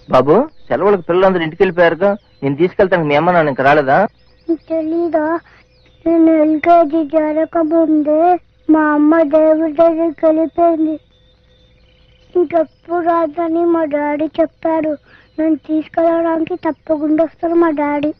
బాబు సెలవులకు పిల్లలందరూ ఇంటికి వెళ్ళిపోయారుగా నేను తీసుకెళ్తాను మీ అమ్మ నాన్న ఇంకా రాలేదా నీకు తెలీదా నేను ఎల్కేజీ జరగకముందే మా అమ్మ దేవుడి దగ్గరికి వెళ్ళిపోయింది ఇంకెప్పుడు రాదని మా డాడీ చెప్పాడు నన్ను తీసుకెళ్ళడానికి తప్పకుండా వస్తారు మా డాడీ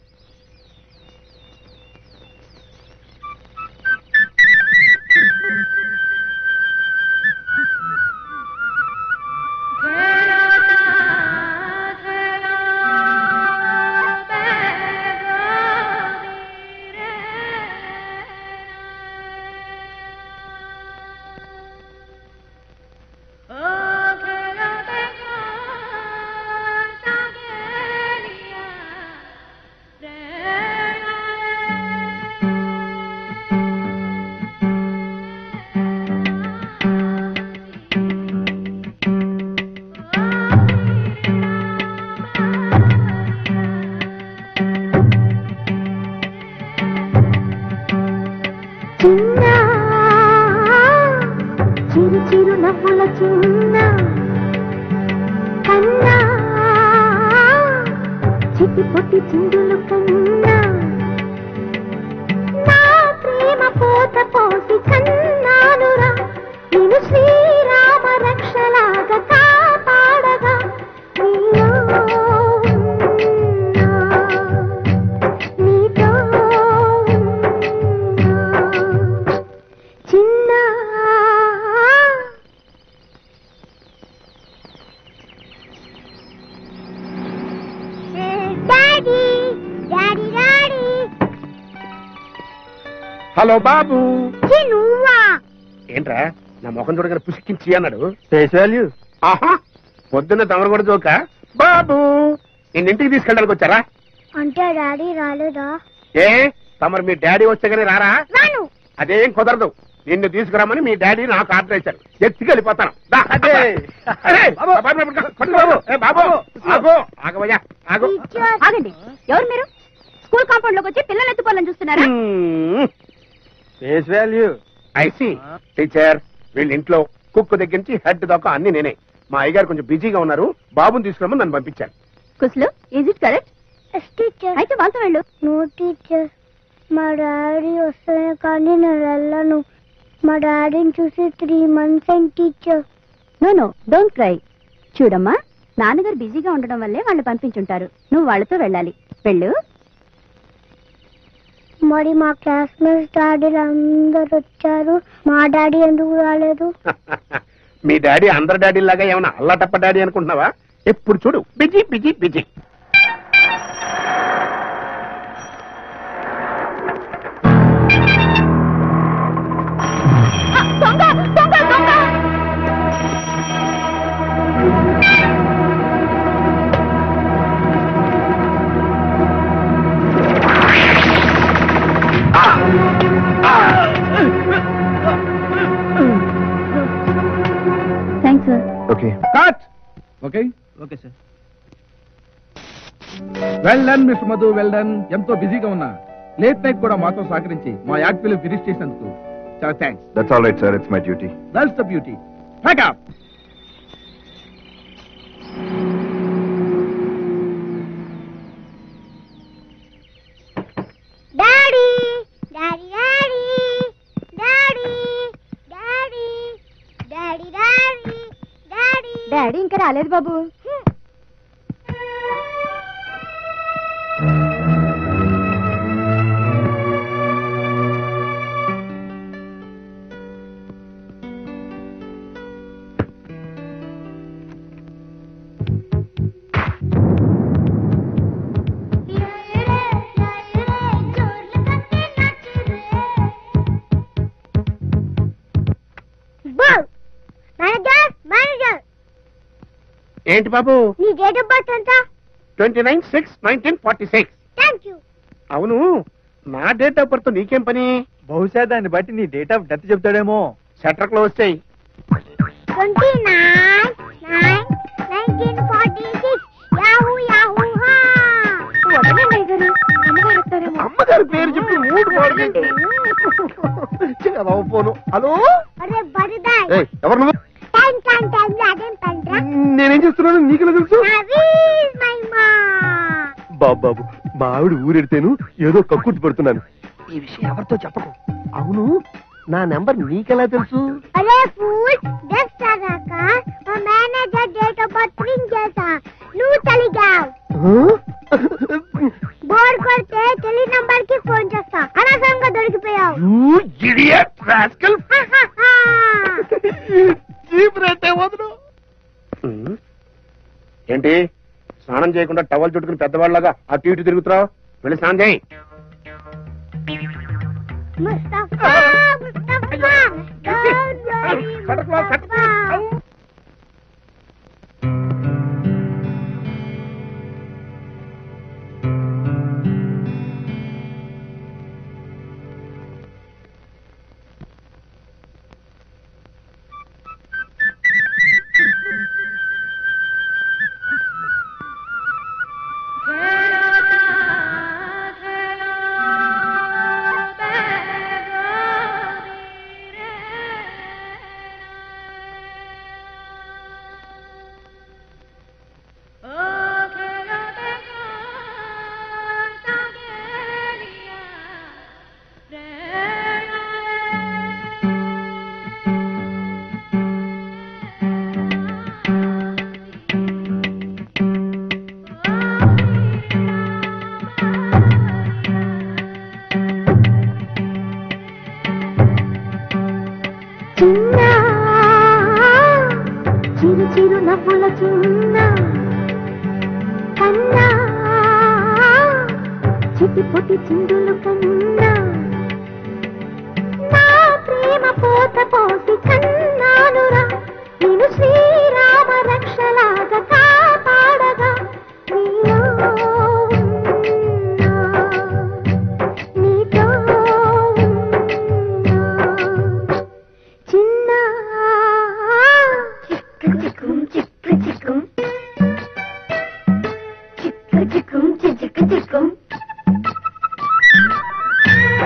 చిన్న చిరు చిరు నవ్వుల చిన్న కన్నా చిట్టి పొట్టి చిందులు కన్నా నా ప్రేమ పోత పోసి కన్నానురా నేను శ్రీరామ రక్షలాగా కాపాడగా నీలో ఉన్నా. నీతో ఉన్నా. చిన్న డాడీ డాడీ డాడీ హలో బాబు నువ్వా ఏంట్రా నా ముఖం చూడగానే పుసిక్కించి అన్నాడు ఫేస్ వాల్యూ ఆహా పొద్దున్న తమరు కూడా జోక బాబు నేను ఇంటికి తీసుకెళ్ళడానికి వచ్చారా అంటే డాడీ రాలేదా ఏ తమరు మీ డాడీ వచ్చే కానీ రారా రాను అదేం కుదరదు నిన్ను తీసుకురామని మీ డాడీ నాకు ఆర్డర్ ఇచ్చారు ఎత్తుకెళ్ళిపోతాను దా. అదే. అరే, బాబు. బాబు, బాబు, కొట్టు బాబు. ఏ, బాబు ఆగు ఆగవయ్యా ఆగు టీచర్ ఆగండి ఎవరు మీరు స్కూల్ కాంపౌండ్ లోకి వచ్చి పిల్లలు ఎత్తుకోవాలని చూస్తున్నారా ఫేస్ వాల్యూ ఐసి టీచర్ వీళ్ళ ఇంట్లో కుక్ దగ్గర నుంచి హెడ్ దాకా అన్ని నేనే మా అయ్యగారు కొంచెం బిజీగా ఉన్నారు బాబుని తీసుకురామని నన్ను పంపించారు కుస్లు is it correct yes teacher అయితే వాళ్ళతో వెళ్ళు నో టీచర్ మా డాడీ వస్తానే కానీ నేను వెళ్ళను మా డాడీని చూసి త్రీ మంత్స్ అయింది teacher no no don't cry చూడమ్మా నాన్నగారు బిజీగా ఉండడం వల్లే వాళ్ళు పంపించుంటారు నువ్వు వాళ్ళతో వెళ్ళాలి వెళ్ళు మరి మా క్లాస్మేట్స్ డాడీలు అందరు వచ్చారు మా డాడీ ఎందుకు రాలేదు మీ డాడీ అందరి డాడీ లాగా ఏమైనా అల్లాటప్ప డాడీ అనుకుంటున్నావా ఎప్పుడు చూడు బిజీ బిజీ బిజీ దొంగ దొంగ దొంగ thanks sir okay cut okay okay sir well done mister Madhu well done ఎంతో బిజీగా ఉన్నా లేట్ నైట్ కూడా మాతో సహకరించి మా యాడ్ ఫిలిం ఫినిష్ చేసినందుకు చాలా thanks That's all right, sir. It's my duty. That's the beauty pack up daddy daddy daddy daddy daddy daddy daddy daddy daddy ఇంకా రాలేదు బాబు మేనేజర్ మేనేజర్ ఏంటి బాబు నీ డేట్ ఆఫ్ బర్త్ ఎంత twenty nine six nineteen forty six thank you అవును నా date of birth నీకేం పని బహుశా దాన్ని బట్టి నీ డేట్ ఆఫ్ డెత్ చెప్తాడేమో షట్టర్ క్లోజ్ చేయి twenty nine nine nineteen forty six yahoo yahoo హా వదలండి గారు అమ్మగారు వస్తారేమో అమ్మగారి పేరు చెప్పి మూడు మాడుతుంటే ఫోను హలో అరే బరిదాయ్ ఏయ్, ఎవరు నువ్వు టైం టైం టైం అదేం తండ్రా నేనేం చేస్తున్నాను నీకెలా తెలుసు నవీన్ ఆవిడ ఊరెడితేను ఏదో కక్కుర్తి పడుతున్నాను ఈ విషయం ఎవరితో చెప్పకు అవును నా నెంబర్ నీకెలా తెలుసు అరే ఫూల్ జస్ట్ అదాక మా manager date of birth print చేసా నువ్వు తలిగావు బోర్ కొడితే తెలి నంబర్ కి ఫోన్ చేస్తా అనవసరంగా దొరికిపోయావు ఉమ్. ఏంటి స్నానం చేయకుండా టవల్ చుట్టుకుని పెద్దవాళ్ళగా అటు ఇటు తిరుగుతున్నావు వెళ్ళి స్నానం చేయి ముస్తఫా ముస్తఫా డోంట్ వరీ కడకలో కట్టు. చిన్న చిరు చిరు నవ్వుల చిన్న కన్నా చిటి పొటి చిందులు కన్నా నా ప్రేమ పోత పోసి కన్నానురా నేను శ్రీరామ రక్షలాగా కాపాడగా నీలో ఉన్నా, నీతో ఉన్నా. చిన్న చిక్కు చిక్కుం చిక్కు చిక్కుం చిక్కు చిక్కుం చిక్కు చిక్కుం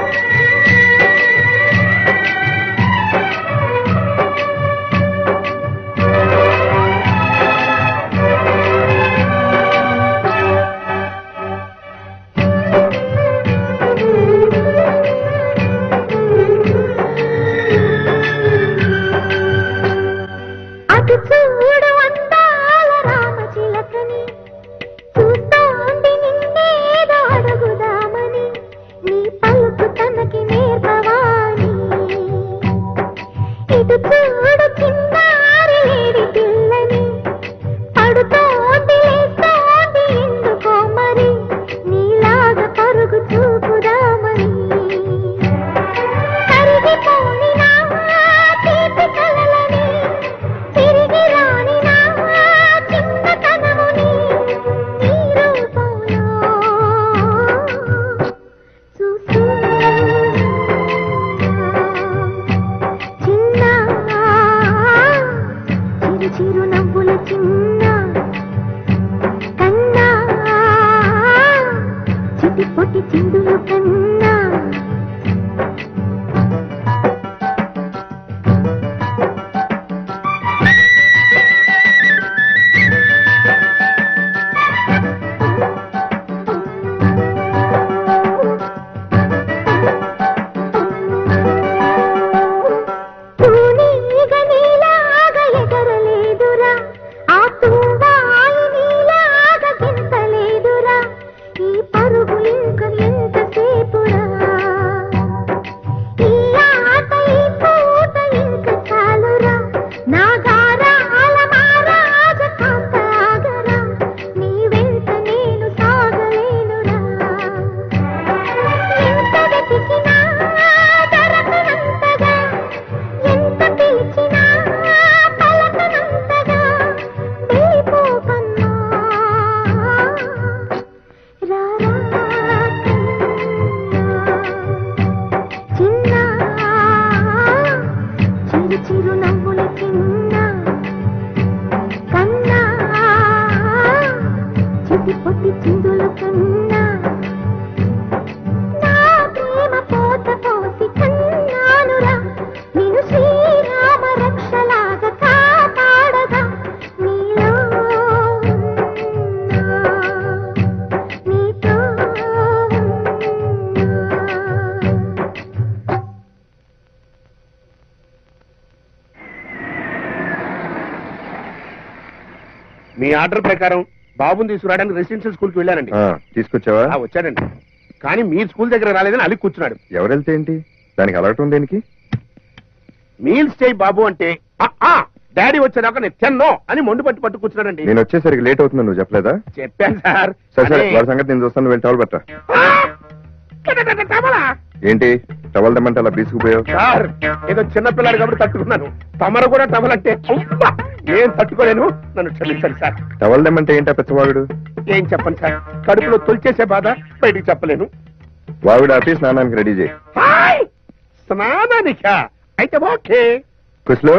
మీ ఆర్డర్ ప్రకారం బాబుని తీసుకురావడానికి రెసిడెన్షియల్ స్కూల్ కి వెళ్ళానండి ఆ, తీసుకొచ్చావా ఆ, వచ్చాడండి కానీ మీ స్కూల్ దగ్గర రాలేదని అలిగి కూర్చున్నాడు ఎవరు వెళ్తే ఏంటి దానికి అలగటం దేనికి మీల్స్ చేయి బాబు అంటే "ఆ, ఆ, డాడీ వచ్చేదాకా నేను తిన్నో అని మొండి పట్టు పట్టు కూర్చున్నాడండి నేను వచ్చేసరికి లేట్ అవుతుందని నువ్వు చెప్పలేదా చెప్పాను సార్ సరే సరే అదే- వాడి సంగతి నేను చూస్తాను వెళ్ళి టవల్ పట్టా ఆ! ట, ట, ట, ట, తమలా? ఏంటి టవల్ దమ్మంటే అలా బీసుకుపోయావు సార్ ఏదో చిన్న పిల్లాడు కాబట్టి తట్టుకున్నాను తమరు కూడా టవలంటే అబ్బా! నేను తట్టుకోలేను నన్ను క్షమించండి సార్ టవల్ దమ్మంటే ఏంటా పెద్దవాడు ఏం చెప్పండి సార్ కడుపులో తొలిచేసే బాధ బయటికి చెప్పలేను వావిడ ఆపి స్నానానికి రెడీ చేయి హాయ్ స్నానానికా అయితే ఓకే కుస్లో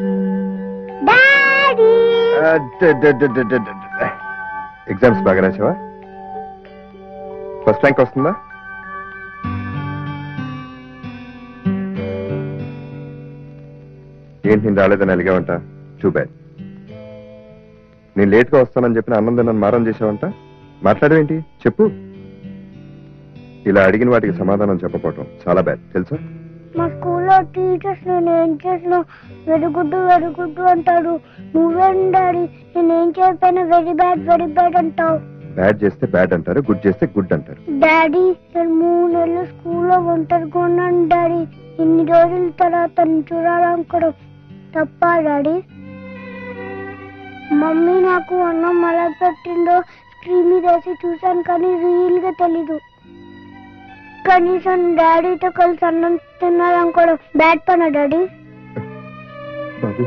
డాడీ ఎగ్జామ్స్ బాగా రాసావా ఫస్ట్ ర్యాంక్ వస్తుందా ఏంటి నేను రాలేదని అలిగావంట టూ బ్యాడ్ నేను లేట్ గా వస్తానని చెప్పిన అన్నం నన్ను మారం చేసావంట మాట్లాడేంటి చెప్పు ఇలా అడిగిన వాటికి సమాధానం చెప్పపోవటం చాలా బ్యాడ్ తెలుసా మా స్కూల్లో టీచర్స్ నేను ఏం చేసినా వెరుగుడ్డు వెరుగుడ్డు అంటాడు నువ్వేం డాడీ నేను ఏం చెప్పినా వెరీ బ్యాడ్ వెరీ బ్యాడ్ అంటావు బ్యాడ్ చేస్తే బ్యాడ్ అంటారు గుడ్ చేస్తే గుడ్ అంటారు డాడీ నేను మూడు నెలలు స్కూల్లో ఒంటరిగా ఉన్నాను డాడీ ఇన్ని రోజుల తర్వాత తను చూడాలనుకోవడం తప్ప డాడీ మమ్మీ నాకు అన్నం ఎలా పెట్టిందో స్క్రీన్ మీద వేసి చూశాను కానీ రియల్ గా తెలీదు కనీసం డాడీతో కలిసి అన్నం తినాలనుకోవడం బ్యాడ్ పనా డాడీ బాబు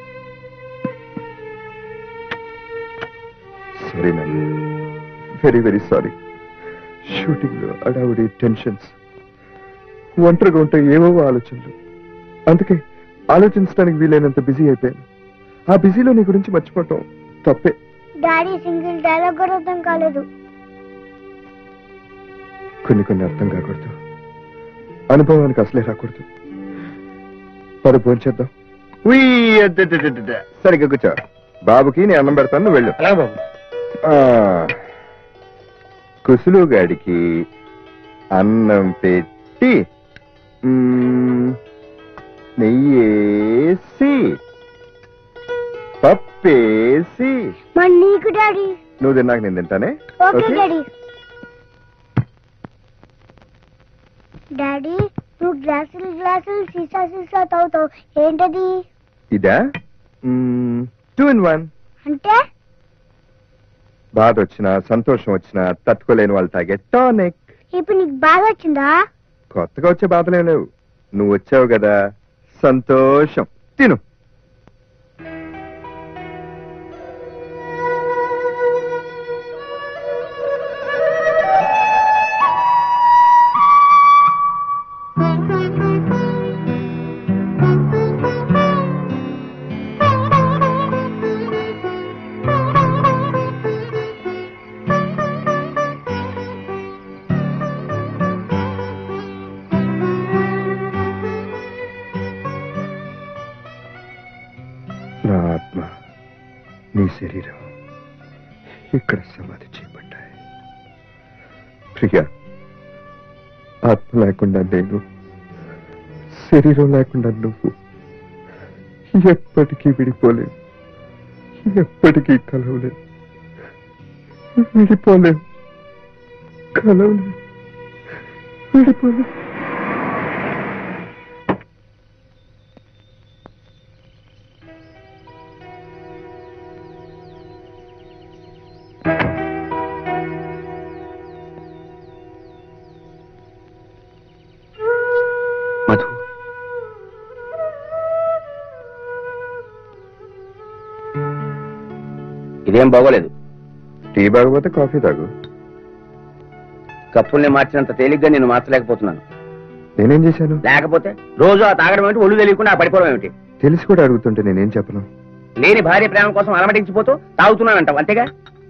సారీ నాన్న వెరీ వెరీ సారీ షూటింగ్ లో అడావుడి టెన్షన్స్ ఒంటరిగా ఉంటే ఏవో ఆలోచనలు అందుకే ఆలోచించడానికి వీలైనంత బిజీ అయిపోయాను ఆ బిజీలో నీ గురించి మర్చిపోవటం తప్పే డాడీ సింగిల్ డైలాగ్ కూడా అర్థం కాలేదు కొన్ని కొన్ని అర్థం కాకూడదు అనుభవానికి అసలే రాకూడదు పద చేద్దాం సరిగ్గా కూర్చో బాబుకి నేను అన్నం పెడతాను నువ్వు వెళ్ళు అలాగే బాబు ఆ, కుసులు గాడికి అన్నం పెట్టి మ్మ్, నెయ్యేసి పప్పేసి మరి నీకు డాడీ నువ్వు తిన్నాక నేను తింటానే ఓకే ఓకే? డాడీ డాడీ నువ్వు గ్లాసులు గ్లాసులు సీసా సీసా తాగుతావు ఏంటది ఇదా టూ ఇన్ వన్ అంటే బాధ వచ్చినా సంతోషం వచ్చినా తట్టుకోలేని వాళ్ళు తాగే టానిక్ ఇప్పుడు నీకు బాగా వచ్చిందా కొత్తగా వచ్చే బాధలేం లేవు నువ్వు వచ్చావు కదా సంతోషం తిను నా ఆత్మ నీ శరీరం ఇక్కడ సమాధి చేయబడ్డాయి ప్రియా ఆత్మ లేకుండా నేను శరీరం లేకుండా నువ్వు ఎప్పటికీ విడిపోలేవు ఎప్పటికీ కలవలేవు విడిపోలేవు కలవలేవు విడిపోలేవు మధు ఇదేం బాగోలేదు టీ బాగపోతే కాఫీ తాగు కప్పుల్ని మార్చినంత తేలిగ్గా నేను మార్చలేకపోతున్నాను నేనేం చేశాను లేకపోతే రోజు ఆ తాగడం ఏమిటి ఒళ్ళు తెలియకుండా ఆ పడిపోవడం ఏమిటి తెలిసి కూడా అడుగుతుంటే నేనేం చెప్పను లేని భార్య ప్రేమ కోసం అలమటించిపోతూ తాగుతున్నానంటావు అంతేగా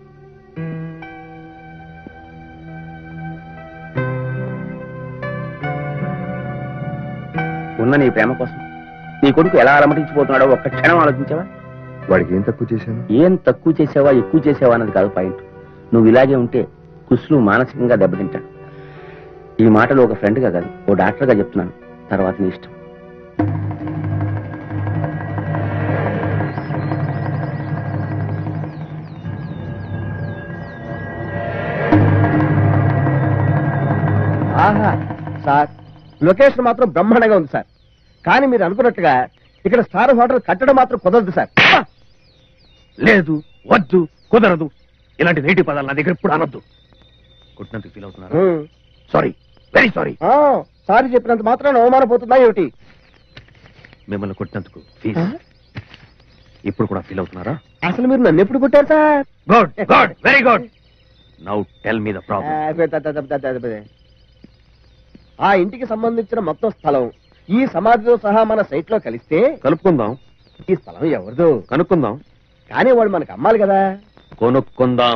ఉన్న నీ ప్రేమ కోసం నీ కొడుకు ఎలా అలమటించిపోతున్నాడో ఒక్క క్షణం ఆలోచించావా వాడికి ఏం తక్కువ చేశాను ఏం తక్కువ చేసావా ఎక్కువ చేసావా అన్నది కాదు పాయింట్ నువ్వు ఇలాగే ఉంటే కుసులు మానసికంగా దెబ్బతింటాడు ఈ మాటలు ఒక ఫ్రెండ్గా కాదు ఓ డాక్టర్గా చెప్తున్నాను తర్వాత నీ ఇష్టం లొకేషన్ మాత్రం బ్రహ్మాండంగా ఉంది సార్ కానీ మీరు అనుకున్నట్టుగా ఇక్కడ స్టార్ హోటల్ కట్టడం మాత్రం కుదరదు సార్ లేదు వద్దు కుదరదు ఇలాంటి నెగిటివ్ పదాలు నా దగ్గర ఇప్పుడు అనొద్దు కొట్టినందుకు ఫీల్ అవుతున్నారు ఉమ్. సారీ వెరీ సారీ ఆ, సారీ చెప్పినంత మాత్రం అవమానపోతుందా ఏమిటి మిమ్మల్ని కొట్టినందుకు ఫీల్ ఇప్పుడు కూడా ఫీల్ అవుతున్నారా అసలు మీరు నన్ను ఎప్పుడు కొట్టారు sir good good very good now tell me the uh, problem అదే, అదే, అదే, అదే, అదే, అదే. ఆ ఇంటికి సంబంధించిన మొత్తం స్థలం ఈ సమాధితో సహా మన సైట్ లో కలిస్తే కలుపుకుందాం ఈ స్థలం ఎవరిదో కనుక్కుందాం కానీ వాడు మనకు అమ్మాలి కదా కొనుక్కుందాం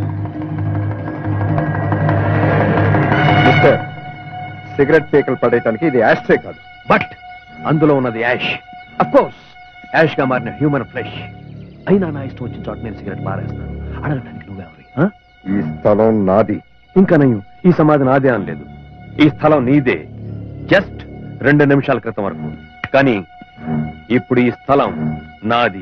మిస్టర్ సిగరెట్ పీకలు పడేయటానికి ఇది యాస్ట్రే కాదు బట్ అందులో ఉన్నది యాష్ అఫ్ కోర్స్ యాష్ గా మారిన హ్యూమన్ ఫ్లెష్ అయినా నా ఇష్టం వచ్చిన చోట నేను సిగరెట్ పారేస్తాను అడగడానికి నువ్వెవరి ఆ? ఈ స్థలం నాది ఇంకా నయం ఈ సమాధి నాదే అనలేదు ఈ స్థలం నీదే జస్ట్ రెండు నిమిషాల క్రితం వరకు కానీ ఇప్పుడు ఈ స్థలం నాది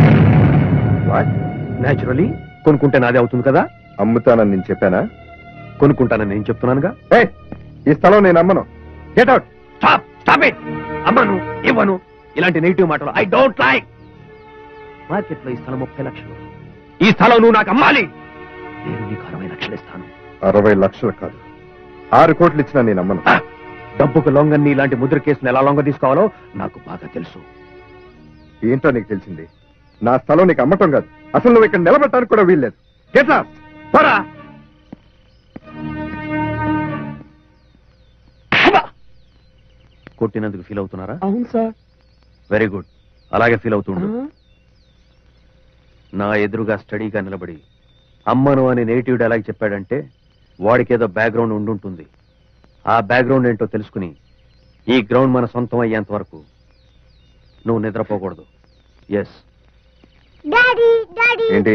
నేచురలీ కొనుక్కుంటే నాదే అవుతుంది కదా అమ్ముతానని నేను చెప్పానా కొనుక్కుంటానని నేను చెప్తున్నానుగా ఏయ్, ఈ స్థలం నేను అమ్మను get out stop stop it అమ్మను ఇవ్వను ఇలాంటి నెగిటివ్ మాటలు ఐ డోంట్ లైక్ మార్కెట్ లో ఈ స్థలం ముప్పై లక్షలు ఈ స్థలం నువ్వు నాకు అమ్మాలి నేను నీకు అరవై లక్షలు ఇస్తాను అరవై లక్షలు కాదు ఆరు కోట్లు ఇచ్చినా నేను అమ్మను ఆ, డబ్బుకు లొంగని ఇలాంటి ముద్ర కేసును ఎలా లొంగ తీసుకోవాలో నాకు బాగా తెలుసు ఏంటో నీకు తెలిసింది నా స్థలం నీకు అమ్మటం కాదు అసలు నువ్వు ఇక్కడ నిలబెట్టడానికి కూడా వీల్లేదు గెట్ అవుట్ పోరా అబ్బా! కొట్టినందుకు ఫీల్ అవుతున్నారా అవును సార్ వెరీ గుడ్ అలాగే ఫీల్ అవుతుండు నా ఎదురుగా స్టడీగా నిలబడి అమ్మను అని నెగిటివ్ డైలాగ్ చెప్పాడంటే వాడికి ఏదో బ్యాక్గ్రౌండ్ ఉండుంటుంది ఆ బ్యాక్గ్రౌండ్ ఏంటో తెలుసుకుని ఈ గ్రౌండ్ మన సొంతం అయ్యేంత వరకు నువ్వు నిద్రపోకూడదు ఎస్ డాడీ డాడీ ఏంటి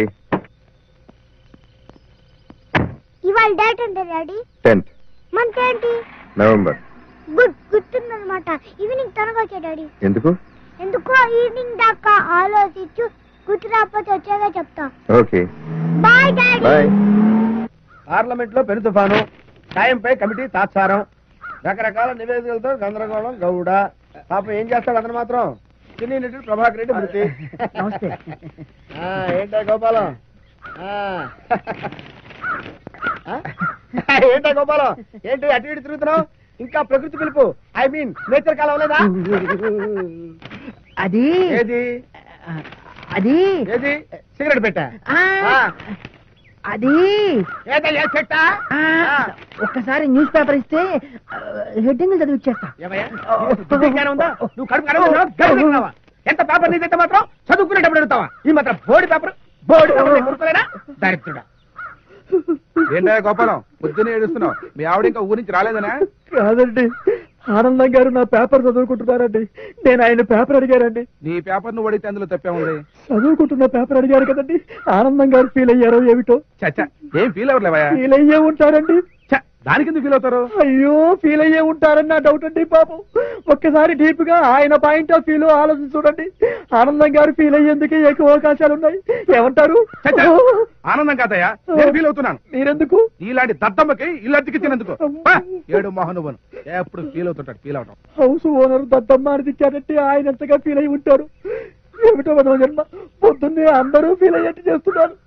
ఇవాళ డేట్ ఎంత డాడీ టెన్త్ మంత్ ఏంటి నవంబర్ గుడ్ గుర్తుందనమాట ఈవినింగ్ త్వరగా వచ్చే డాడీ ఎందుకు ఎందుకో ఈవినింగ్ దాకా ఆలోచించు గుర్తు రాకపోతే వచ్చాక చెప్తా okay bye daddy bye parliament లో పెను తుఫాను సాయంపై కమిటీ తాత్సారం రకరకాల నివేదికలతో గందరగోళం గౌడ పాపం ఏం చేస్తాడు అతను మాత్రం చిన్ని నటుడు ప్రభాకర్ రెడ్డి మృతి నమస్తే ఏంటా గోపాలం ఆ. ఆ? ఏంటా గోపాలం ఏంటి అటు ఇటు తిరుగుతున్నావు ఇంకా ప్రకృతి పిలుపు ఐ మీన్ నేచర్ కాలం లేదా అది ఏది అది ఏది సిగరెట్ పెట్టా ఆ, ఆ. అది ఏదయ్యా చెట్టా ఆ, ఒక్కసారి న్యూస్ పేపర్ ఇస్తే హెడ్డింగ్ చదివి ఇచ్చేస్తా ఏమయ్యా? నీకు బుద్ధి జ్ఞానం ఉందా? నువ్వు కడుపు కడగలుగుతున్నావా? గడగలుగుతున్నావా? ఎంత పేపర్ నీదైతే మాత్రం చదువుకునేటప్పుడు అడుగుతావా ఈ మాత్రం బోడి పేపర్ బోడి పేపర్ నీకు గుర్తులేనా దరిద్రుడా ఏంటా గోపాలం పొద్దునే ఏడుస్తున్నావు మీ ఆవిడ ఇంకా ఊరి నుంచి రాలేదనా కాదండి ఆనందం గారు నా పేపర్ చదువుకుంటున్నారండి నేను ఆయన పేపర్ అడిగారండి నీ పేపర్ నువ్వు అడిగితే అందులో తప్పే ఉంది చదువుకుంటున్న పేపర్ అడిగారు కదండి ఆనందం గారు ఫీల్ అయ్యారో ఏమిటో చచ్చా ఏం ఫీల్ అవ్వట్లేవా ఫీల్ అయ్యే ఉంటారండి దానికి ఎందుకు ఫీల్ అవుతారు అయ్యో ఫీల్ అయ్యే ఉంటారని నా డౌట్ అండి పాపం ఒక్కసారి డీప్ గా ఆయన పాయింట్ ఆఫ్ వ్యూ ఆలోచించి చూడండి ఆనందం గారు ఫీల్ అయ్యేందుకే ఎక్కువ అవకాశాలు ఉన్నాయి ఏమంటారు చచ్చా ఆనందం కాదయ్యా నేను ఫీల్ అవుతున్నాను మీరెందుకు నీలాంటి దద్దమ్మకి ఇల్లు అద్దెకిచ్చినందుకు పా, ఏడు మోహనువను ఎప్పుడు ఫీల్ అవుతుంటాడు ఫీల్ అవడం హౌస్ ఓనర్ దత్తమ్మ అనిపించారంటే ఆయన ఎంతగా ఫీల్ అయి ఉంటారు ఏమిటో మన జన్మ పొద్దున్నే అందరూ ఫీల్ అయ్యేట్టు చేస్తున్నారు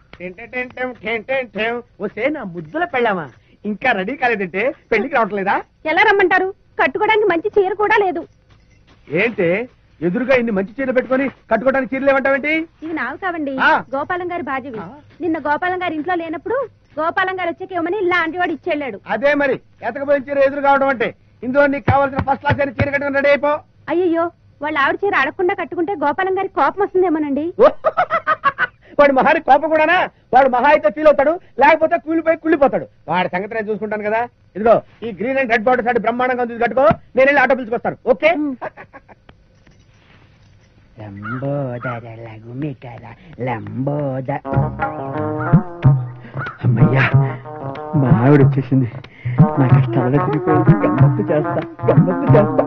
వస్తే నా ముద్దుల పెళ్ళామా ఇంకా రెడీ కాలేదంటే పెళ్లికి రావట్లేదా ఎలా రమ్మంటారు కట్టుకోవడానికి మంచి చీర కూడా లేదు ఏంటి ఎదురుగా ఇన్ని మంచి చీర పెట్టుకొని కట్టుకోవడానికి చీరలు ఏమంటావేంటి ఇవి నావి కావండి ఆ. గోపాలం గారి బాధ్యవి ఆ. నిన్న గోపాలం గారి ఇంట్లో లేనప్పుడు గోపాలం గారు వచ్చాక ఇవ్వమని లాంటి వాడు ఇచ్చెళ్ళాడు అదే మరి ఎతకపోయిన చీర ఎదురు కావడం అంటే ఇందులో నీకు కావాల్సిన ఫస్ట్ క్లాస్ అయిన చీర కట్టుకుని రెడీ అయిపో అయ్యయ్యో వాళ్ళ ఆవిడ చీర అడగకుండా కట్టుకుంటే గోపాలం గారి కోపం వస్తుందేమోనండి వాడు మహాని కోపం కూడానా వాడు మహా అయితే ఫీల్ అవుతాడు లేకపోతే కూలిపోయి కుళ్ళిపోతాడు వాడి సంగతి నేను చూసుకుంటాను కదా ఇదిగో ఈ గ్రీన్ అండ్ రెడ్ బార్డర్ సాటి బ్రహ్మాండంగా ఉంది ఇది కట్టుకో నేను వెళ్ళి ఆటో పిలుచుకొస్తాను ఓకే లంబోదర లఘుమికర లంబోద అమ్మయ్యా మా ఆవిడ వచ్చేసింది నా కష్టాలు తిరిగిపోయింది గమ్మత్తు చేస్తా గమ్మత్తు చేస్తా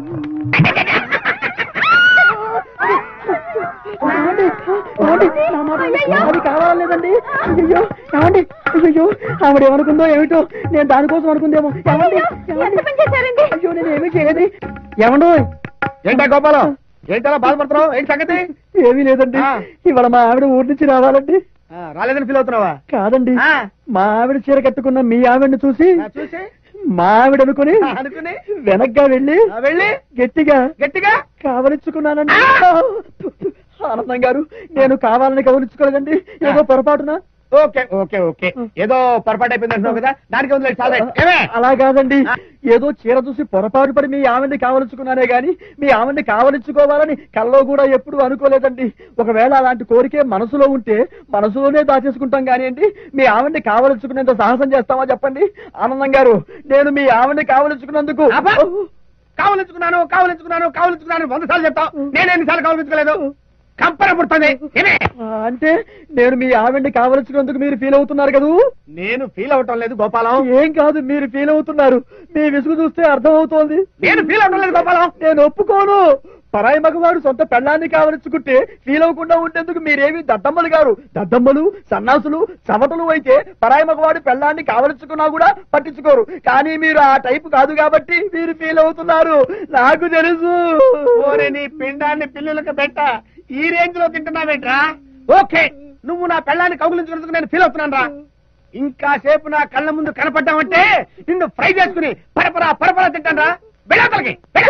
ఏమండి? ఏమండి? నా మాట వినండి. అది కావాలేదండి అయ్యో ఏమండి అయ్యో అయ్యో ఆవిడ ఏమనుకుందో ఏమిటో నేను దానికోసం అనుకుందేమో ఏమండి? ఏమండి? అయ్యో నేను ఏమీ చేయలేదు ఏమండో ఏంటా గోపాలం ఏంటలా బాధపడుతున్నావు ఏంటి సంగతి ఏమీ లేదండి ఆ. ఇవాళ మా ఆవిడ ఊరి నుంచి రావాలండి ఆ, రాలేదని ఫీల్ అవుతున్నావా కాదండి ఆ. మా ఆవిడ చీర కట్టుకున్న మీ ఆవిడని చూసి ఆ, చూసి మా ఆవిడ అనుకుని ఆ, అనుకుని వెనక్గా వెళ్ళి ఆ, వెళ్ళి గట్టిగా గట్టిగా కావలించుకున్నానండి ఆనందం గారు నేను కావాలని కవలించుకోలేదండి ఏదో పొరపాటున ఓకే ఓకే ఓకే ఏదో పొరపాటు అయిపోయింది అంటున్నావు కదా దానికి ఉంది చాలా ఏమే అలా కాదండి ఆ. ఏదో చీర చూసి పొరపాటు పడి మీ ఆవిడ్ని కావలించుకున్నానే గాని మీ ఆవిడ్ని కావలించుకోవాలని కల్లో కూడా ఎప్పుడు అనుకోలేదండి ఒకవేళ అలాంటి కోరికే మనసులో ఉంటే మనసులోనే దాచేసుకుంటాం కానివ్వండి మీ ఆవిడ్ని కావలించుకునేంత సాహసం చేస్తామా చెప్పండి ఆనందం గారు నేను మీ ఆవిడ్ని కావలించుకున్నందుకు అబ్బా! కావలించుకున్నాను కావలించుకున్నాను కావలించుకున్నాను వంద సార్లు చెప్తావు నేను ఎన్నిసార్లు కావలించుకోలేదు కంపర పుడుతుంది ఏమే ఆ, అంటే నేను మీ ఆవిడ్ని కావలించుకున్నందుకు మీరు ఫీల్ అవుతున్నారు కదూ నేను ఫీల్ అవటం లేదు గోపాలం ఏం కాదు మీరు ఫీల్ అవుతున్నారు మీ విసుగు చూస్తే అర్థం అవుతోంది నేను ఫీల్ అవటం లేదు గోపాలం నేను ఒప్పుకోను పరాయి మగవాడు సొంత పెళ్ళాన్ని కావలించుకుంటే ఫీల్ అవ్వకుండా ఉండేందుకు మీరేమి దద్దమ్మలు గారు దద్దమ్మలు సన్నాసులు చవటలు అయితే పరాయి మగవాడు పెళ్ళాన్ని కావలించుకున్నా కూడా పట్టించుకోరు కానీ మీరు ఆ టైపు కాదు కాబట్టి మీరు ఫీల్ అవుతున్నారు నాకు తెలుసు ఓరే నీ పిండాన్ని పిల్లులకు పెట్ట ఈ రేంజ్ లో తింటున్నావేంట్రా ఓకే నువ్వు నా పెళ్ళాన్ని కౌగులించుకున్నందుకు నేను ఫీల్ అవుతున్నాను రా ఇంకా సేపు నా కళ్ళ ముందు కనపడ్డావంటే నిన్ను ఫ్రై చేసుకుని పరపరా పరపరా తింటాను రా వెళ్ళతలకి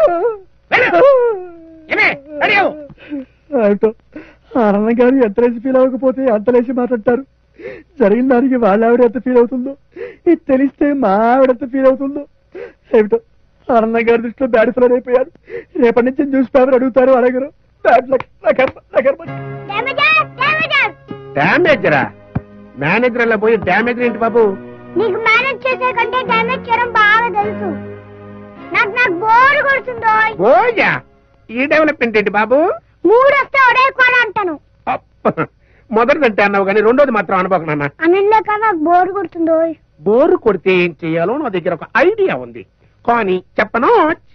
ఏమే రెడీ అవ్వు. ఏమిటో ఆనందం గారు ఎంత లేచి ఫీల్ అవ్వకపోతే అంత లేచి మాట్లాడతారు జరిగిన దానికి వాళ్ళ ఆవిడ ఎంత ఫీల్ అవుతుందో ఇది తెలిస్తే మా ఆవిడ ఎంత ఫీల్ అవుతుందో ఏమిటో ఆనందం గారి దృష్టిలో బ్యాడ్ ఫిలర్ అయిపోయారు రేపటి నుంచి న్యూస్ పేపర్ అడుగుతారు అడగరు బ్యాడ్ లక్ నా కర్మ, నా కర్మ. డ్యామేజర్ డ్యామేజర్ డ్యామేజరా మేనేజర్ అలా పోయి డ్యామేజ్ ఏంటి బాబు నీకు మేనేజ్ చేసే కంటే డ్యామేజ్ చేయడం బాగా తెలుసు నాకు నాకు బోర్ కొడుతుందో ఓయా ఈ డెవలప్మెంట్ ఏంటి బాబు మూడు వస్తే ఒడే కోల అంటాను అప్ప. మొదటిదంటే అన్నావు కానీ రెండోది మాత్రం అనుభవం నాన్న అనలేక నాకు బోర్ కొడుతుందో బోరు కొడితే ఏం చేయాలో నా దగ్గర ఒక ఐడియా ఉంది కానీ చెప్పను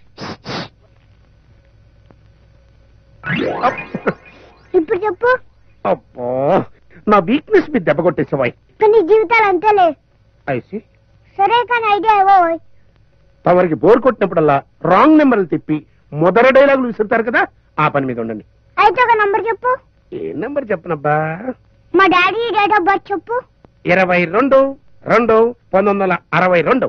అప్. ఇప్పుడు చెప్పు అబ్బో నా వీక్నెస్ మీద దెబ్బ కొట్టేసేవాయి కానీ జీవితాలు అంతేలే ఐసి సరే కానీ ఐడియా ఇవ్వో తమరికి బోర్ కొట్టినప్పుడల్లా రాంగ్ నెంబర్లు తిప్పి మొదటి డైలాగులు విసురుతారు కదా ఆ పని మీద ఉండండి అయితే ఒక నంబర్ చెప్పు ఏ నెంబర్ చెప్పనబ్బా మా డాడీ డేట్ ఆఫ్ బర్త్ చెప్పు ఇరవై రెండు రెండు పంతొమ్మిది వందల అరవై రెండు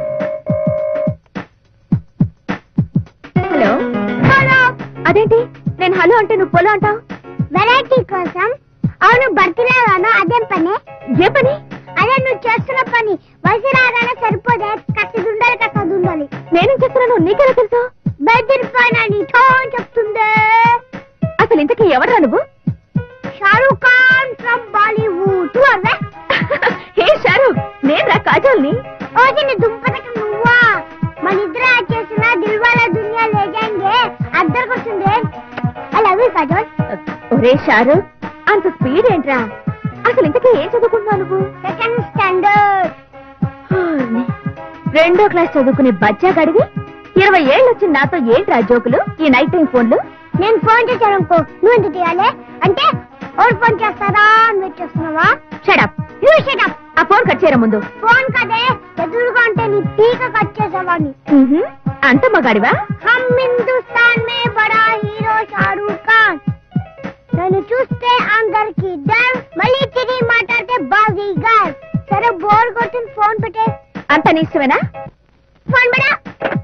హలో హలో అదేంటి నేను హలో అంటే నువ్వు పొలం అంటావు వెరైటీ కోసం అవును బర్త్డే గాను అదేం పని ఏ పని అదే నువ్వు చేస్తున్న పని వయసు రాగానే సరిపోదే కట్టది ఉండాలి కట్టది ఉండాలి నేనేం చేస్తున్నాను నీకెలా తెలుసు బెదిరిపోయిన నీతో చెప్తుందే అసలు ఇంతకీ ఎవరా నువ్వు షారూక్ ఖాన్ ఫ్రమ్ బాలీవుడ్ అదే హే షారూక్ నేను రా కాజల్ని ఓది నీ దుంపతక నువ్వా మన ఇద్దరు యాక్ట్ చేసిన దిల్వాలా దునియా లేజంగే అద్దరికి వస్తుంది ఐ లవ్ యూ కజోల్ ఒరే షారూక్ అంత స్పీడ్ ఏంట్రా అసలు ఇంతకీ ఏం చదువుకుంటున్నావు నువ్వు సెకండ్ స్టాండర్డ్ హార్ని. రెండో క్లాస్ చదువుకునే బచ్చా గడివి ఇరవై ఏళ్ళు వచ్చిన నాతో ఏంట్రా జోకులు ఈ నైట్ టైం ఫోన్లు నేను ఫోన్ చేశాను అనుకో నువ్వు ఎందుకు తీయాలి అంటే ఎవరు ఫోన్ చేస్తారా అని వెయిట్ చేస్తున్నావా షడప్ యూ షటప్ ఆ ఫోన్ కట్ చేయరా ముందు ఫోన్ కదే ఎదురుగా ఉంటే నీ పీక కట్ చేసేవాడిని ఉహుం. అంత మగాడివా హమ్ హిందుస్థాన్ మే బడా హీరో షారూక్ ఖాన్ నన్ను చూస్తే అందరికి డర్ మళ్ళీ తిరిగి మాట్లాడితే బాజీగర్ సరే బోర్ కొట్టిన ఫోన్ పెట్టే అంత నీ ఇష్టమేనా ఫోన్ బడా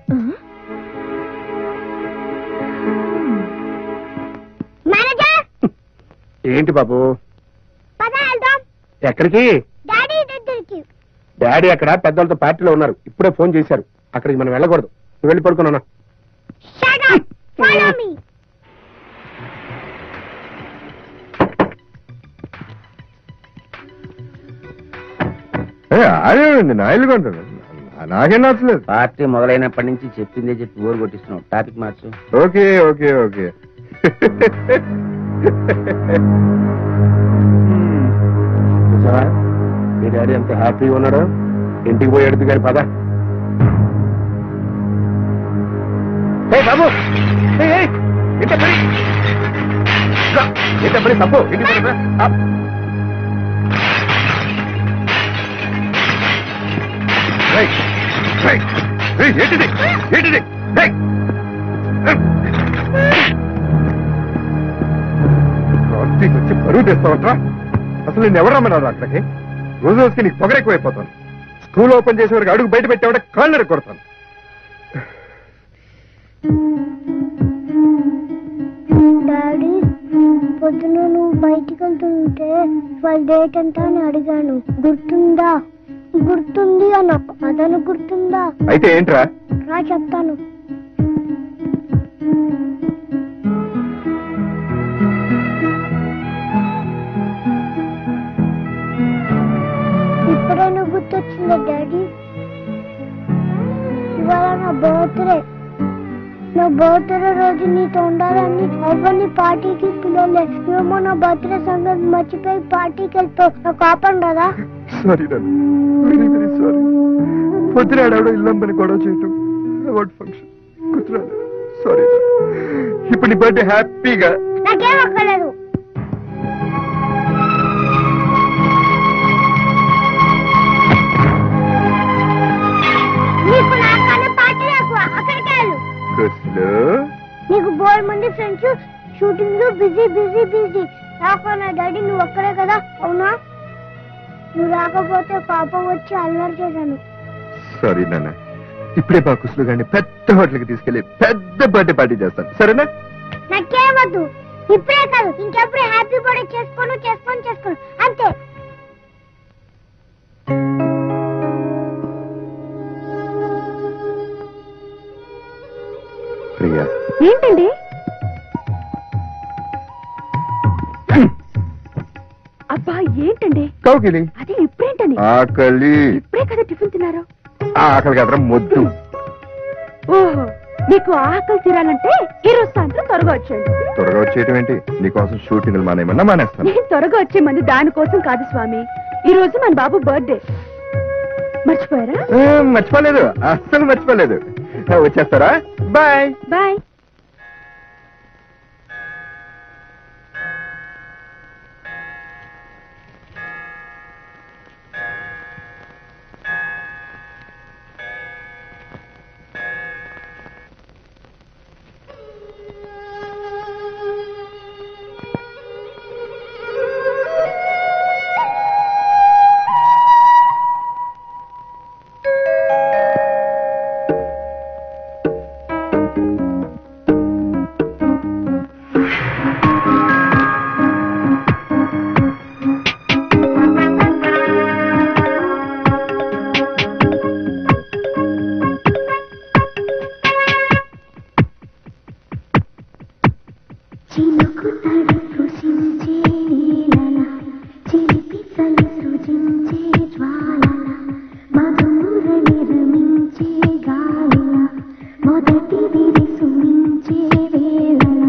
మేనేజర్ ఏంటి బాబు పద వెళ్దాం ఎక్కడికి డాడీ దగ్గరికి డాడీ అక్కడ పెద్దలతో పార్టీలో ఉన్నారు ఇప్పుడే ఫోన్ చేశారు అక్కడికి మనం వెళ్ళకూడదు నువ్వు వెళ్ళి పడుకున్నా షట్ అప్ ఫాలో మీ ఏ, అదేనండి నా ఇల్లు కొంటాను నా- నాకేం నచ్చలేదు పార్టీ మొదలైనప్పటి నుంచి చెప్పిందే చెప్పి ఓరు కొట్టిస్తున్నావు టాపిక్ మార్చు ఓకే ఓకే ఓకే చూసావా మీ డాడీ ఎంత హ్యాపీగా ఉన్నాడు ఇంటికి పోయి ఎడుతు గారి పద ఏయ్ బాబు ఏయ్, ఏయ్, ఇంత పని ఇదిగో, ఇంత పని తప్పు ఇంటికి పోయి పద. ఆ. రేయ్, రేయ్, రేయ్, ఏంటిది ఏంటిది రేయ్. కార్తీక్ వచ్చి పరువు తెస్తావట్రా అసలు నేను ఎవరు రమ్మన్నారు అక్కడికి రోజు రోజుకి నీకు పొగరెక్కువైపోతాను స్కూల్ ఓపెన్ చేసే వరకు అడుగు బయట పెట్టావంటే కాళ్ళు కొడతాను డాడీ పొద్దున నువ్వు బయటికి వెళ్తుంటే వాళ్ళ డేట్ ఎంత అని అడిగాను గుర్తుందా గుర్తుంది అన్న అదను గుర్తుందా అయితే ఏంట్రా రా చెప్తాను ఇప్పుడే నువ్వు గుర్తొచ్చిందా డాడీ ఇవాళ నా బర్త్డే నా బర్త్డే రోజు నీతో ఉండాలని ఎవరిని పార్టీకి పిలవలే ఏమో నా బర్త్డే సంగతి మర్చిపోయి పార్టీకి వెళ్తావు నాకు ఆపండి కదా సారీ నాన్న వెరీ వెరీ సారీ పొద్దున ఆడవడం ఇల్లమ్మని గొడవ చేయటం అవార్డ్ ఫంక్షన్ గుర్తురాదు సారీ ఇప్పుడు నీ బర్త్డే హ్యాపీగా నాకేం అక్కర్లేదు నీకు నాకన్నా పార్టీ ఎక్కువ అక్కడికి వెళ్ళు కుస్లు నీకు బోర్ మంది ఫ్రెండ్స్ షూటింగ్ లో బిజీ బిజీ బిజీ నాకు నా డాడీ నువ్వు ఒక్కడే కదా అవునా నువ్వు రాకపోతే పాపం వచ్చి అల్లరి చేశాను సారీ నాన్న ఇప్పుడే మా కుస్లు గారిని పెద్ద హోటల్కి తీసుకెళ్లి పెద్ద బర్త్డే పార్టీ చేస్తాను సరేనా నాకేమద్దు ఇప్పుడే కాదు ఇంకెప్పుడు హ్యాపీ బర్త్డే చేసుకోను చేసుకోను చేసుకోను అంతే ప్రియా ఏంటండి అబ్బా ఏంటండి కౌకిలి అది ఇప్పుడేంటని ఆకలి ఇప్పుడే కదా టిఫిన్ తిన్నారు ఆకలి కదరా మొద్దు ఓహో నీకు ఆకలి తీరాలంటే ఈ రోజు సాయంత్రం త్వరగా వచ్చేయండి త్వరగా వచ్చేయటం ఏంటి నీకోసం షూటింగ్లు మానేయమన్నా మానేస్తాను నేను త్వరగా వచ్చే మంది దానికోసం కాదు స్వామి ఈ రోజు మన బాబు బర్త్డే మర్చిపోయారా ఏ, మర్చిపోలేదు అస్సలు మర్చిపోలేదు ఆ, వచ్చేస్తారా బాయ్ బాయ్ చినుకు తడి సృజించే నీలల చిలిపి చలి సృజించే జ్వాలల మధుర నిర్మించే గాలిల మొదటి విరి సుమించే వేళల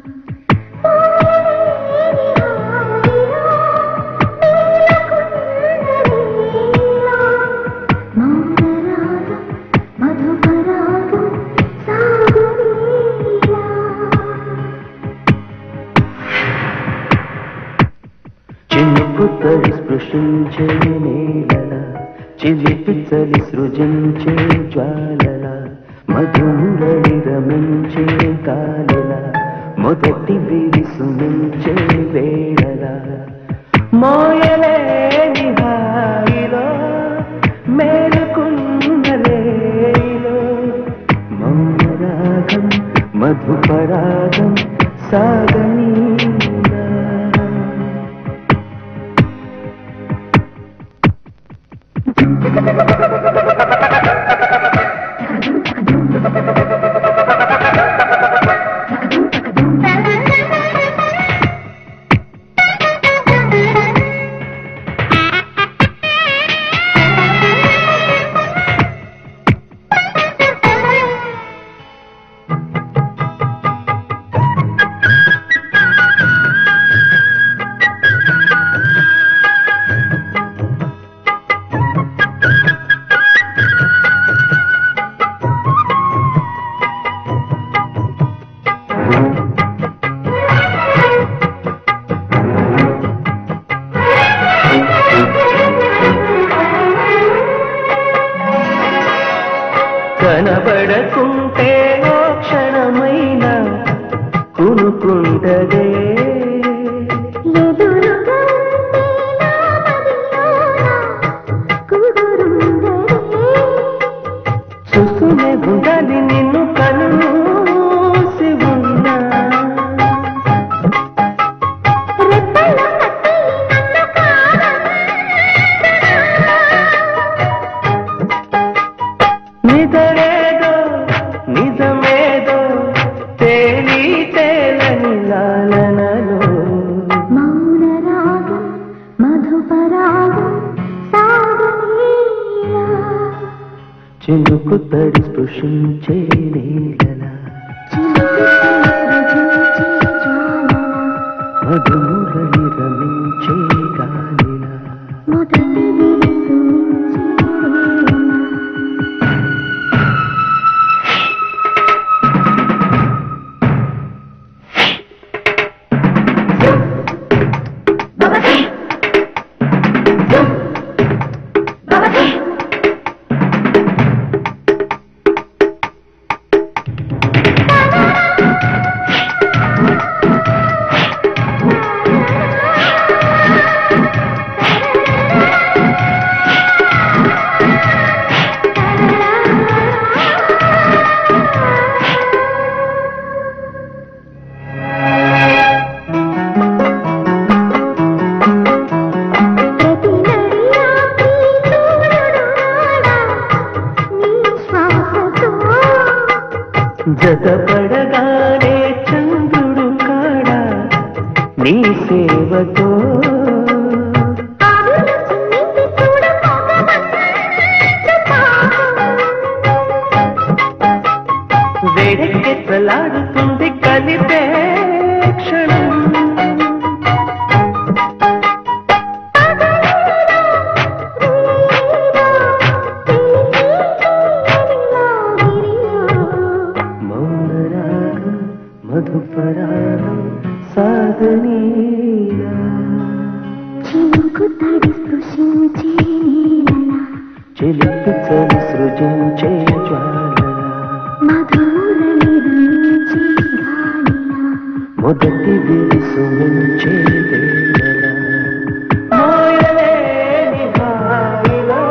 మౌనరాగం మధుపరాగం సాగునీలా చినుకు తడి స్పృశించే నేలల చిలిపి చలి సృజించే జ్వాలల మధురని రమించే కాలిల మొదటి విరిసుమించే వేళల మోయలేని హాయిలో మేలుకున్నలేలో మౌనరాగం మధుపరాగం సాగనీలా ఆ స్పృశించే నేలలా మధుమురళి రమించే గాలిలా జతపడగానే చంద్రుడు కాడా నీ సేవతో వేడెక్కలాడుతుంది కలిపే క్షణం మౌనరాగం మధుపరాగం సాగనీయా చెలిపి చలి సృజించే జ్వాలలా మొదటి విరుసు ఉంచే వేళలా మోయలేని హాయిలో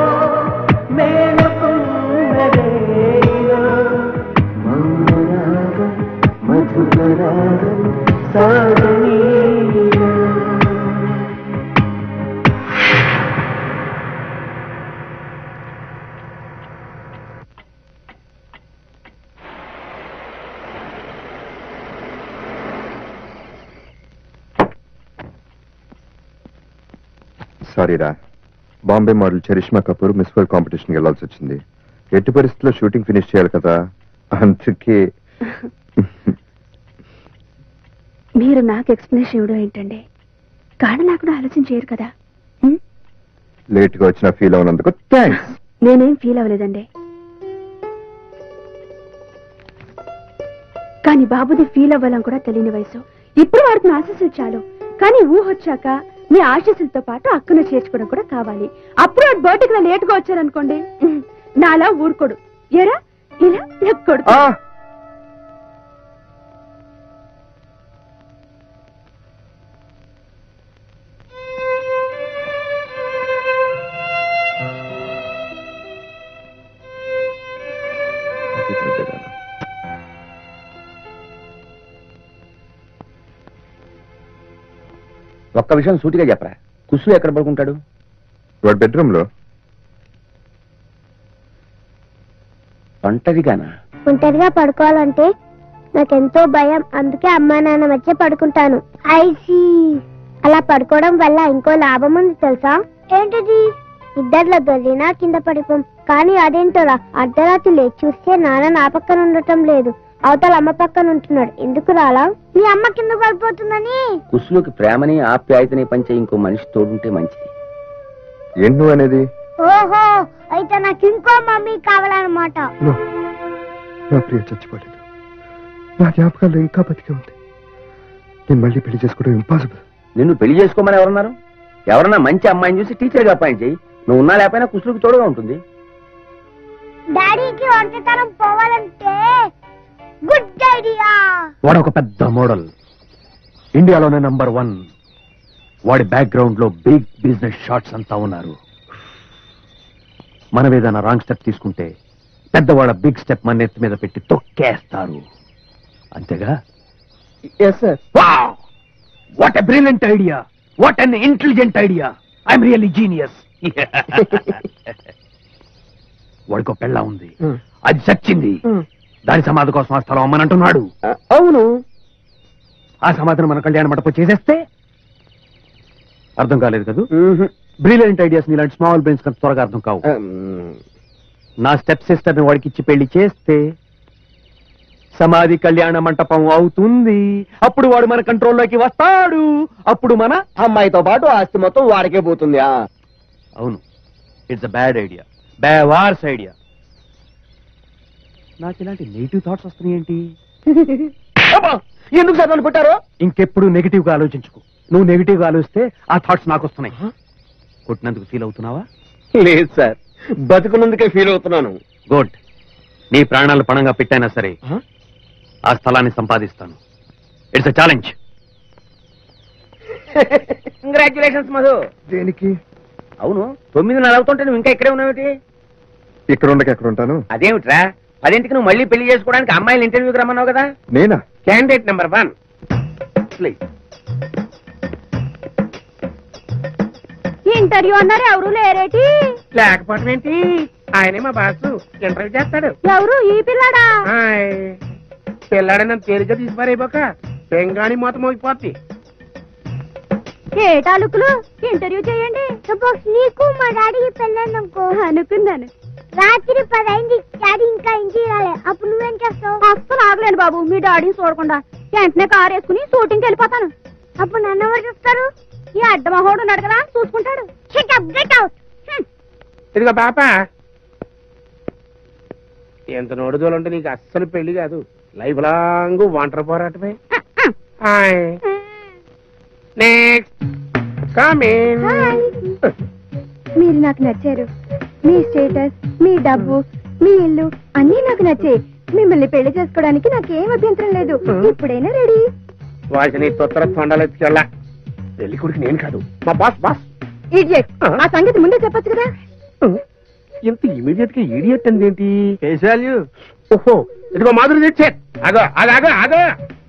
మేలుకున్నదేలో మౌనరాగం మధుపరాగం సాగనీయా సారీ రా Bombay model Charishma Kapoor miss world competition వెళ్ళాల్సి వచ్చింది ఎట్టి పరిస్థితుల్లో షూటింగ్ ఫినిష్ చేయాలి కదా అందుకే మీరు నాకు ఎక్స్ప్లెనేషన్ ఇవ్వడం ఏంటండి కాడ లేకుండా ఆలోచన చేయరు కదా లేట్ గా వచ్చిన ఫీల్ అవునందుకు థ్యాంక్స్ నేనేం ఫీల్ అవ్వలేదండి కానీ బాబుది ఫీల్ అవ్వాలని కూడా తెలియని వయసు ఇప్పుడు వాడికి నా ఆశీస్సులు చాలు కానీ ఊహ వచ్చాక మీ ఆశీస్సులతో పాటు అక్కను చేర్చుకోవడం కూడా కావాలి అప్పుడు వాడు బయటకు లేటుగా వచ్చారనుకోండి ఉహ్, నాలా ఊరుకోడు ఎరా ఇలా లెక్కొడు ఒక్క విషయం సూటిగా చెప్పరా కుసులు ఎక్కడ పడుకుంటాడు వాడు బెడ్రూమ్ లో ఒంటరిగానా ఒంటరిగా పడుకోవాలంటే నాకెంతో భయం అందుకే అమ్మా నాన్న మధ్య పడుకుంటాను ఐసి అలా పడుకోవడం వల్ల ఇంకో లాభం ఉంది తెలుసా ఏంటిది ఇద్దరిలో దొరినా కింద పడిపోం కానీ అదేంటోరా అర్ధరాత్రి లేచి చూస్తే నాన్న నా పక్కన ఉండటం లేదు అవతల అమ్మ పక్కన ఉంటున్నాడు ఎందుకు రాలా మీ అమ్మ కింద పడిపోతుందని కుసులుకి ప్రేమని ఆప్యాయతని పంచే ఇంకో మనిషి తోడుంటే మంచిది ఏంటి నువ్వు అనేది ఓహో అయితే నాకు ఇంకో మమ్మీ కావాలన్నమాట No. నా ప్రియ చచ్చిపోలేదు నా జ్ఞాపకాల్లో ఇంకా బతికే ఉంది నేను మళ్ళీ పెళ్లి చేసుకోవడం ఇంపాసిబుల్ నిన్ను పెళ్లి చేసుకోమని ఎవరన్నారు ఎవరన్నా మంచి అమ్మాయిని చూసి టీచర్గా అపాయింట్ చేయి నువ్వు ఉన్నా లేకపోయినా కుసులుకి తోడుగా ఉంటుంది డాడీకి ఒంటరితనం పోవాలంటే గుడ్ ఐడియా వాడు ఒక పెద్ద మోడల్ ఇండియాలోనే నంబర్ వన్ వాడి బ్యాక్గ్రౌండ్ లో బిగ్ బిజినెస్ షాట్స్ అంతా ఉన్నారు మనం ఏదైనా రాంగ్ స్టెప్ తీసుకుంటే పెద్దవాళ్ళ బిగ్ స్టెప్ మన నెత్తి మీద పెట్టి తొక్కేస్తారు అంతేగా what a brilliant idea what an intelligent idea I'm really genius వాడికో పెళ్ళ ఉంది అది చచ్చింది దాని సమాధి కోసం ఆ స్థలం అమ్మనంటున్నాడు అవును ఆ సమాధిని మన కళ్యాణ మండపం చేసేస్తే అర్థం కాలేదు కదా బ్రిలియంట్ ఐడియాస్ ఇలాంటి స్మాల్ బ్రెయిన్స్ కంత త్వరగా అర్థం కావు నా స్టెప్ సిస్టర్ ని వాడికి ఇచ్చి పెళ్లి చేస్తే సమాధి కళ్యాణ మంటపం అవుతుంది అప్పుడు వాడు మన కంట్రోల్లోకి వస్తాడు అప్పుడు మన అమ్మాయితో పాటు ఆస్తి మొత్తం వాడికే పోతుంది ఆ. అవును ఇట్స్ అ బ్యాడ్ ఐడియా బ్యావార్స్ ఐడియా నాకు ఇలాంటి నెగిటివ్ థాట్స్ వస్తున్నాయి ఏంటి అబ్బా! ఎందుకు సార్ నన్ను కొట్టారు ఇంకెప్పుడు నెగిటివ్ గా ఆలోచించుకో నువ్వు నెగిటివ్ గా ఆలోచిస్తే ఆ థాట్స్ నాకు వస్తున్నాయి కొట్టినందుకు ఫీల్ అవుతున్నావా లేదు సార్ బతుకున్నందుకే ఫీల్ అవుతున్నాను గుడ్ నీ ప్రాణాలు పణంగా పెట్టైనా సరే ఆ స్థలాన్ని సంపాదిస్తాను it's a challenge congratulations Madhu దేనికి అవును తొమ్మిదిన్నర అవుతుంటే నువ్వు ఇంకా ఇక్కడే ఉన్నావేటి ఇక్కడ ఉండక ఎక్కడ ఉంటాను అదేమిట్రా పదింటికి నువ్వు మళ్ళీ పెళ్లి చేసుకోవడానికి అమ్మాయిలు ఇంటర్వ్యూకి రమ్మన్నావు కదా నేనా candidate number one please interview అన్నారు ఎవరు లేరేటి లేకపోవటం ఏంటి ఆయనే మా బాసు ఇంటర్వ్యూ చేస్తాడు ఎవరు ఈ పిల్లడా హాయ్ పిల్లాడని నన్ను తేలిగ్గా తీసి పారైపోక పెంగాణి మూత మోగిపోద్ది ఏ తాలూకులు ఇంటర్వ్యూ చేయండి నీకు మా డాడీకి పెళ్ళాను అనుకో అనుకున్నాను రాత్రి పదైంది డాడీ ఇంకా ఇంటికి రాలే అప్పుడు నువ్వేం చేస్తావు అస్సలు ఆగలేను బాబు మీ డాడీని చూడకుండా వెంటనే కారు వేసుకుని షూటింగ్కి వెళ్ళిపోతాను అప్పుడు నన్ను ఎవరు చూస్తారు ఈ అడ్డమహోడు ఉన్నాడు కదా చూసుకుంటాడు గెట్ అవుట్ ఇదిగో పాప ఎంత నోడుదోలు ఉంటే నీకు అస్సలు పెళ్లి కాదు లైఫ్ లాంగ్ ఒంటరి పోరాటమే హాయ్ నెక్స్ట్ కమిన్ మీరు నాకు నచ్చారు మీ స్టేటస్ మీ డబ్బు మీ ఇల్లు అన్నీ నాకు నచ్చాయి మిమ్మల్ని పెళ్లి చేసుకోవడానికి నాకేం అభ్యంతరం లేదు ఇప్పుడైనా రెడీ వాసిని తొత్తర తొండలు ఎత్తుకెళ్ళా పెళ్లి కొడుకు నేను కాదు మా బాస్ బాస్ ఇడియట్ ఆ సంగతి ముందే చెప్పొచ్చు కదా ఇంత ఇమీడియట్ గా ఈడియట్ అందేంటి కేశాల్యూ ఓహో ఇదిగో మాధురి తెచ్చే అగో అగో అగో అగో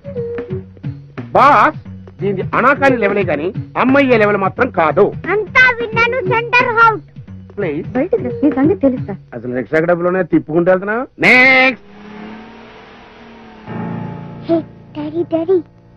బాస్ దీని అనాకాలి లెవెలే గాని అమ్మయ్యే లెవెల్ మాత్రం కాదు అంతా విన్నాను సెంటర్ హౌస్ ప్లీజ్ బయటకు రా, నీ సంగతి తెలుస్తా అసలు రిక్షా డబ్బులోనే తిప్పుకుంటూ వెళ్తున్నావు నెక్స్ట్ హే డాడీ డాడీ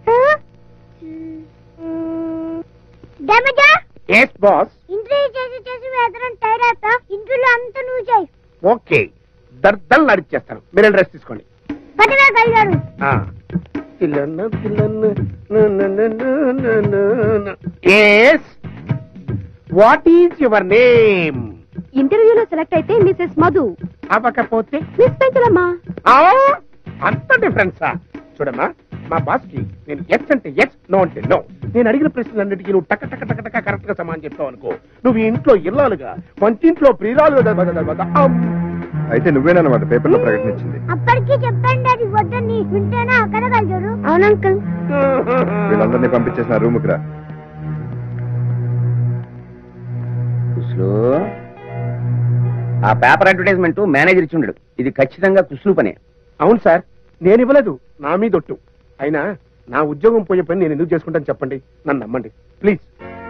డమజా ఎస్ బాస్ ఇంటర్వ్యూ చేసి చేసి వేదరం టైర్ అవుతా ఇంటర్వ్యూలో అంతా నువ్వు చేయి ఓకే దర్దలు నడిచేస్తాను మీరు రెస్ట్ తీసుకోండి పదివే గారు ఆ. తిల్లన్న, తిల్లన్న, న, న, న, న, న, న, న. Yes. What is your name ఇంటర్వ్యూలో సెలెక్ట్ అయితే మిసెస్ మధు అవ్వకపోతే మిస్ పెంచలమ్మా ఆ, అంత డిఫరెన్సా చూడమ్మా మా బాస్ కి నేను ఎస్ అంటే ఎస్ నో అంటే నో నేను అడిగిన ప్రశ్నలన్నిటికీ నువ్వు టక టక టక టక కరెక్ట్ గా సమాధానం చెప్తావు అనుకో నువ్వు ఈ ఇంట్లో ఇల్లాలుగా వంటింట్లో ప్రియురాలుగా అమ్. అయితే నువ్వేనన్నమాట పేపర్లో ప్రకటించింది అప్పటికి చెప్పండి డాడీ వద్దని వింటేనే అక్కడ కలిగారు అవును అంకుల్ వీళ్ళందరినీ పంపించేసిన రూముకి రా కుస్లు ఆ పేపర్ అడ్వర్టైజ్మెంట్ మేనేజర్ ఇచ్చి ఉండడు ఇది ఖచ్చితంగా కుస్లు పనే అవును సార్ నేను ఇవ్వలేదు నా మీదొట్టు అయినా నా ఉద్యోగం పోయే పని నేను ఎందుకు చేసుకుంటాను చెప్పండి నన్ను నమ్మండి ప్లీజ్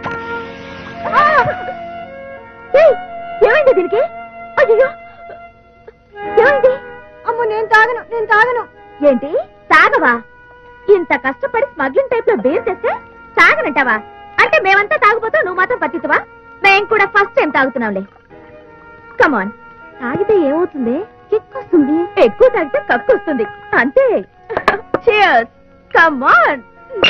ఏయ్, ఏమైంది దీనికి అయ్యో ఏమైంది అమ్మో నేను తాగను నేను తాగను ఏంటి తాగవా ఇంత కష్టపడి స్మగ్లింగ్ టైప్ లో బేర్ తెస్తే తాగనంటావా అంటే మేమంతా తాగిపోతావు నువ్వు మాత్రం పట్టించవా మేం కూడా ఫస్ట్ టైం తాగుతున్నాంలే కమాన్ తాగితే ఏమవుతుంది కిక్ వస్తుంది ఎక్కువ తాగితే కక్కు వస్తుంది అంతే చియర్స్ కమాన్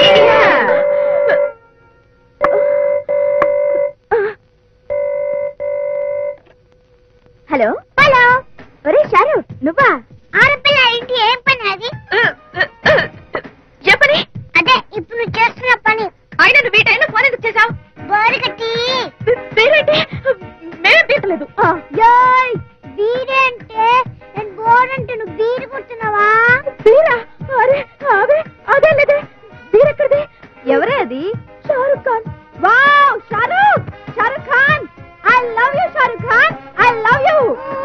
హలో హలో ఒరే షారు నువ్వా ఆడపిల్ల ఇంటి ఏం పని అది చెప్పని అదే ఇప్పుడు నువ్వు చేస్తున్న పని అయినా నువ్వు ఈ టైంలో ఫోన్ ఎందుకు చేసావు బోరు కట్టి పేరేంటి మేమేం పీకలేదు యోయ్ బీరంటే నేను బోరంటే నువ్వు బీరు కొడుతున్నావా బీరా అరే అదే అదే లేదే బీరెక్కడిది ఎవరే అది Shahrukh Khan wow Shahrukh Shahrukh Khan I love you Shahrukh Khan I love you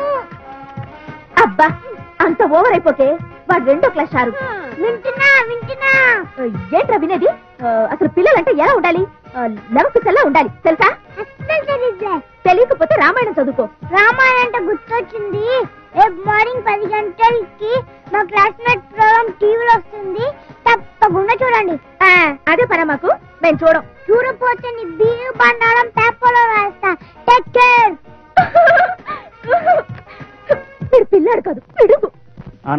అబ్బా అంత ఓవర్ అయిపోతే వాడు రెండో క్లాస్ షారుఖ్ వింటున్నా వింటున్నా ఏంట్రా వినేది ఆ, అసలు పిల్లలంటే ఎలా ఉండాలి లవకుశల్లా ఉండాలి తెలుసా అస్సలు తెలీదులే. తెలియకపోతే రామాయణం చదువుకో రామాయణ అంటే గుర్తొచ్చింది రేపు మార్నింగ్ పది గంటలకి మా క్లాస్మేట్ ప్రోగ్రామ్ టీవీలో వస్తుంది తప్పకుండా చూడండి ఆ, అదే పని మాకు మేము చూడం చూడపోతే నీ బీరు బండారం పేపర్లో వేస్తా టేక్ కేర్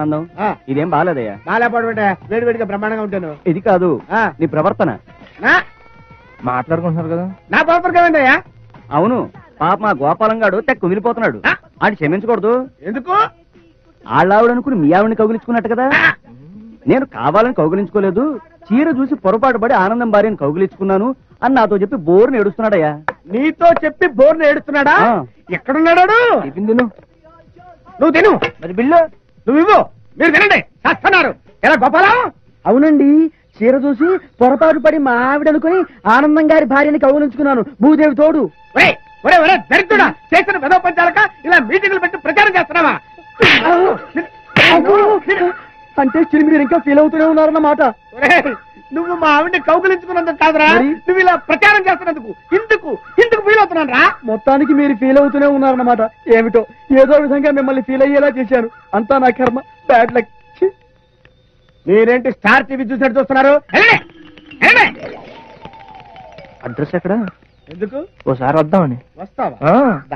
ఆనందం ఆ. ఇదేం బాగాలేదయ్యా బాలేపాడు అంటే వేడి వేడిగా బ్రహ్మాండంగా ఉంటాను ఇది కాదు ఆ. నీ ప్రవర్తన నా మాట్లాడుకుంటున్నారు కదా నా ప్రవర్తన ఏమైందయ్యా అవును పాప మా గోపాలం గాడు తెగ కుమిలిపోతున్నాడు ఆ. ఆడి క్షమించకూడదు ఎందుకు ఆళ్ళావిడ అనుకుని మీ ఆవిడని కౌగిలించుకున్నట్టు కదా నేను కావాలని కౌగిలించుకోలేదు చీర చూసి పొరపాటు పడి ఆనందం భార్యని కౌగిలించుకున్నాను అని నాతో చెప్పి బోర్ని ఏడుస్తున్నాడయ్యా నీతో చెప్పి బోర్ని ఏడుస్తున్నాడా ఆ. ఎక్కడున్నాడు టిఫిన్ తిను నువ్వు తిను మరి బిల్లు నువ్వు ఇవ్వు మీరు తినండి చేస్తున్నారు ఎలా గోపాలం అవునండి చీర చూసి పొరపాటు పడి మా ఆవిడ అనుకుని ఆనందం గారి భార్యని కౌగులించుకున్నాను భూదేవి తోడు ఒరే ఒరే ఒరే దరిద్రుడా చేసిన పెదవ పంచాలక ఇలా మీటింగ్లు పెట్టి ప్రచారం చేస్తున్నావా అంటే స్టిల్ మీరు ఇంకా ఫీల్ అవుతూనే ఉన్నారన్నమాట ఒరేయ్, నువ్వు మా ఆవిడ్ని కౌగులించుకున్నందుకు కాదురా మరి? నువ్వు ఇలా ప్రచారం చేస్తున్నందుకు ఇందుకు ఇందుకు ఫీల్ అవుతున్నాను రా మొత్తానికి మీరు ఫీల్ అవుతూనే ఉన్నారన్నమాట ఏమిటో ఏదో విధంగా మిమ్మల్ని ఫీల్ అయ్యేలా చేశాను అంతా నా కర్మ బ్యాడ్ లక్ మీరేంటి స్టార్ టీవీ చూసినట్టు చూస్తున్నారు వెళ్ళండి, వెళ్ళండి. అడ్రస్ ఎక్కడ ఎందుకు ఓసారి వద్దామని వస్తావా దా.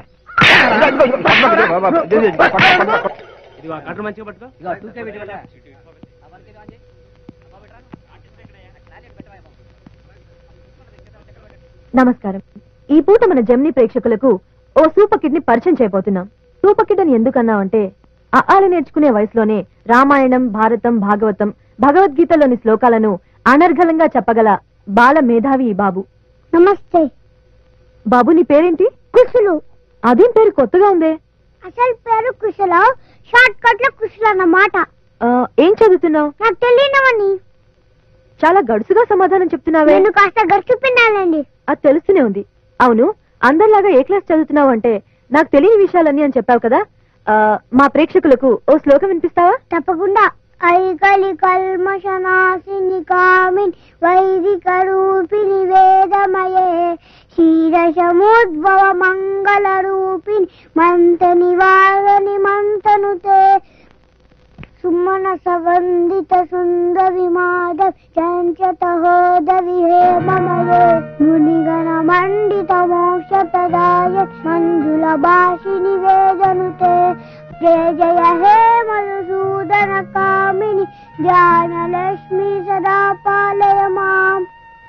నమస్కారం ఈ పూట మన జమ్ని ప్రేక్షకులకు ఓ సూపర్ కిడ్ ని పరిచయం చేయబోతున్నాం సూపర్ కిడ్ అని ఎందుకన్నామంటే అఆలు నేర్చుకునే వయసులోనే రామాయణం భారతం భాగవతం భగవద్గీతలోని శ్లోకాలను అనర్గళంగా చెప్పగల బాల మేధావి ఈ బాబు నమస్తే బాబు నీ పేరేంటి కుశలు అదేం పేరు కొత్తగా ఉందే అసలు పేరు కుశలో షార్ట్ కట్ లో కుశలు అన్నమాట ఆ, ఏం చదువుతున్నావు నాకు తెలియనవని చాలా గడుసుగా సమాధానం చెప్తున్నావే నేను కాస్త గడిచిపోయినానండి అది తెలుస్తూనే ఉంది అవును అందరిలాగా ఏ క్లాస్ చదువుతున్నావు అంటే నాకు తెలియని విషయాలన్నీ అని చెప్పావు కదా ఆ, మా ప్రేక్షకులకు ఓ శ్లోకం వినిపిస్తావా తప్పకుండా ఐకలి కల్మషనాశిని కామిన్ వైదిక రూపిణి వేదమయే క్షీరసముద్భవ మంగళ రూపిణి మంత నివారణి మంతనుతే సుమన సవందిత సుందరి మాధవ్ చంచతహోదరి హేమమయే మునిగణ మండిత మోక్షప్రదాయ మంజుల భాషిని వేదనుతే జయ జయ హే మధుసూదన కామిని ధ్యానలక్ష్మి సదా పాలయ మాం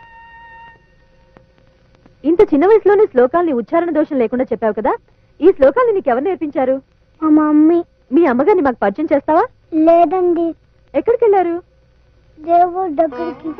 ఇంత చిన్న వయసులోనే శ్లోకాల్ని ఉచ్చారణ దోషం లేకుండా చెప్పావు కదా ఈ శ్లోకాల్ని నీకెవరు నేర్పించారు మా మమ్మీ మీ అమ్మగారిని మాకు పరిచయం చేస్తావా లేదండి ఎక్కడికి వెళ్ళారు దేవుడి దగ్గరికి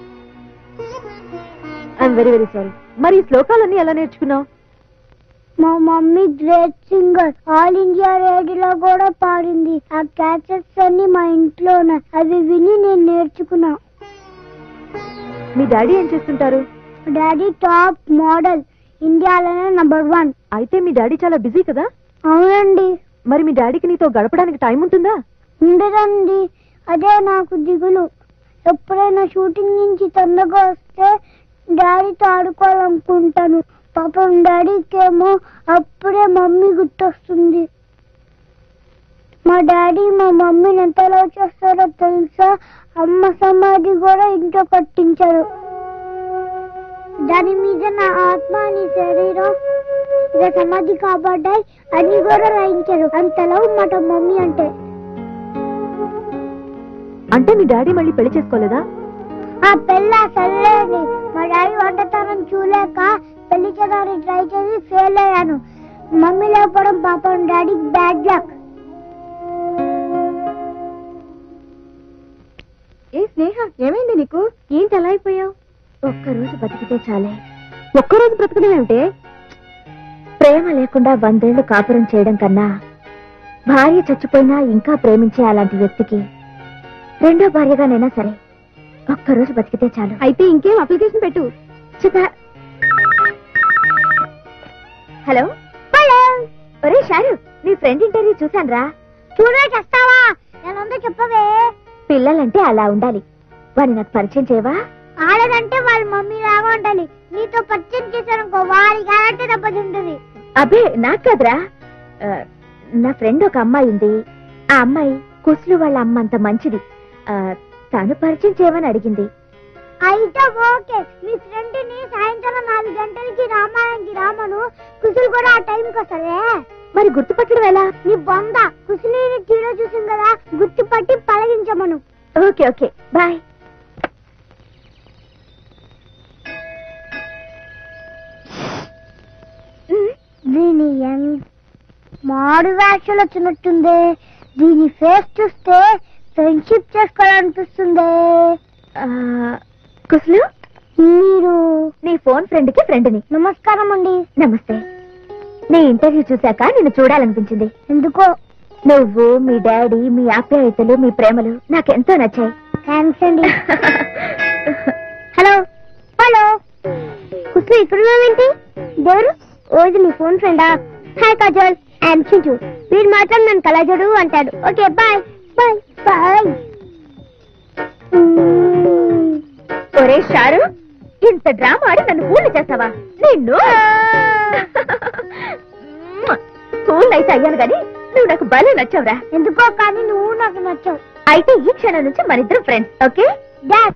ఐఎమ్ వెరీ వెరీ సారీ మరి ఈ శ్లోకాలన్నీ ఎలా నేర్చుకున్నావు మా mummy great singer all India రేడియోలో కూడా పాడింది ఆ క్యాసెట్స్ అన్ని మా ఇంట్లో ఉన్నాయి అవి విని నేను నేర్చుకున్నా మీ డాడీ ఏం చేస్తుంటారు డాడీ టాప్ మోడల్ ఇండియాలోనే నంబర్ వన్ అయితే మీ డాడీ చాలా బిజీ కదా అవునండి మరి మీ డాడీకి నీతో గడపడానికి టైం ఉంటుందా ఉండదండి అదే నాకు దిగులు ఎప్పుడైనా షూటింగ్ నుంచి తొందరగా వస్తే డాడీతో ఆడుకోవాలనుకుంటాను పాపం డాడీకేమో అప్పుడే మమ్మీ గుర్తొస్తుంది మా డాడీ మా మమ్మీని ఎంత లవ్ చేస్తారో తెలుసా అమ్మ సమాధి కూడా ఇంట్లో కట్టించారు దాని మీద నా ఆత్మ నీ శరీరం ఇక సమాధి కాబడ్డాయి అన్ని కూడా రాయించారు అంత లవ్ మాట మమ్మీ అంటే అంటే మీ డాడీ మళ్ళీ పెళ్లి చేసుకోలేదా ఆ పెళ్ళ సర్లేండి మా డాడీ వంటతనం చూలేక పెళ్లి చేయడానికి ట్రై చేసి ఫెయిల్ అయ్యాను మమ్మీ లేకపోవడం పాపం డాడీకి బ్యాడ్ లక్ ఏ స్నేహ ఏమైంది నీకు ఏంటి అలా అయిపోయావు ఒక్కరోజు బతికితే చాలే ఒక్కరోజు బ్రతకడం ఏమిటే ప్రేమ లేకుండా వందేళ్లు కాపురం చేయడం కన్నా భార్య చచ్చిపోయినా ఇంకా ప్రేమించే అలాంటి వ్యక్తికి రెండో భార్యగానైనా సరే ఒక్కరోజు బతికితే చాలు అయితే ఇంకేం అప్లికేషన్ పెట్టు చిత హలో హలో ఒరే షారు నీ ఫ్రెండ్ ఇంటర్వ్యూ చూసాను రా చూడే చేస్తావా నేనుందో చెప్పవే పిల్లలంటే అలా ఉండాలి వాడిని నాకు పరిచయం చేయవా ఆడదంటే వాళ్ళ మమ్మీ లాగా ఉండాలి నీతో పరిచయం చేశాను వారి క్యారెక్టర్ దెబ్బతింటుంది అబ్బే నాకు కదరా ఆ, నా ఫ్రెండ్ ఒక అమ్మాయి ఉంది ఆ అమ్మాయి కుసులు వాళ్ళ అమ్మ అంత మంచిది ఆ, తను పరిచయం చేయమని అడిగింది అయితే ఓకే మీ ఫ్రెండ్ ని సాయంత్రం నాలుగు గంటలకి రామాయణకి రామను కుసులు కూడా ఆ టైంకి వస్తారే మరి గుర్తుపట్టడం ఎలా నీ బొంద కుసిని టీలో చూసింది కదా గుర్తుపట్టి పలగించమను ఓకే ఓకే బాయ్ దీని ఎన్- మాడు వ్యాఖ్యలు వచ్చినట్టుంది దీని ఫేస్ చూస్తే ఫ్రెండ్షిప్ చేసుకోవాలనిపిస్తుంది కుసులు మీరు నీ ఫోన్ ఫ్రెండ్ కి ఫ్రెండ్ని నమస్కారం అండి నమస్తే నీ ఇంటర్వ్యూ చూశాక నిన్ను చూడాలనిపించింది ఎందుకో నువ్వు మీ డాడీ మీ ఆప్యాయతలు మీ ప్రేమలు నాకెంతో నచ్చాయి థ్యాంక్స్ అండి హలో హలో కుసు ఇక్కడ ఉన్నావేంటి దేవుడు ఓది నీ ఫోన్ ఫ్రెండా హాయ్ కాజల్ ఐఎమ్ చింటూ వీడు మాత్రం నన్ను కలజడు అంటాడు ఓకే బాయ్ బాయ్ బాయ్ ఒరే షారు ఇంత డ్రామా ఆడి నన్ను పూర్ణ చేస్తావా నిన్ను ఫోన్ అయితే అయ్యాను గాని నువ్వు నాకు భలే నచ్చావురా ఎందుకో కానీ నువ్వు నాకు నచ్చావు అయితే ఈ క్షణం నుంచి మన ఇద్దరు ఫ్రెండ్స్ ఓకే డాడ్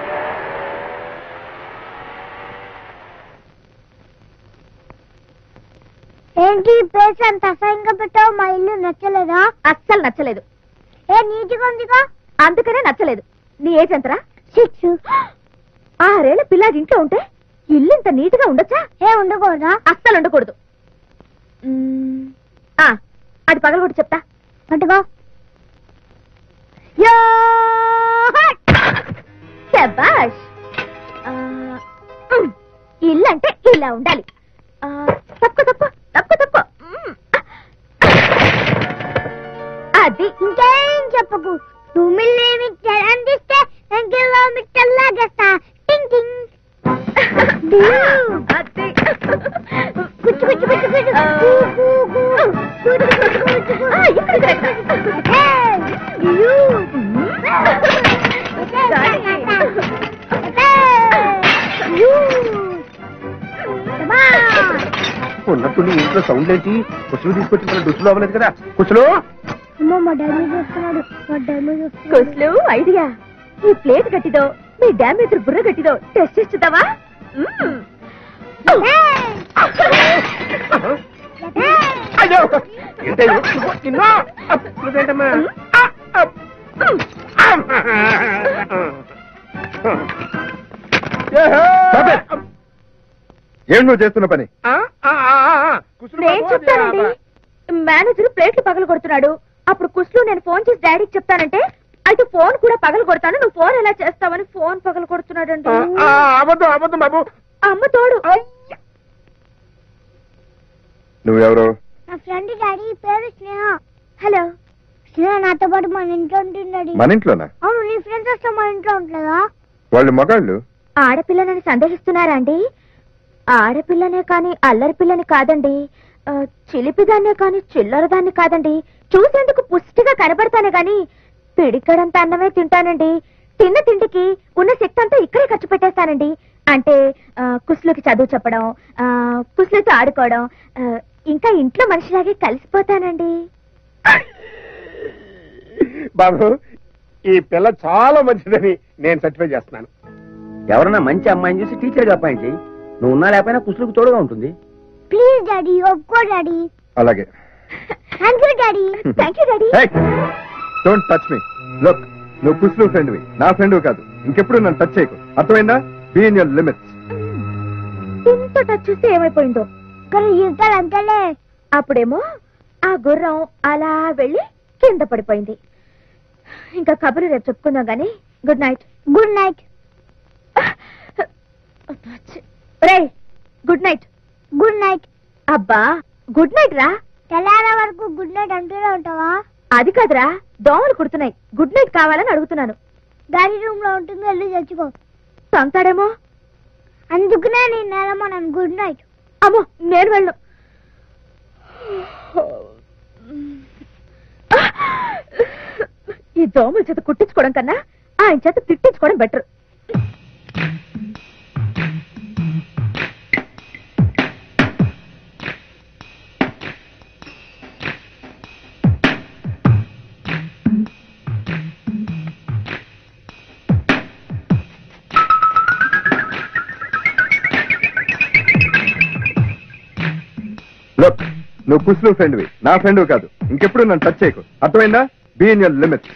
ఏంటి ప్లేస్ అంత అసహ్యంగా పెట్టావు మా ఇల్లు నచ్చలేదా అస్సలు నచ్చలేదు ఏ నీట్గా ఉందిగా అందుకనే నచ్చలేదు నీ ఏజ్ ఎంతరా సిక్స్ ఆరేళ్ల పిల్లాడి ఇంట్లో ఉంటే ఇల్లు ఇంత నీట్ గా ఉండొచ్చా ఏ ఉండకూడదా అస్సలు ఉండకూడదు మ్మ్. ఆ, అది పగలగొట్టి చెప్తా పట్టుకో యో శబాష్ ఆ, మ్. ఇల్లు అంటే ఇలా ఉండాలి ఆ, తక్కువ తక్కువ తక్కువ తక్కువ మ్. అది ఇంకేం చెప్పకు నువ్వు మిల్లీమీటర్ అందిస్తే నేను కిలోమీటర్ లాగేస్తా టింగ్ టింగ్ అది కుచ్చు కుచ్చు కుచ్చు కుచ్చు కూ, కూ, కూ. కుచ్చు, కుచ్చు, కుచ్చు, కుచ్చు. ఇక్కడ, ఇక్కడ, ఇక్కడ. Hey, you. Hey, you. Come on. ఉన్నట్టుండి ఇంట్లో సౌండ్ లేచి కుసులు తీసుకొచ్చి మన డుస్సులు అవ్వలేదు కదా కుసులు అమ్మో మా డాడీ చూస్తున్నాడు మా డాడీ చూస్తున్నాడు ఐడియా ఈ ప్లేట్ గట్టిదో మీ డ్యామేజ్ బుర్ర గట్టిదో టెస్ట్ చేస్తుందావా అయ్యో ఏంటే ఇది? నిన్ను? అప్, నువ్వేంటమ్మా? ఆ, అప్. ఏహే! Stop it. ఏం నువ్వు చేస్తున్న పని ఆ, ఆ, ఆ, ఆ, కుసులు నేను బాబు, అది, చెప్తానండి మేనేజర్ ప్లేట్లు పగలు కొడుతున్నాడు అప్పుడు కుస్లు నేను ఫోన్ చేసి డాడీకి చెప్తానంటే అయితే ఫోన్ కూడా పగలు కొడతాను నువ్వు ఫోన్ ఎలా చేస్తావని ఫోన్ పగలు కొడుతున్నాడండి ఆ, ఆ, అబద్ధం అబద్ధం బాబు అమ్మ తోడు నువ్వెవరు నా ఫ్రెండ్ డాడీ పేరు స్నేహ హలో స్నేహ నాతో పాటు మన ఇంట్లో ఉంటుంది డాడీ మన ఇంట్లోనా అవును నీ ఫ్రెండ్స్ వస్తే మన ఇంట్లో ఉంటుందా వాళ్ళు మగాళ్ళు ఆడపిల్లనని సందేహిస్తున్నారా అండి ఆడపిల్లనే కాని అల్లరి పిల్లని కాదండి ఆ, చిలిపిదాన్నే కాని చిల్లరదాన్ని కాదండి చూసేందుకు పుష్టిగా కనబడతానే గాని పిడికడంత అన్నమే తింటానండి తిన్న తిండికి ఉన్న శక్తి అంతా ఇక్కడే ఖర్చు పెట్టేస్తానండి అంటే ఆ, కుస్లుకి చదువు చెప్పడం ఆ, కుస్లుతో ఆడుకోవడం ఆ, ఇంకా ఇంట్లో మనిషిలాగే కలిసిపోతానండి బాబు ఈ పిల్ల చాలా మంచిదని నేను సర్టిఫై చేస్తున్నాను ఎవరన్నా మంచి అమ్మాయిని చూసి టీచర్గా అపాయింట్ చేయి నువ్వు ఉన్నా లేకపోయినా కుసులకు తోడుగా ఉంటుంది ప్లీజ్ డాడీ ఒప్పుకో డాడీ అలాగే thank you daddy thank you daddy don't touch me look నువ్వు కుస్లు ఫ్రెండ్వి నా ఫ్రెండ్ కాదు ఇంకెప్పుడు నన్ను టచ్ చేయకు అర్థమైందా బీ ఇన్ యువర్ లిమిట్స్ ఇంత టచ్ చూస్తే ఏమైపోయిందో కానీ జీవితాలు అంతలే అప్పుడేమో ఆ గుర్రం అలా వెళ్ళి కింద పడిపోయింది ఇంకా కబురు రేపు చెప్పుకుందాం గాని గుడ్ నైట్ గుడ్ నైట్ రే గుడ్ నైట్ గుడ్ నైట్ అబ్బా గుడ్ నైట్ రా తెల్లారే వరకు గుడ్ నైట్ అంటూనే ఉంటావా అది కాదురా దోమలు కుడుతున్నాయి గుడ్ నైట్ కావాలని అడుగుతున్నాను డాడీ రూమ్ లో ఉంటుంది వెళ్ళి తెచ్చుకో తంతాడేమో అందుకనే నేను నెలమన్నాను గుడ్ నైట్ అమ్మో నేను వెళ్ళు ఈ దోమల చేత కుట్టించుకోవడం కన్నా ఆయన చేత తిట్టించుకోవడం బెటర్ లుక్ నువ్వు కుసులు ఫ్రెండ్వి నా ఫ్రెండ్ కాదు ఇంకెప్పుడు నన్ను టచ్ చేయకు అర్థమైందా బీ ఇన్ యర్ లిమిట్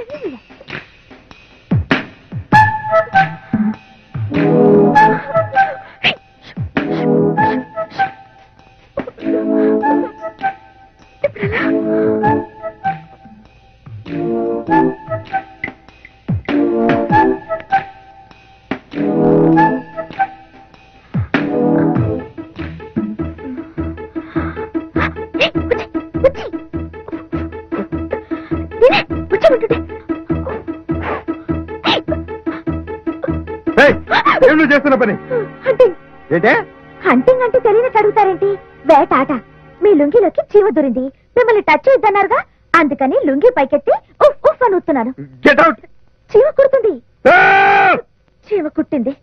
ఏయ్, ఏం నువ్వు చేస్తున్న పని హంటింగ్ ఏంటే హంటింగ్ అంటే తెలియనట్టు అడుగుతారేంటి వేట ఆట మీ లుంగిలోకి చీమ దూరింది మిమ్మల్ని టచ్ చేయొద్దన్నారుగా అందుకని లుంగి పైకెత్తి ఉఫ్ ఉఫ్ అని ఊతున్నాను గెట్ అవుట్ చీమ కుడుతుంది చీమ కుట్టింది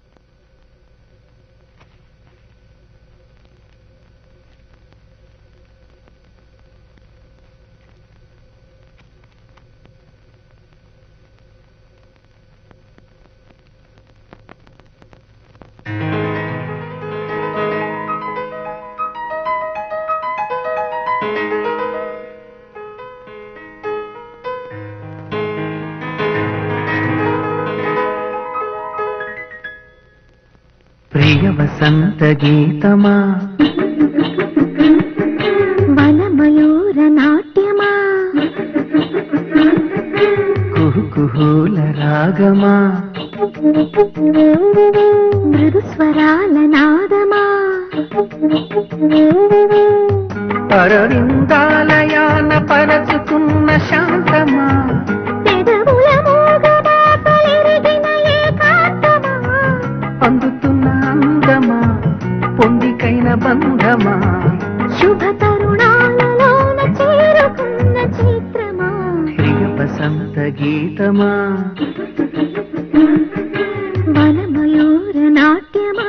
ప్రియ వసంత గీతమా వనమయూర నాట్యమా కుహు కుహూల రాగమా మృదు స్వరాల నాదమా అరవిందాలయాన పరచుకున్న శాంతమా పెదవుల మూగబాటలెరిగిన ఏకాంతమా అందుతున్న అందమా పొందికైన బంధమా శుభ తరుణాలలోన చేరుకున్న చిత్రమా ప్రియ వసంత గీతమా వనమయూర నాట్యమా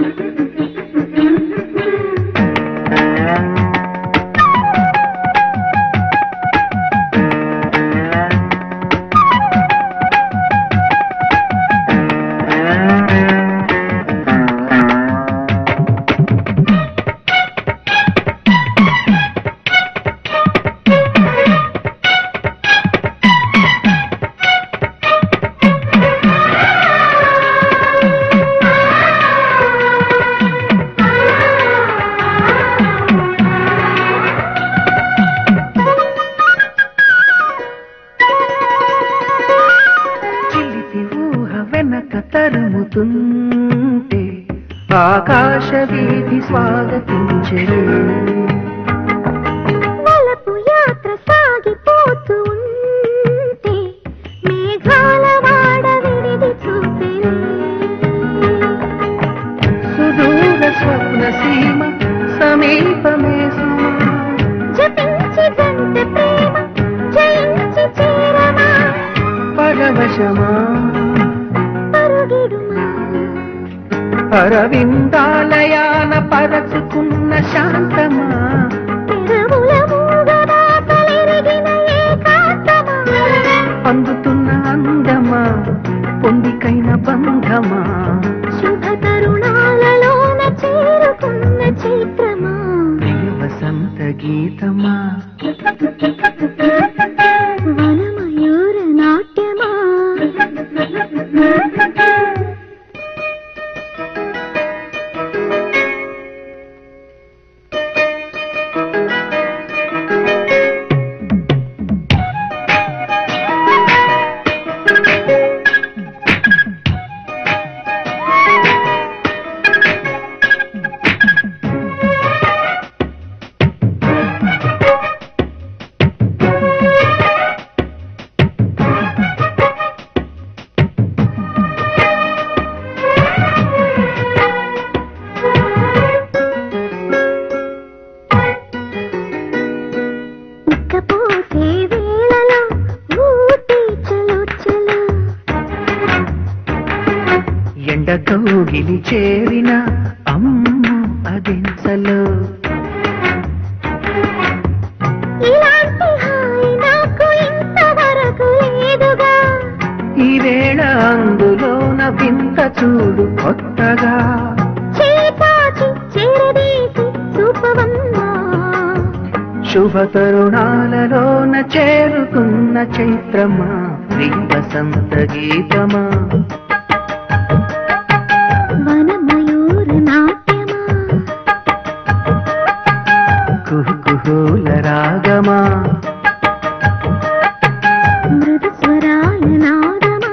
చిలిపి ఊహ వెనక తరుముతుంటే ఆకాశ వీధి స్వాగతించరు వలపు యాత్ర సాగిపోతూ ఉంటే మేఘాల వాడ విడిది చూపెను సుదూర స్వప్న సీమ సమీపమే సుమా జపించి జంట ప్రేమ జయించి చేరమా పరవశమా పరుగిడుమా అరవిందాలయాన పరచుకున్న శాంతమా పెదవుల మూగబాటలెరిగిన ఏకాంతమా అందుతున్న అందమా పొందికైన బంధమా శుభ తరుణాలలోన చేరుకున్న చిత్రమా ప్రియ వసంత గీతమా వనమయూర నాట్యమా ఇక్కపోసే వేళలో ఊటీ చలో చలో ఎండ గౌగిలి చేరిన అమ్మ అదించలో ఇలాంటి హాయి నాకు ఇంతవరకు లేదుగా ఈ వేళ అందులోన వింత చూడు కొత్తగా చేతాచి చేరదీసి చూపవమ్మా శుభ తరుణాలలోన చేరుకున్న చైత్రమా శ్రీ వసంత గీతమా వనమయూర నాట్యమా కుహుకుహుల రాగమా మృదు స్వరాల నాదమా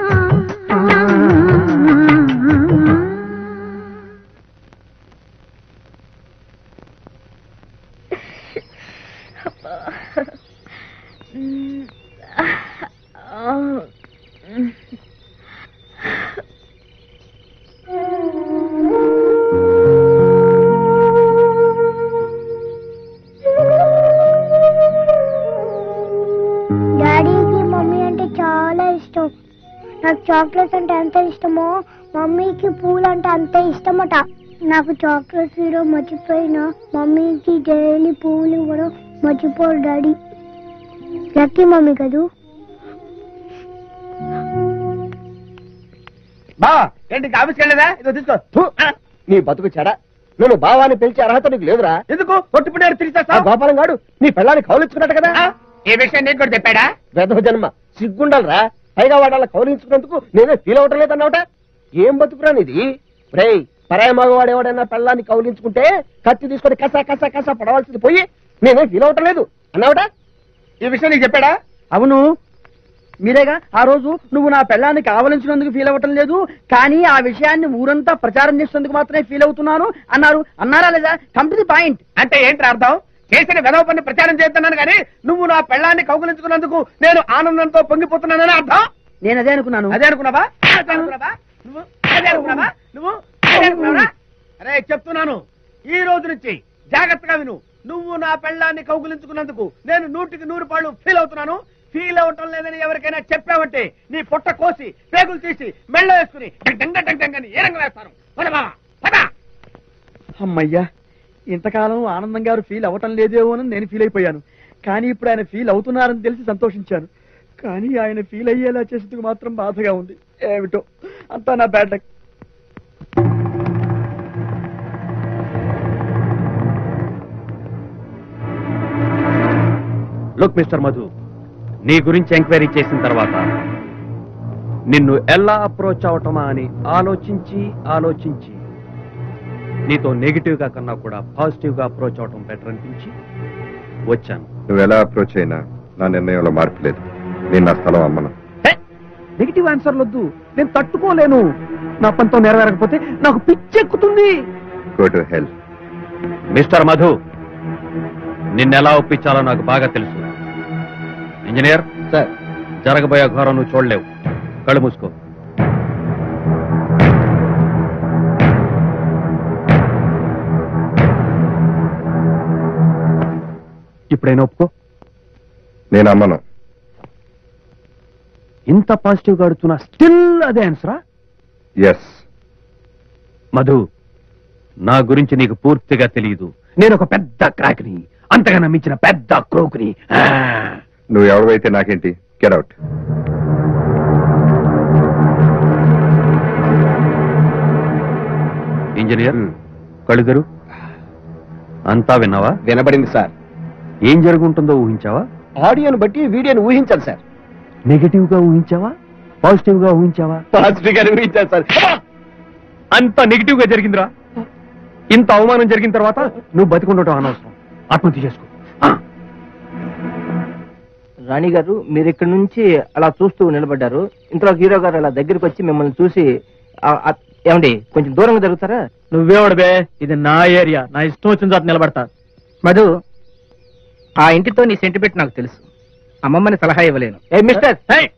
డాడీకి మమ్మీ అంటే చాలా ఇష్టం నాకు చాక్లెట్స్ అంటే ఎంత ఇష్టమో మమ్మీకి పూలు అంటే అంతే ఇష్టమట నాకు చాక్లెట్స్ హీరో మర్చిపోయినా మమ్మీకి డైలీ పూలు ఇవ్వడం మర్చిపోరు డాడీ లక్కీ మమ్మీ కదూ బా ఏంటి ఇంకా ఆఫీస్కి వెళ్ళలేదా ఇదో తీసుకో థు, ఆ. నీ బతుకు చెడ నేను బావాని పిలిచే అర్హత నీకు లేదురా ఎందుకు కొట్టుకునే తిరిగి గోపాలం గాడు నీ పెళ్ళాన్ని కౌలించుకున్నట్టు కదా ఈ విషయం నీకు కూడా చెప్పాడా వేదవ జన్మ సిగ్గుండాలరా పైగా వాడాల కౌలించుకున్నందుకు నేనే ఫీల్ అవటం లేదన్నావట ఏం బతుకురా నీది రేయ్ పరాయ మగవాడు ఎవడైనా పెళ్ళాన్ని కౌలించుకుంటే కత్తి తీసుకొని కసా కసా కసా పడవలసింది పోయి నేనే ఫీల్ అవటం లేదు అన్నావట ఈ విషయం నీకు చెప్పాడా అవును మీరేగా ఆ రోజు నువ్వు నా పెళ్ళాన్ని కావలించినందుకు ఫీల్ అవ్వటం లేదు కానీ ఆ విషయాన్ని ఊరంతా ప్రచారం చేసినందుకు మాత్రమే ఫీల్ అవుతున్నాను అన్నారు అన్నారా లేదా కమ్ టు ది పాయింట్ అంటే ఏంటి అర్థం చేసిన వెదవ పని ప్రచారం చేస్తున్నాను కానీ నువ్వు నా పెళ్ళాన్ని కౌగులించుకున్నందుకు నేను ఆనందంతో పొంగిపోతున్నానని అర్థం నేను అదే అనుకున్నాను అదే అనుకున్నావా అదే అనుకున్నావా నువ్వు అదే అనుకున్నావా నువ్వు అదే అనుకున్నావా అరే చెప్తున్నాను ఈ రోజు నుంచి జాగ్రత్తగా విను నువ్వు నా పెళ్ళాన్ని కౌగులించుకున్నందుకు నేను నూటికి నూరు పాళ్ళు ఫీల్ అవుతున్నాను ఫీల్ అవటం లేదని ఎవరికైనా చెప్పావంటే నీ పొట్ట కోసి పేగులు తీసి మెళ్ళ వేసుకుని డంగ డంగ డంగని ఏ రంగు వేస్తాను పద బావా, పద అమ్మయ్యా ఇంతకాలం ఆనందం గారు ఫీల్ అవ్వటం లేదేమో అని నేను ఫీల్ అయిపోయాను కానీ ఇప్పుడు ఆయన ఫీల్ అవుతున్నారని తెలిసి సంతోషించాను కానీ ఆయన ఫీల్ అయ్యేలా చేసేందుకు మాత్రం బాధగా ఉంది ఏమిటో అంతా నా bad luck look mister Madhu నీ గురించి ఎంక్వైరీ చేసిన తర్వాత నిన్ను ఎలా అప్రోచ్ అవటమా అని ఆలోచించి ఆలోచించి నీతో నెగిటివ్ గా కన్నా కూడా పాజిటివ్ గా అప్రోచ్ అవటం బెటర్ అనిపించి వచ్చాను నువ్వు ఎలా అప్రోచ్ అయినా నా నిర్ణయంలో మార్పు లేదు నేను నా స్థలం అమ్మను నెగిటివ్ ఆన్సర్లు వద్దు నేను తట్టుకోలేను నా పనితో నెరవేరకపోతే నాకు పిచ్చెక్కుతుంది go to hell mister Madhu నిన్నెలా ఒప్పించాలో నాకు బాగా తెలుసు ఇంజనీర్ సార్ జరగబోయే ఘోరం నువ్వు చూడలేవు కళ్ళు మూసుకో ఇప్పుడైనా ఒప్పుకో నేను అమ్మను ఇంత పాజిటివ్ గా అడుగుతున్నా స్టిల్ అదే ఆన్సరా ఎస్ మధు నా గురించి నీకు పూర్తిగా తెలియదు నేను ఒక పెద్ద క్రాక్ని అంతగా నమ్మించిన పెద్ద క్రోక్ని ఆ! నువ్వు ఎవరివైతే నాకేంటి గెట్ అవుట్ ఇంజనీర్ కళ్ళిద్దరు అంతా విన్నావా వినబడింది సార్ ఏం జరుగుంటుందో ఊహించావా ఆడియోను బట్టి వీడియోని ఊహించాలి సార్ నెగటివ్ గా ఊహించావా పాజిటివ్ గా ఊహించావా పాజిటివ్ గానే ఊహించాలి సార్ అంత నెగిటివ్ గా జరిగిందిరా ఇంత అవమానం జరిగిన తర్వాత నువ్వు బతికుండటం అనవసరం ఆత్మహత్య చేసుకో ఆ. రాణి గారు మీరు ఇక్కడ నుంచి అలా చూస్తూ నిలబడ్డారు ఇంతలో హీరో గారు అలా దగ్గరికి వచ్చి మిమ్మల్ని చూసి ఆ- ఆ- ఏమండి కొంచెం దూరంగా జరుగుతారా నువ్వేవాడు ఇది నా ఏరియా నా ఇష్టం వచ్చిన చోట నిలబడతా మధు ఆ ఇంటితో నీ సెంటిమెంట్ నాకు తెలుసు అమ్మమ్మని సలహా ఇవ్వలేను ఏ మిస్టర్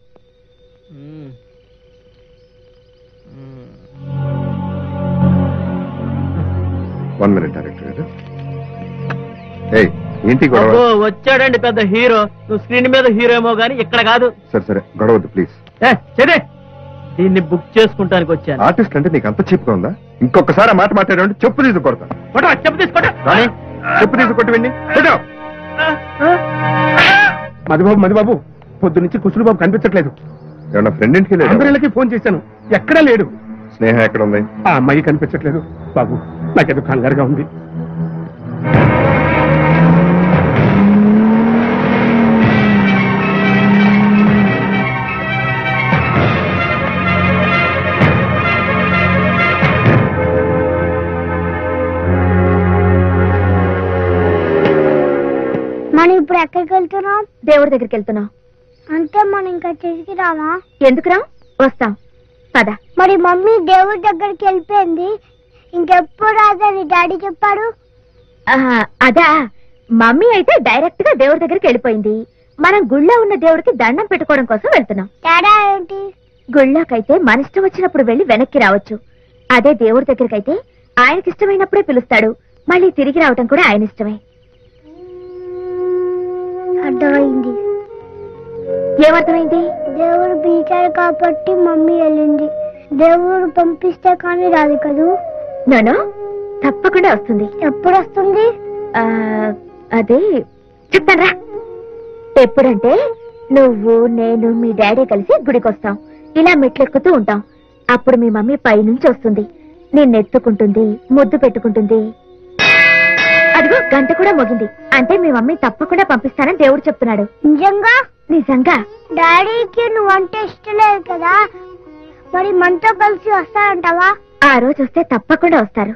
వన్ మినిట్ డైరెక్టర్ గారు ఏయ్ ఏంటి గొడవ వచ్చాడండి పెద్ద హీరో నువ్వు స్క్రీన్ మీద హీరో ఏమో గానీ ఇక్కడ కాదు సరే సరే గొడవద్దు ప్లీజ్ ఏ చెడే దీన్ని బుక్ చేసుకుంటానికి వచ్చాను ఆర్టిస్ట్ అంటే నీకు అంత చీప్ గా ఉందా ఇంకొకసారి ఆ మాట మాట్లాడండి చెప్పు తీసి కొడతా కొట్టవా, చెప్పు తీసుకోట రాణి చెప్పు తీసి కొట్టి వెండి మధుబాబు మధుబాబు పొద్దు నుంచి కుసులు బాబు కనిపించట్లేదు ఏమన్నా ఫ్రెండ్ ఇంటికి లేదు అందరిళ్ళకి ఫోన్ చేశాను ఎక్కడా లేడు స్నేహం ఎక్కడ ఉంది ఆ అమ్మాయి కనిపించట్లేదు బాబు నాకేదో కంగారుగా ఉంది ఎక్కడికి వెళ్తున్నాం దేవుడి దగ్గరికి వెళ్తున్నాం అంటే మనం ఇంకా తిరిగి రామా ఎందుకురా వస్తాం పద మరి మమ్మీ దేవుడి దగ్గరికి వెళ్ళిపోయింది ఇంకెప్పుడు రాదని డాడీ చెప్పాడు ఆ, అదా మమ్మీ అయితే డైరెక్ట్ గా దేవుడి దగ్గరికి వెళ్ళిపోయింది మనం గుళ్ళో ఉన్న దేవుడికి దండం పెట్టుకోవడం కోసం వెళ్తున్నాం తేడా ఏంటి గుళ్ళోకైతే మన ఇష్టం వచ్చినప్పుడు వెళ్ళి వెనక్కి రావచ్చు అదే దేవుడి దగ్గరికి అయితే ఆయనకి ఇష్టమైనప్పుడే పిలుస్తాడు మళ్ళీ తిరిగి రావటం కూడా ఆయన ఇష్టమే అర్థమైంది ఏమర్థమైంది దేవుడు పిలిచాడు కాబట్టి మమ్మీ వెళ్ళింది దేవుడు పంపిస్తే కానీ రాదు కదూ నోనో తప్పకుండా వస్తుంది ఎప్పుడు వస్తుంది ఆ, అదే చెప్తాను రా ఎప్పుడంటే నువ్వు నేను మీ డాడీ కలిసి గుడికి వస్తాం ఇలా మెట్లెక్కుతూ ఉంటాం అప్పుడు మీ మమ్మీ పైనుంచి వస్తుంది నిన్ను ఎత్తుకుంటుంది ముద్దు పెట్టుకుంటుంది అదిగో గంట కూడా మోగింది అంటే మీ మమ్మీ తప్పకుండా పంపిస్తానని దేవుడు చెప్తున్నాడు నిజంగా నిజంగా డాడీకి నువ్వంటే ఇష్టం లేదు కదా మరి మనతో కలిసి వస్తానంటావా ఆ రోజు వస్తే తప్పకుండా వస్తారు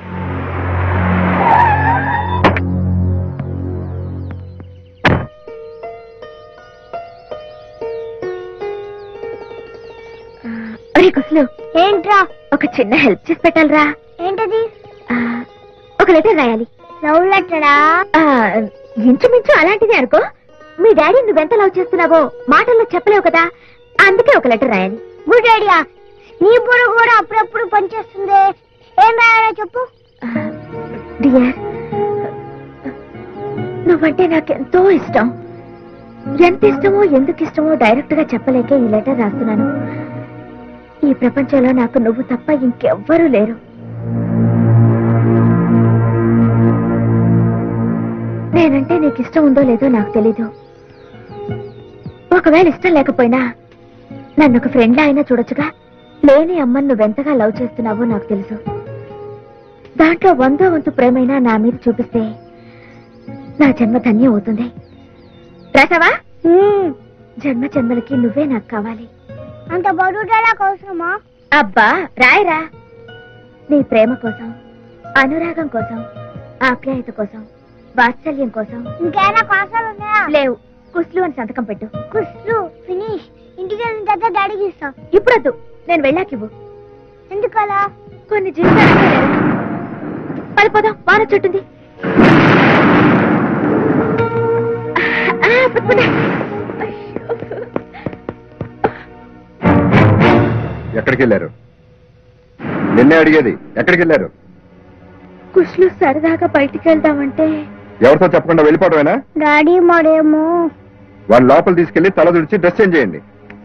ఆ, ఒరే కుసలు ఏంట్రా ఒక చిన్న హెల్ప్ చేసి పెట్టాలరా ఏంటది ఆ, ఒక లెటర్ రాయాలి లవ్ లెటరా ఆ, ఇంచుమించు అలాంటిదే అనుకో మీ డాడీ నువ్వెంత లవ్ చేస్తున్నావో మాటల్లో చెప్పలేవు కదా అందుకే ఒక లెటర్ రాయాలి గుడ్ ఐడియా నీ బుర్ర కూడా అప్పుడప్పుడు పనిచేస్తుంది ఏం రాయాలో చెప్పు డియర్ నువ్వంటే నాకెంతో ఇష్టం ఎంత ఇష్టమో ఎందుకు ఇష్టమో డైరెక్ట్ గా చెప్పలేకే ఈ లెటర్ రాస్తున్నాను ఈ ప్రపంచంలో నాకు నువ్వు తప్ప ఇంకెవ్వరూ లేరు నేనంటే నీకు ఇష్టం ఉందో లేదో నాకు తెలీదు ఒకవేళ ఇష్టం లేకపోయినా నన్ను ఒక ఫ్రెండ్ అయినా చూడొచ్చుగా లేని అమ్మని నువ్వెంతగా లవ్ చేస్తున్నావో నాకు తెలుసు దాంట్లో వందో వంతు ప్రేమైనా నా మీద చూపిస్తే నా జన్మ ధన్యం అవుతుంది రాసావా జన్మ జన్మలకి నువ్వే నాకు కావాలి అంత బరువులా అవసరమా అబ్బా రాయరా నీ ప్రేమ కోసం అనురాగం కోసం ఆప్యాయత కోసం వాత్సల్యం కోసం ఇంకేమైనా పాసాలు ఉన్నాయా లేవు కుస్లు అని సంతకం పెట్టు కుస్లు ఫినిష్ ఇంటికి వెళ్ళిన తర్వాత డాడీకి ఇస్తాం ఇప్పుడొద్దు నేను వెళ్ళాకివ్వు ఎందుకలా కొన్ని జీవితాలు పడిపోదాం వాన చుట్టుంది ఆ, పద, పద. ఎక్కడికి వెళ్ళారు నిన్నే అడిగేది ఎక్కడికి వెళ్ళారు కుష్లు సరదాగా బయటికి వెళ్దామంటే ఎవరితో చెప్పకుండా వెళ్ళిపోవడమేనా డాడీ మరేమో వాళ్ళు లోపల తీసుకెళ్లి తల తుడిచి డ్రెస్ చేంజ్ చేయండి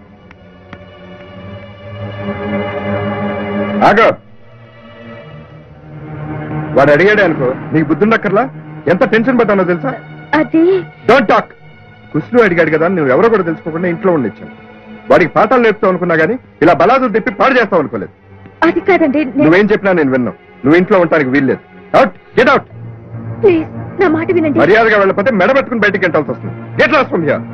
ఆగో వాడు అడిగాడే అనుకో నీకు బుద్ధుండక్కర్లా ఎంత టెన్షన్ పడ్డానో తెలుసా అది డోంట్ టాక్ కుష్లు అడిగాడు కదా అని నువ్వు ఎవరో కూడా తెలుసుకోకుండా ఇంట్లో ఉండిచ్చాను వాడికి పాఠాలు నేర్పుతావు అనుకున్నా గానీ ఇలా బలాదులు తిప్పి పాడు చేస్తావు అనుకోలేదు అది కాదండి నేను- నువ్వేం చెప్పినా నేను విన్నావు నువ్వు ఇంట్లో ఉండడానికి వీల్లేదు అవుట్ గెట్ అవుట్ ప్లీజ్ నా మాట వినండి మర్యాదగా వెళ్ళకపోతే మెడబెట్టుకుని బయటికి వెళ్ళాల్సి వస్తుంది గెట్ లాస్ ఫ్రమ్ హియర్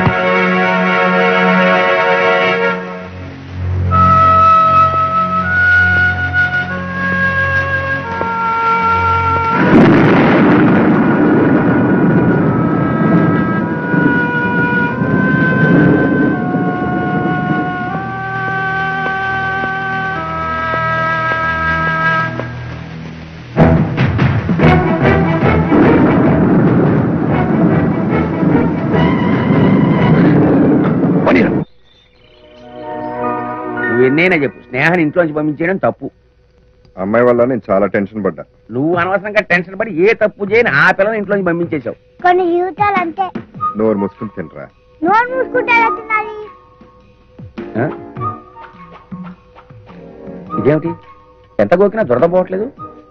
నువ్వు ఎన్నైనా చెప్పు స్నేహాన్ని ఇంట్లోంచి పంపించేయడం తప్పు అమ్మాయి వల్ల నేను చాలా టెన్షన్ పడ్డా నువ్వు అనవసరంగా టెన్షన్ పడి ఏ తప్పు చేయని ఆ పిల్లని ఇంట్లోంచి పంపించేశావు కొన్ని జీవితాలు అంతే నోరు మూసుకుని తినరా నోరు మూసుకుంటే ఎలా తినాలి ఆ? ఇదేమిటి ఎంత గోకినా దురద పోవట్లేదు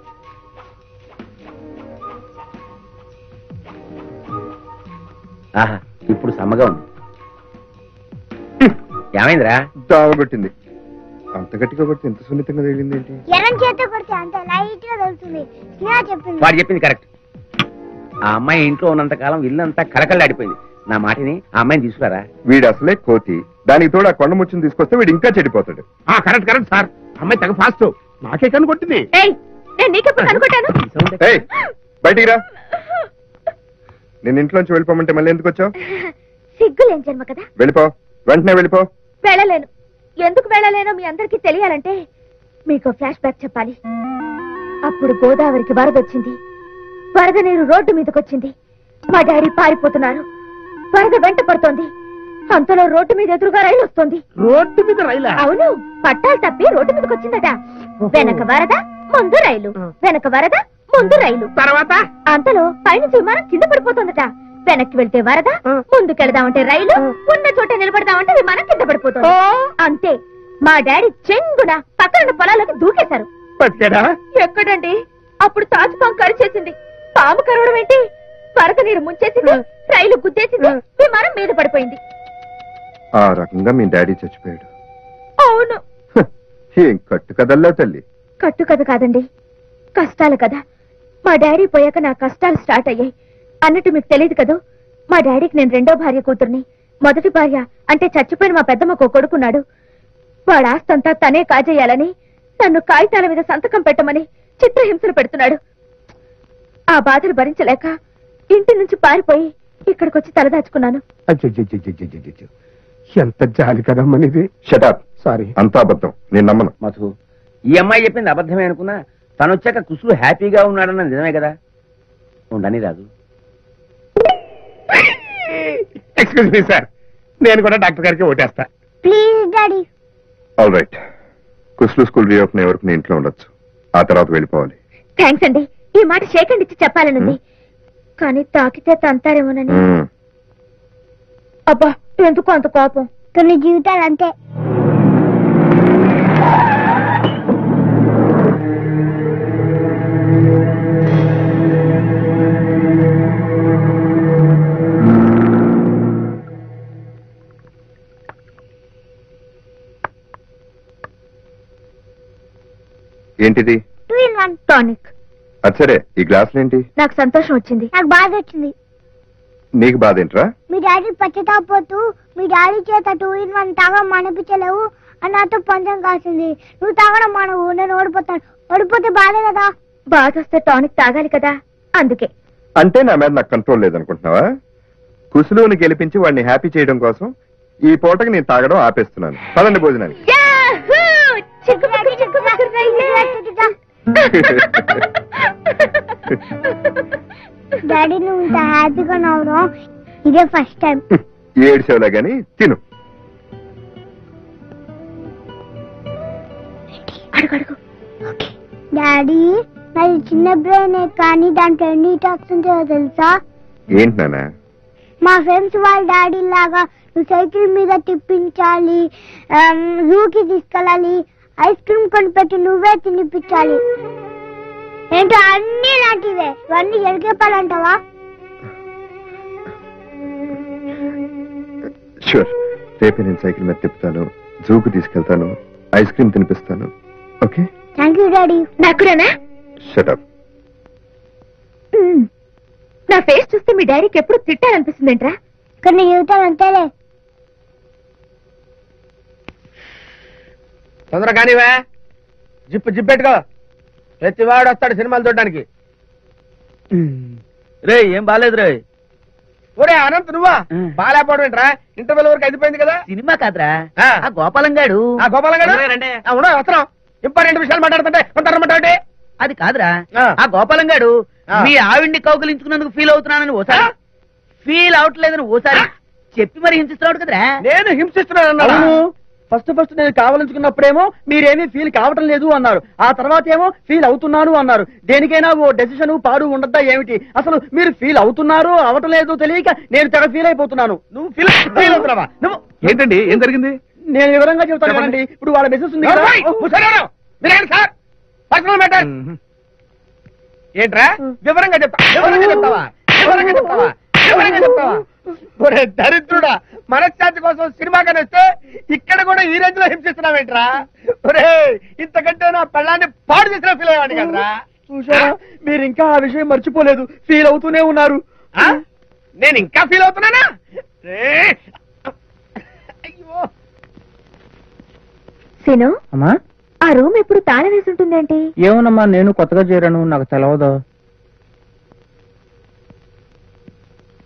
ఆహా ఇప్పుడు సమ్మగా ఉంది హ్మ్. ఏమైందిరా దావ కొట్టింది అంత గట్టిగా కొడితే ఎంత సున్నితంగా తగిలింది ఏంటి ఎరం చేత కొడితే అంత లైట్ గా తెలుస్తుంది స్నేహ చెప్పింది వాడు చెప్పింది కరెక్ట్ ఆ అమ్మాయి ఇంట్లో ఉన్నంత కాలం ఇల్లంతా కలకల్లాడిపోయింది నా మాటిని ఆ అమ్మాయిని తీసుకురారా వీడు అసలే కోతి దానికి తోడు ఆ కొండ ముచ్చుని తీసుకొస్తే వీడు ఇంకా చెడిపోతాడు ఆ కరెక్ట్ కరెక్ట్ సార్ అమ్మాయి తెగ ఫాస్ట్ నాకే కన్ను కొట్టింది ఏయ్ నేను నీకెప్పుడు అనుకుంటాను ఏయ్ బయటికి రా నేను ఇంట్లోంచి వెళ్ళిపోమంటే మళ్ళీ ఎందుకు వచ్చావు సిగ్గులేం జన్మ కదా వెళ్ళిపో వెంటనే వెళ్ళిపో వెళ్ళలేను ఎందుకు వెళ్ళలేనో మీ అందరికీ తెలియాలంటే మీకు ఫ్లాష్ బ్యాక్ చెప్పాలి అప్పుడు గోదావరికి వరద వచ్చింది వరద నీరు రోడ్డు మీదకొచ్చింది మా డాడీ పారిపోతున్నారు వరద వెంట పడుతోంది అంతలో రోడ్డు మీద ఎదురుగా రైలు వస్తుంది రోడ్డు మీద రైలా అవును పట్టాలు తప్పి రోడ్డు మీదకి వచ్చిందట వెనక వరద ముందు రైలు వెనక వరద ముందు రైలు తర్వాత అంతలో పైనుంచి విమానం కింద పడిపోతుందట వెనక్కి వెళ్తే వరద ముందుకెళ్దామంటే రైలు ఉన్న చోట నిలబడదామంటే విమానం కింద పడిపోతుంది అంతే మా డాడీ చెంగున పక్కన పొలాలకు దూకేశారు బతికాడా ఎక్కడండి అప్పుడు తాజుపాము కరిచేసింది పాము కరవడం ఏంటి వరద నీరు ముంచేసింది రైలు గుద్దేసింది విమానం మీద పడిపోయింది ఆ రకంగా మీ డాడీ చచ్చిపోయాడు అవును ఏం కట్టు కదల్లా తల్లి కట్టు కథ కాదండి కష్టాల కదా మా డాడీ పోయాక నా కష్టాలు స్టార్ట్ అయ్యాయి అన్నట్టు మీకు తెలియదు కదూ మా డాడీకి నేను రెండో భార్య కూతుర్ని మొదటి భార్య అంటే చచ్చిపోయిన మా పెద్దమ్మకు ఓ కొడుకున్నాడు వాడు ఆస్తంతా తనే కాజేయాలని నన్ను కాగితాల మీద సంతకం పెట్టమని చిత్రహింసలు పెడుతున్నాడు ఆ బాధలు భరించలేక ఇంటి నుంచి పారిపోయి ఇక్కడికొచ్చి తలదాచుకున్నాను అయ్యయ్యయ్యయ్యయ్యయ్యయ్యో. ఎంత జాలి కదమ్మా ఇది షటాప్ సారీ అంతా అబద్ధం నేను నమ్మను మధు ఈ అమ్మాయి చెప్పింది అబద్ధమే అనుకున్నా తను వచ్చాక కుసులు హ్యాపీగా ఉన్నాడన్న నిజమే కదా ఉండని రాదు ఎక్స్క్యూజ్ మీ సార్ నేను కూడా డాక్టర్ గారికి ఓటేస్తా please daddy all right Kuslu school reopen అయ్యే వరకు నేను ఇంట్లో ఉండొచ్చు ఆ తర్వాత వెళ్ళిపోవాలి థ్యాంక్స్ అండి ఈ మాట షేకండ్ ఇచ్చి చెప్పాలనుంది కానీ తాకితే తంతారేమోనని మ్మ్. అబ్బా ఎందుకు అంత కోపం కొన్ని జీవితాలు అంతే ఏంటిది టూ ఇన్ వన్ టానిక్ అది సరే ఈ గ్లాసులు ఏంటి నాకు సంతోషం వచ్చింది నాకు బాధ వచ్చింది నీకు బాధ ఏంట్రా మీ డాడీ పచ్చతాపోతూ మీ డాడీ చేత టూ ఇన్ వన్ తాగడం మానిపించలేవు అని నాతో పంచం కాసింది నువ్వు తాగడం మానవు నేను ఓడిపోతాను ఓడిపోతే బాధే కదా బాధ వస్తే టానిక్ తాగాలి కదా అందుకే అంటే నా మీద నాకు కంట్రోల్ లేదనుకుంటున్నావా కుసులుని గెలిపించి వాడిని హ్యాపీ చేయడం కోసం ఈ పూటకి నేను తాగడం ఆపేస్తున్నాను పదండి భోజనానికి యాహూ! చిక్కుముక్కు, చిక్కుముక్కు రయ్యే. డాడీ నువ్వు ఇంత హ్యాపీగా నవ్వడం ఇదే ఫస్ట్ టైం ఏడ్చేవలా గాని తిను అడుగు అడుగు డాడీ నాది చిన్న బ్రెయిన్ కానీ దాంట్లో ఎన్ని టాక్స్ ఉంటాయో తెలుసా ఏంటి నాన్న మా ఫ్రెండ్స్ వాళ్ళ డాడీ లాగా నువ్వు సైకిల్ మీద తిప్పించాలి జూకి తీసుకెళ్ళాలి ఐస్ క్రీమ్ కొనిపెట్టి నువ్వే తినిపించాలి ఏంటో అన్ని లాంటివే ఇవన్నీ ఎరిగేపాలంటావా షూర్ రేపు నేను సైకిల్ మీద తిప్పుతాను జూకు తీసుకెళ్తాను ఐస్ క్రీమ్ తినిపిస్తాను ఓకే థ్యాంక్ యూ డాడీ నాకురానా షటప్ మ్మ్. నా ఫేస్ చూస్తే మీ డాడీకి ఎప్పుడు తిట్టాలనిపిస్తుందేంట్రా కొన్ని జీవితాలు అంతేలే తొందర కానివే జిప్పు జిప్ పెట్టుకో ప్రతివాడు వస్తాడు సినిమాలు చూడడానికి రే ఏం బాలేదు రే ఒరే అనంత్ నువ్వా బాగాలేకపోవడం ఏంట్రా ఇంటర్వెల్ వరకు అయిపోయింది కదా సినిమా కాదురా ఆ. ఆ గోపాలం గాడు ఆ గోపాలం గారు ఆ, ఉన్నా వస్తున్నాం ఇంపార్టెంట్ విషయాలు మాట్లాడుతుంటే కొంత రమ్మంటే అది కాదురా ఆ. ఆ గోపాలం గాడు ఆ. మీ ఆవిడ్ని కౌగిలించుకున్నందుకు ఫీల్ అవుతున్నానని ఓసారి ఆ? ఫీల్ అవట్లేదని ఓసారి చెప్పి మరి హింసిస్తున్నాడు కదరా నేను హింసిస్తున్నాను అన్నాడా? అవును ఫస్ట్ ఫస్ట్ నేను కావాలనుకున్నప్పుడేమో మీరేమీ ఫీల్ కావటం లేదు అన్నారు ఆ తర్వాత ఏమో ఫీల్ అవుతున్నాను అన్నారు దేనికైనా ఓ డెసిషన్ పాడు ఉండద్దా ఏమిటి అసలు మీరు ఫీల్ అవుతున్నారు అవటం లేదు తెలియక నేను తెగ ఫీల్ అయిపోతున్నాను నువ్వు ఫీల్ ఫీల్ అవుతున్నావా నువ్వు ఏంటండి ఏం జరిగింది నేను వివరంగా చెప్తాను చెప్పండి. కదండి ఇప్పుడు వాళ్ళ మెసేజ్ ఉంది కదా ఓయ్, ముసలాడు! మీరేంటి సార్ పర్సనల్ మ్యాటర్ ఏంట్రా వివరంగా చెప్తా వివరంగా చెప్తావా వివరంగా చెప్తావా వివరంగా చెప్తావా ఒరే దరిద్రుడా మనశ్శాంతి కోసం సినిమా కనిస్తే ఇక్కడ కూడా ఈ రేంజ్ లో హింసిస్తున్నావేంట్రా ఒరే ఇంతకంటే నా పెళ్ళాన్ని పాడు చేసిన ఫీల్ అయ్యాడు కదరా చూసారా మీరు ఇంకా ఆ విషయం మర్చిపోలేదు ఫీల్ అవుతూనే ఉన్నారు ఆ? నేను ఇంకా ఫీల్ అవుతున్నానా రే! అయ్యో సీను అమ్మా ఆ రూమ్ ఎప్పుడు తాళం వేసి ఉంటుందేంటి ఏమోనమ్మా నేను కొత్తగా చేరాను నాకు తెలవదు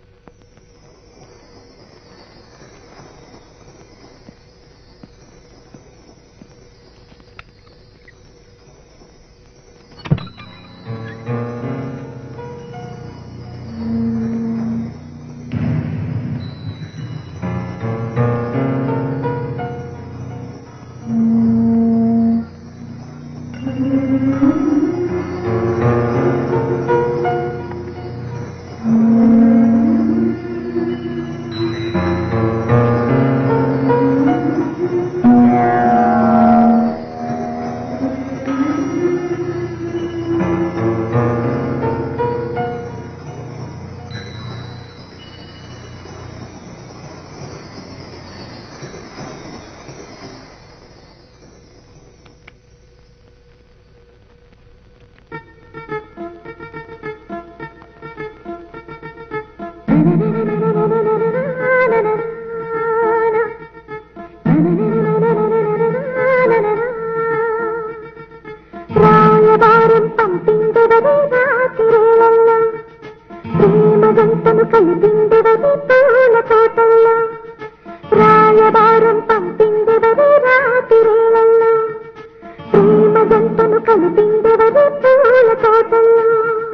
కలిపిందివరి పూల తోటల్లో రాయబారం పంపిందివరి రాతిరేళల్లో ప్రేమ జంటను కలిపిందివరి పూల తోటల్లో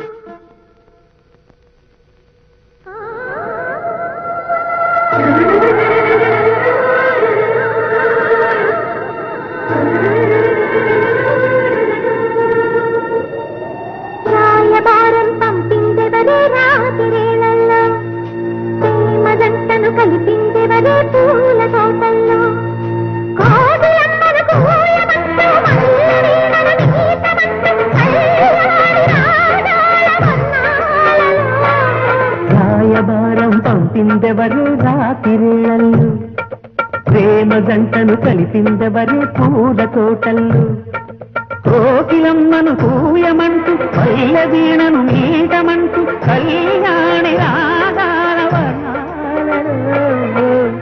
రాయబారం పంపిందెవరే రాతిరేళల్లో ప్రేమ జంటను కలిపిందెవరే పూల తోటల్లో కోగిలమ్మలకు ఊయమంటూ మల్లెవీణల గీతమంటూ కళ్ళాడి రాగాల వర్ణాలలో. రాయబారం పంపిందెవరు రాతిరేళల్లు ప్రేమ జంటను కలిపిందెవరే పూల తోటల్లు కోకిలమ్మను పూయమంటూ పల్లె వీణను మీటమంటూ కళ్యాణి రాగాల వర్ణాలలో.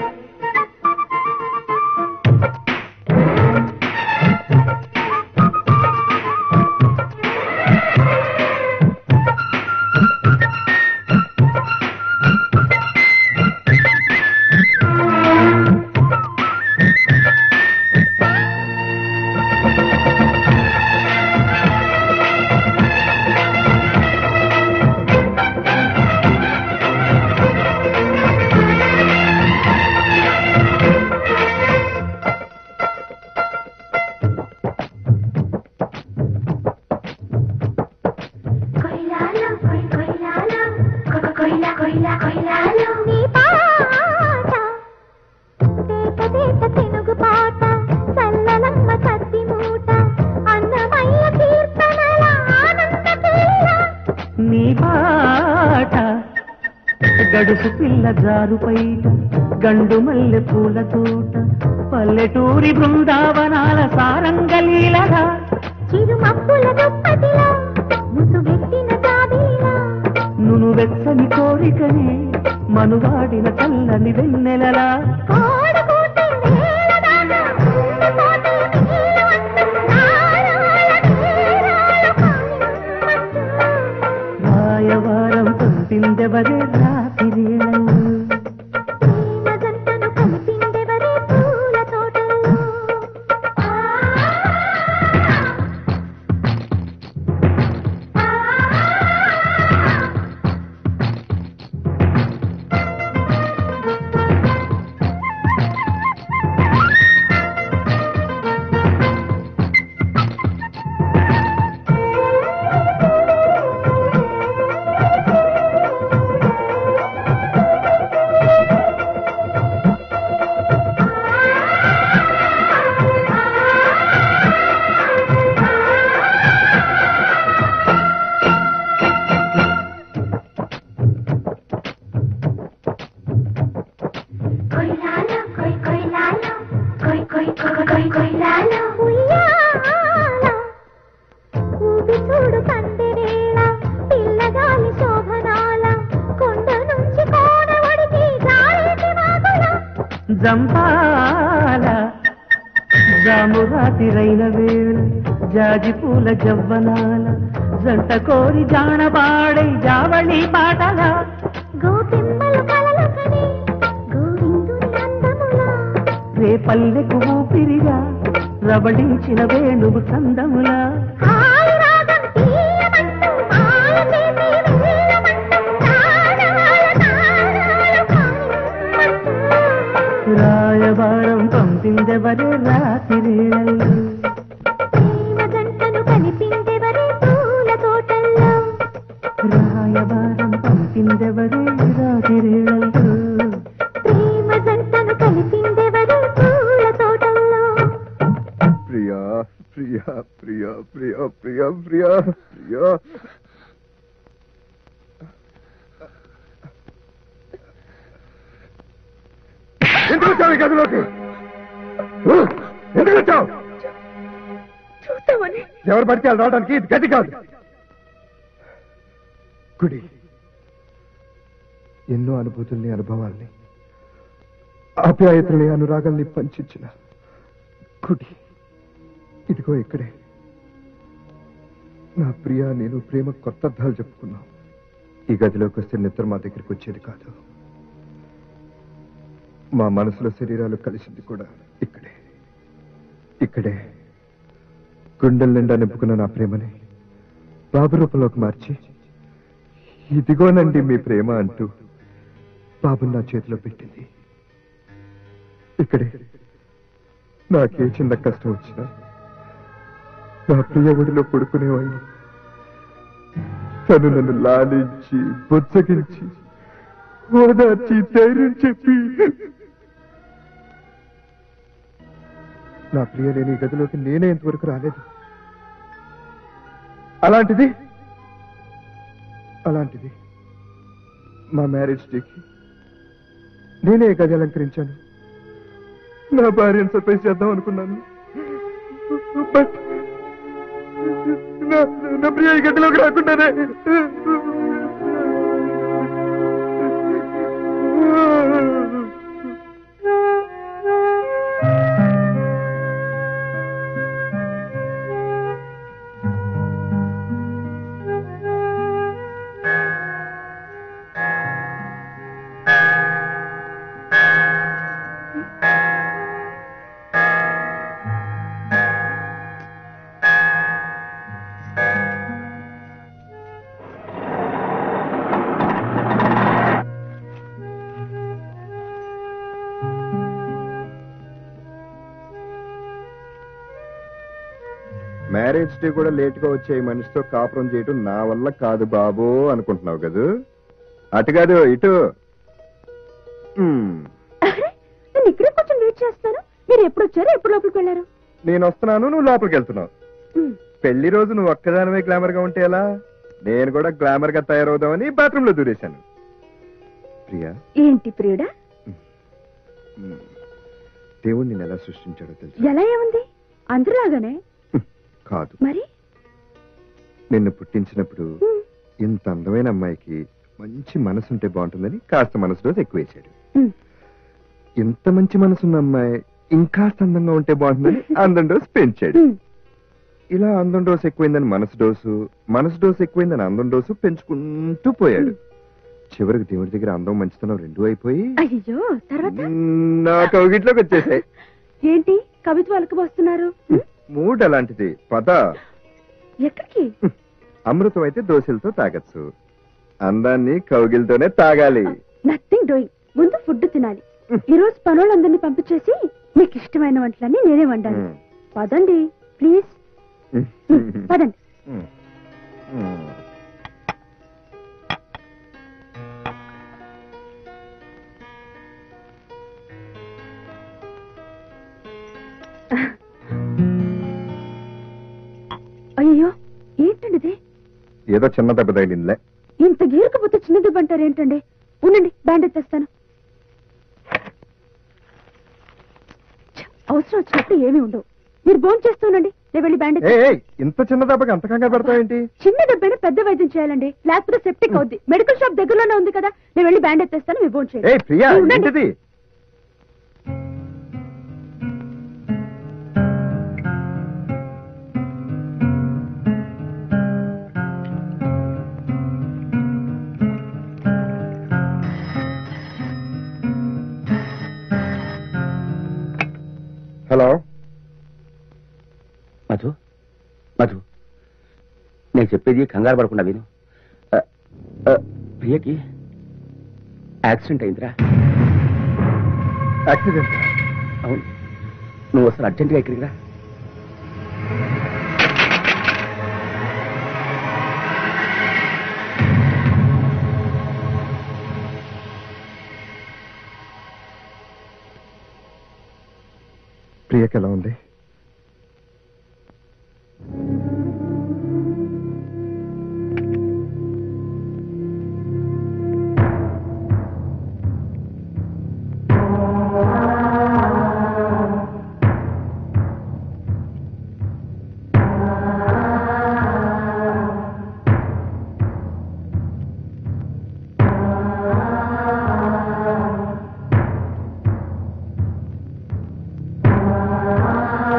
కొయిలాలో కొయ్ కొయిలాలో కొ- కొయిలా కొయిలా కొయిలాలో నీ పాట తేట తేట తెనుగు పాట చల్లలమ్మ కత్తి మూట అన్నమయ్య కీర్తనల ఆనంద తీర నీ బాట గడుసు పిల్ల జారు పైట గండు మల్లె పూల తోట పల్లెటూరి బృందావనాల సారంగలీలగా చిరుమప్పుల దుప్పటిలో ముసుగెత్తిన జాబిలిలా నును వెచ్చని కోరికనే మనువాడిన చల్లని వెన్నెలలా కోడుకుంటే వేళదాకా ఉండిపోతే నీళ్ళు అంటూ నారాల తీరాలు రాయవారం పంపిందెవరే రాతిరేళల్లు ప్రేమ జంటను కలిపిందెవరే పూల తోటల్లో కొయిలాలో కొయ్ కొయిలాలో కొయ్ కొయ్ కొయ్ కొయ్ కొయిలాలో ఉయ్యాల ఊపి చూడు పందిరేళ పిల్లగాలి శోభనాల కొండ నుంచి కోన ఒడికి గాలికి వాగుల జంపాల జామురాతిరైన వేళ జాజి పూల జవ్వనాల జంట కోరి జానబాడై జావళి పాటల గోపిమ్మలు కలలు కని గోవిందుని అందములా రేపల్లెకు ఊపిరిగా రవళించిన వేణువు చందములా హాయి రాగం తీయమంటూ మాయ చేసి వెళ్ళమంటూ తారాల తారాలు కానిమ్మంటూ రాయవారం పంపిందెవరే రాతిరేళల్లు ప్రేమ జంటను కలిపిందెవరే పూల తోటల్లో రాయవారం పంపిందెవరే రాతిరేళల్లు ప్రేమ జంటను కలిపిందెవరే పూల తోటల్లో ప్రియా ప్రియా ప్రియా ప్రియా ప్రియా ప్రియా ప్రియా ఎందుకు వచ్చావు ఈ గదిలోకి ఊ, ఎందుకు వచ్చావు చూస్తామని ఎవరు పడితే వాళ్ళు రావడానికి ఇది గది కాదు గుడి ఎన్నో అనుభూతుల్ని అనుభవాల్ని ఆప్యాయతల్ని అనురాగాల్ని పంచించిన గుడి ఇదిగో ఇక్కడే నా ప్రియ నేను ప్రేమ కొత్త అర్థాలు చెప్పుకున్నాం ఈ గదిలోకి వస్తే నిద్ర మా దగ్గరికి వచ్చేది కాదు మా మనసులో శరీరాలు కలిసింది కూడా ఇక్కడే ఇక్కడే గుండెల నిండా నింపుకున్న నా ప్రేమని బాబు రూపంలోకి మార్చి ఇదిగోనండి మీ ప్రేమ అంటూ బాబుని నా చేతిలో పెట్టింది ఇక్కడే నాకే చిన్న కష్టం వచ్చినా నా ప్రియ ఒడిలో పడుకునేవాడిని తను నన్ను లాలించి బుచ్చగించి ఓదార్చి ధైర్యం చెప్పి నా ప్రియ లేని ఈ గదిలోకి నేనే ఇంతవరకు రాలేదు అలాంటిది అలాంటిది మా మ్యారేజ్ డేకి నేనే ఈ గది అలంకరించాను నా భార్యను సర్ప్రైజ్ చేద్దాం అనుకున్నాను బట్ నా నా ప్రియ ఈ గదిలోకి రాకుండానే మ్యారేజ్ డే కూడా లేట్ గా వచ్చే ఈ మనిషితో కాపురం చేయటం నా వల్ల కాదు బాబు అనుకుంటున్నావు కదూ అటు కాదు ఇటు మ్మ్. నేను ఇక్కడే కొంచెం వెయిట్ చేస్తాను మీరు ఎప్పుడు వచ్చారు ఎప్పుడు లోపలికి వెళ్ళారు నేను వస్తున్నాను నువ్వు లోపలికి వెళ్తున్నావు పెళ్లి రోజు నువ్వు ఒక్కదానివే గ్లామర్ గా ఉంటే ఎలా నేను కూడా గ్లామర్ గా తయారవుదామని బాత్రూమ్ లో దూరేశాను ప్రియా ఏంటి ప్రియుడా మ్మ్. దేవుడు నేను ఎలా సృష్టించాడో తెలుసు ఎలా ఏముంది అందరిలాగానే కాదు మరి నిన్ను పుట్టించినప్పుడు ఇంత అందమైన అమ్మాయికి మంచి మనసు ఉంటే బాగుంటుందని కాస్త మనసు డోసు ఎక్కువ వేశాడు మ్మ్. ఇంత మంచి మనసున్న అమ్మాయి ఇంకాస్త అందంగా ఉంటే బాగుంటుందని అందం డోసు పెంచాడు ఇలా అందం డోసు ఎక్కువైందని మనసు డోసు మనసు డోసు ఎక్కువైందని అందం డోసు పెంచుకుంటూ పోయాడు చివరికి దేవుడి దగ్గర అందం మంచితనం రెండూ అయిపోయి అయ్యో తర్వాత నా కౌగిట్లోకి వచ్చేసాయి ఏంటి కవిత్వ అలకబోస్తున్నారు మూడ్ అలాంటిది పద ఎక్కడికి అమృతం అయితే దోశలతో తాగొచ్చు అందాన్ని కౌగిలితోనే తాగాలి నథింగ్ డూయింగ్ ముందు ఫుడ్ తినాలి ఈ రోజు పనులందరినీ పంపించేసి మీకు ఇష్టమైన వంటలన్నీ నేనే వండాలి మ్మ్. పదండి ప్లీజ్ పదండి మ్మ్. అయ్యో ఏంటండి ఇది ఏదో చిన్న దెబ్బ తగిలిందిలే ఇంత గీరకపోతే చిన్న దెబ్బ అంటారు ఏంటండి ఉండండి బ్యాండేజ్ తెస్తాను ఛ, అవసరం వచ్చినప్పుడు ఏమీ ఉండవు మీరు భోజనం చేస్తూ ఉండండి నేను వెళ్ళి బ్యాండేజ్ ఏయ్, ఏయ్, ఇంత చిన్న దెబ్బకి అంత కంగారు పెడతావేంటి చిన్న దెబ్బైనా పెద్ద వైద్యం చేయాలండి లేకపోతే సెప్టిక్ అవుద్ది మెడికల్ షాప్ దగ్గరలోనే ఉంది కదా నేను వెళ్ళి బ్యాండేజ్ తెస్తాను మీరు భోజనం ఏయ్ ప్రియా మీరు ఉండండి. ఏంటిది హలో మధు మధు నేను చెప్పేది కంగారు పడకుండా విను ఆ, ఆ, ప్రియకి యాక్సిడెంట్ అయిందిరా యాక్సిడెంట్ అవును నువ్వు అసలు అర్జెంటుగా ఇక్కడికి రా ప్రియకి ఎలా ఉంది ఆ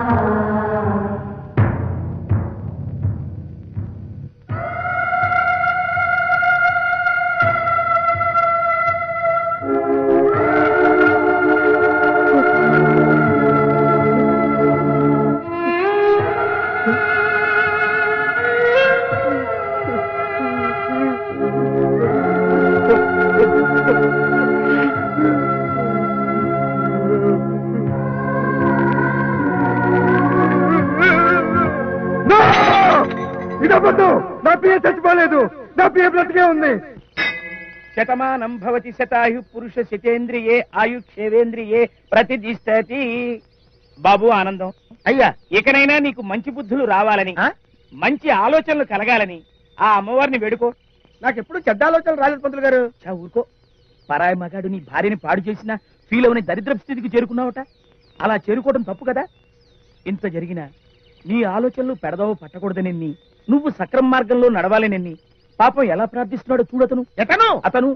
ఇదవ్వద్దు నా పిఏ చచ్చిపోలేదు నా పిఏ బ్రతికే ఉంది శతమానం భవతి శతాయు పురుష శతేంద్రియే ఆయుక్షేవేంద్రియే ప్రతిష్టతి బాబు ఆనందం అయ్యా ఇకనైనా నీకు మంచి బుద్ధులు రావాలని మంచి ఆలోచనలు కలగాలని ఆ అమ్మవారిని వేడుకో నాకు ఎప్పుడు చెడ్డ ఆలోచనలు రాలేదు పంతులు గారు చా ఊరుకో పరాయి మగాడు నీ భార్యని పాడు చేసిన ఫీల్ అవని దరిద్ర స్థితికి చేరుకున్నావట అలా చేరుకోవడం తప్పు కదా ఇంత జరిగినా నీ ఆలోచనలు పెడదావు పట్టకూడదనెన్ని నువ్వు సక్రమ మార్గంలో నడవాలనెన్ని పాపం ఎలా ప్రార్థిస్తున్నాడో చూడతను ఎతను అతను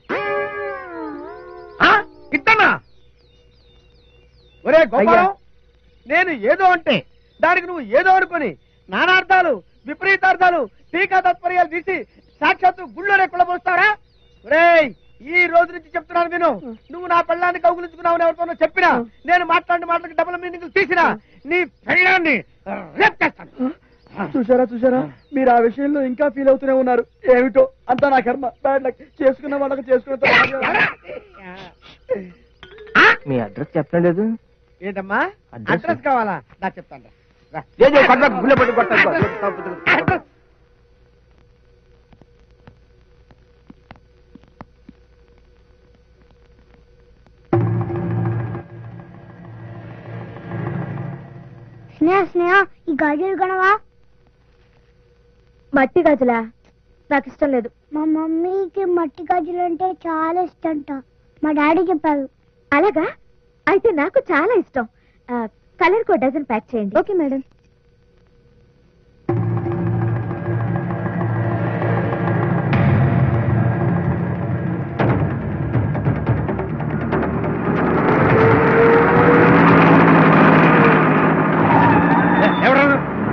ఇట్టనా ఒరే గోపాలం నేను ఏదో అంటే దానికి నువ్వు ఏదో అనుకొని నానార్థాలు విపరీతార్థాలు టీకా తత్పర్యాలు తీసి సాక్షాత్తు గుళ్ళోనే కుళ్ళబోస్తారా ఒరేయ్ ఈ రోజు నుంచి చెప్తున్నాను విను నువ్వు నా పెళ్ళాన్ని కౌగులించుకున్నావు ఎవరితోనో చెప్పినా నేను మాట్లాడిన మాటలకు డబుల్ మీనింగ్ తీసినా నీ పెళ్ళాన్ని రేప్ చేస్తాను చూసారా చూసారా మీరు ఆ విషయంలో ఇంకా ఫీల్ అవుతూనే ఉన్నారు ఏమిటో అంతా నా కర్మ బ్యాడ్ లక్ చేసుకున్న వాళ్ళకి చేసుకున్న మీ అడ్రస్ చెప్పడం లేదు ఏంటమ్మా అడ్రస్ అడ్రస్ కావాలా నా చెప్తాను రా. అడ్రస్ స్నేహ స్నేహ ఈ గాజులు కొనవా మట్టి గాజులా నాకు ఇష్టం లేదు మా మమ్మీకి మట్టి గాజులు అంటే చాలా ఇష్టంట మా డాడీ చెప్పారు అలాగా అయితే నాకు చాలా ఇష్టం కలర్ కో డజన్ ప్యాక్ చేయండి ఓకే మేడం ఎవరు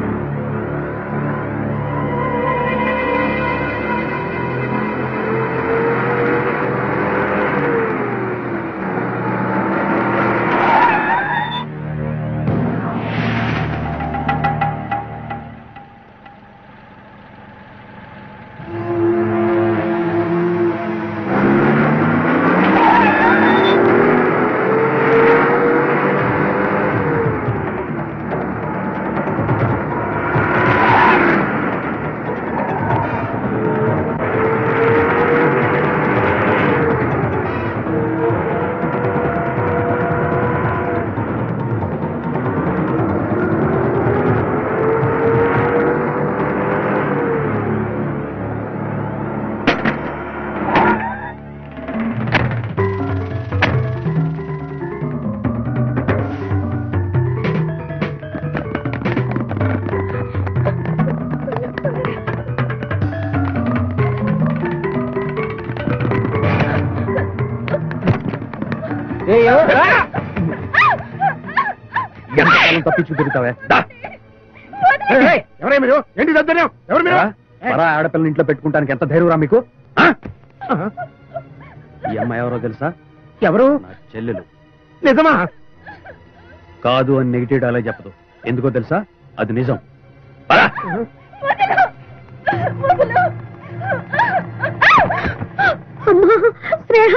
ఎంతకాలం తప్పించు తిరుగుతావే ఎవరే మీరు ఏంటి దద్దర్యం ఎవరు మీరు పరా ఆడపిల్లని ఇంట్లో పెట్టుకుంటానికి ఎంత ధైర్యం రా మీకు ఆ? ఈ అమ్మాయి ఎవరో తెలుసా ఎవరు నా చెల్లెలు నిజమా కాదు అని నెగిటివ్ డైలాగ్ చెప్పదు ఎందుకో తెలుసా అది నిజం పరా. అమ్మా స్నేహ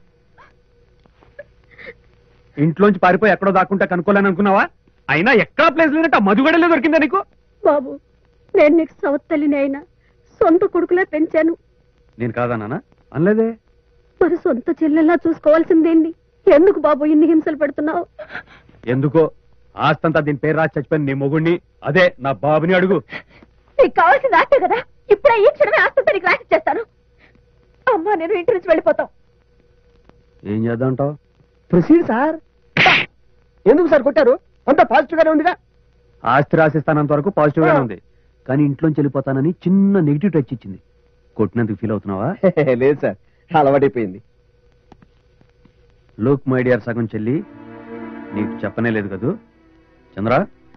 ఇంట్లోంచి పారిపోయి ఎక్కడో దాక్కుంటా కనుక్కోలేని అనుకున్నావా అయినా ఎక్కడ ప్లేస్ లేనట్టు ఆ మధుగడలే దొరికిందా నీకు బాబు నేను నీకు సవత్తల్లిని అయినా సొంత కొడుకులా పెంచాను నేను కాదా నాన్న అనలేదే మరి సొంత చెల్లెల్లా చూసుకోవాల్సిందేంటి ఎందుకు బాబు ఇన్ని హింసలు పెడుతున్నావు ఎందుకో ఆస్తంతా దీని పేరు రాసి చచ్చిపోయిన నీ మొగుడిని అదే నా బాబుని అడుగు నీకు కావాల్సింది ఆటే కదా ఇప్పుడే ఈ క్షణమే ఆస్తంతా నీకు రాసి చేస్తాను అమ్మా నేను ఇంటి నుంచి వెళ్ళిపోతాం ఏం చేద్దాంటావు ప్రొసీడ్ సార్ ఎందుకు సార్ కొట్టారు అంత పాజిటివ్ గానే ఉందిగా ఆస్తి రాసిస్తానంత వరకు పాజిటివ్ గానే ఉంది కానీ ఇంట్లోంచి వెళ్ళిపోతానని చిన్న నెగిటివ్ టచ్ ఇచ్చింది కొట్టినందుకు ఫీల్ అవుతున్నావా లేదు సార్ అలవాటైపోయింది లోక్ మై డియర్ సగం చెల్లి నీకు చెప్పనే లేదు కదూ చంద్ర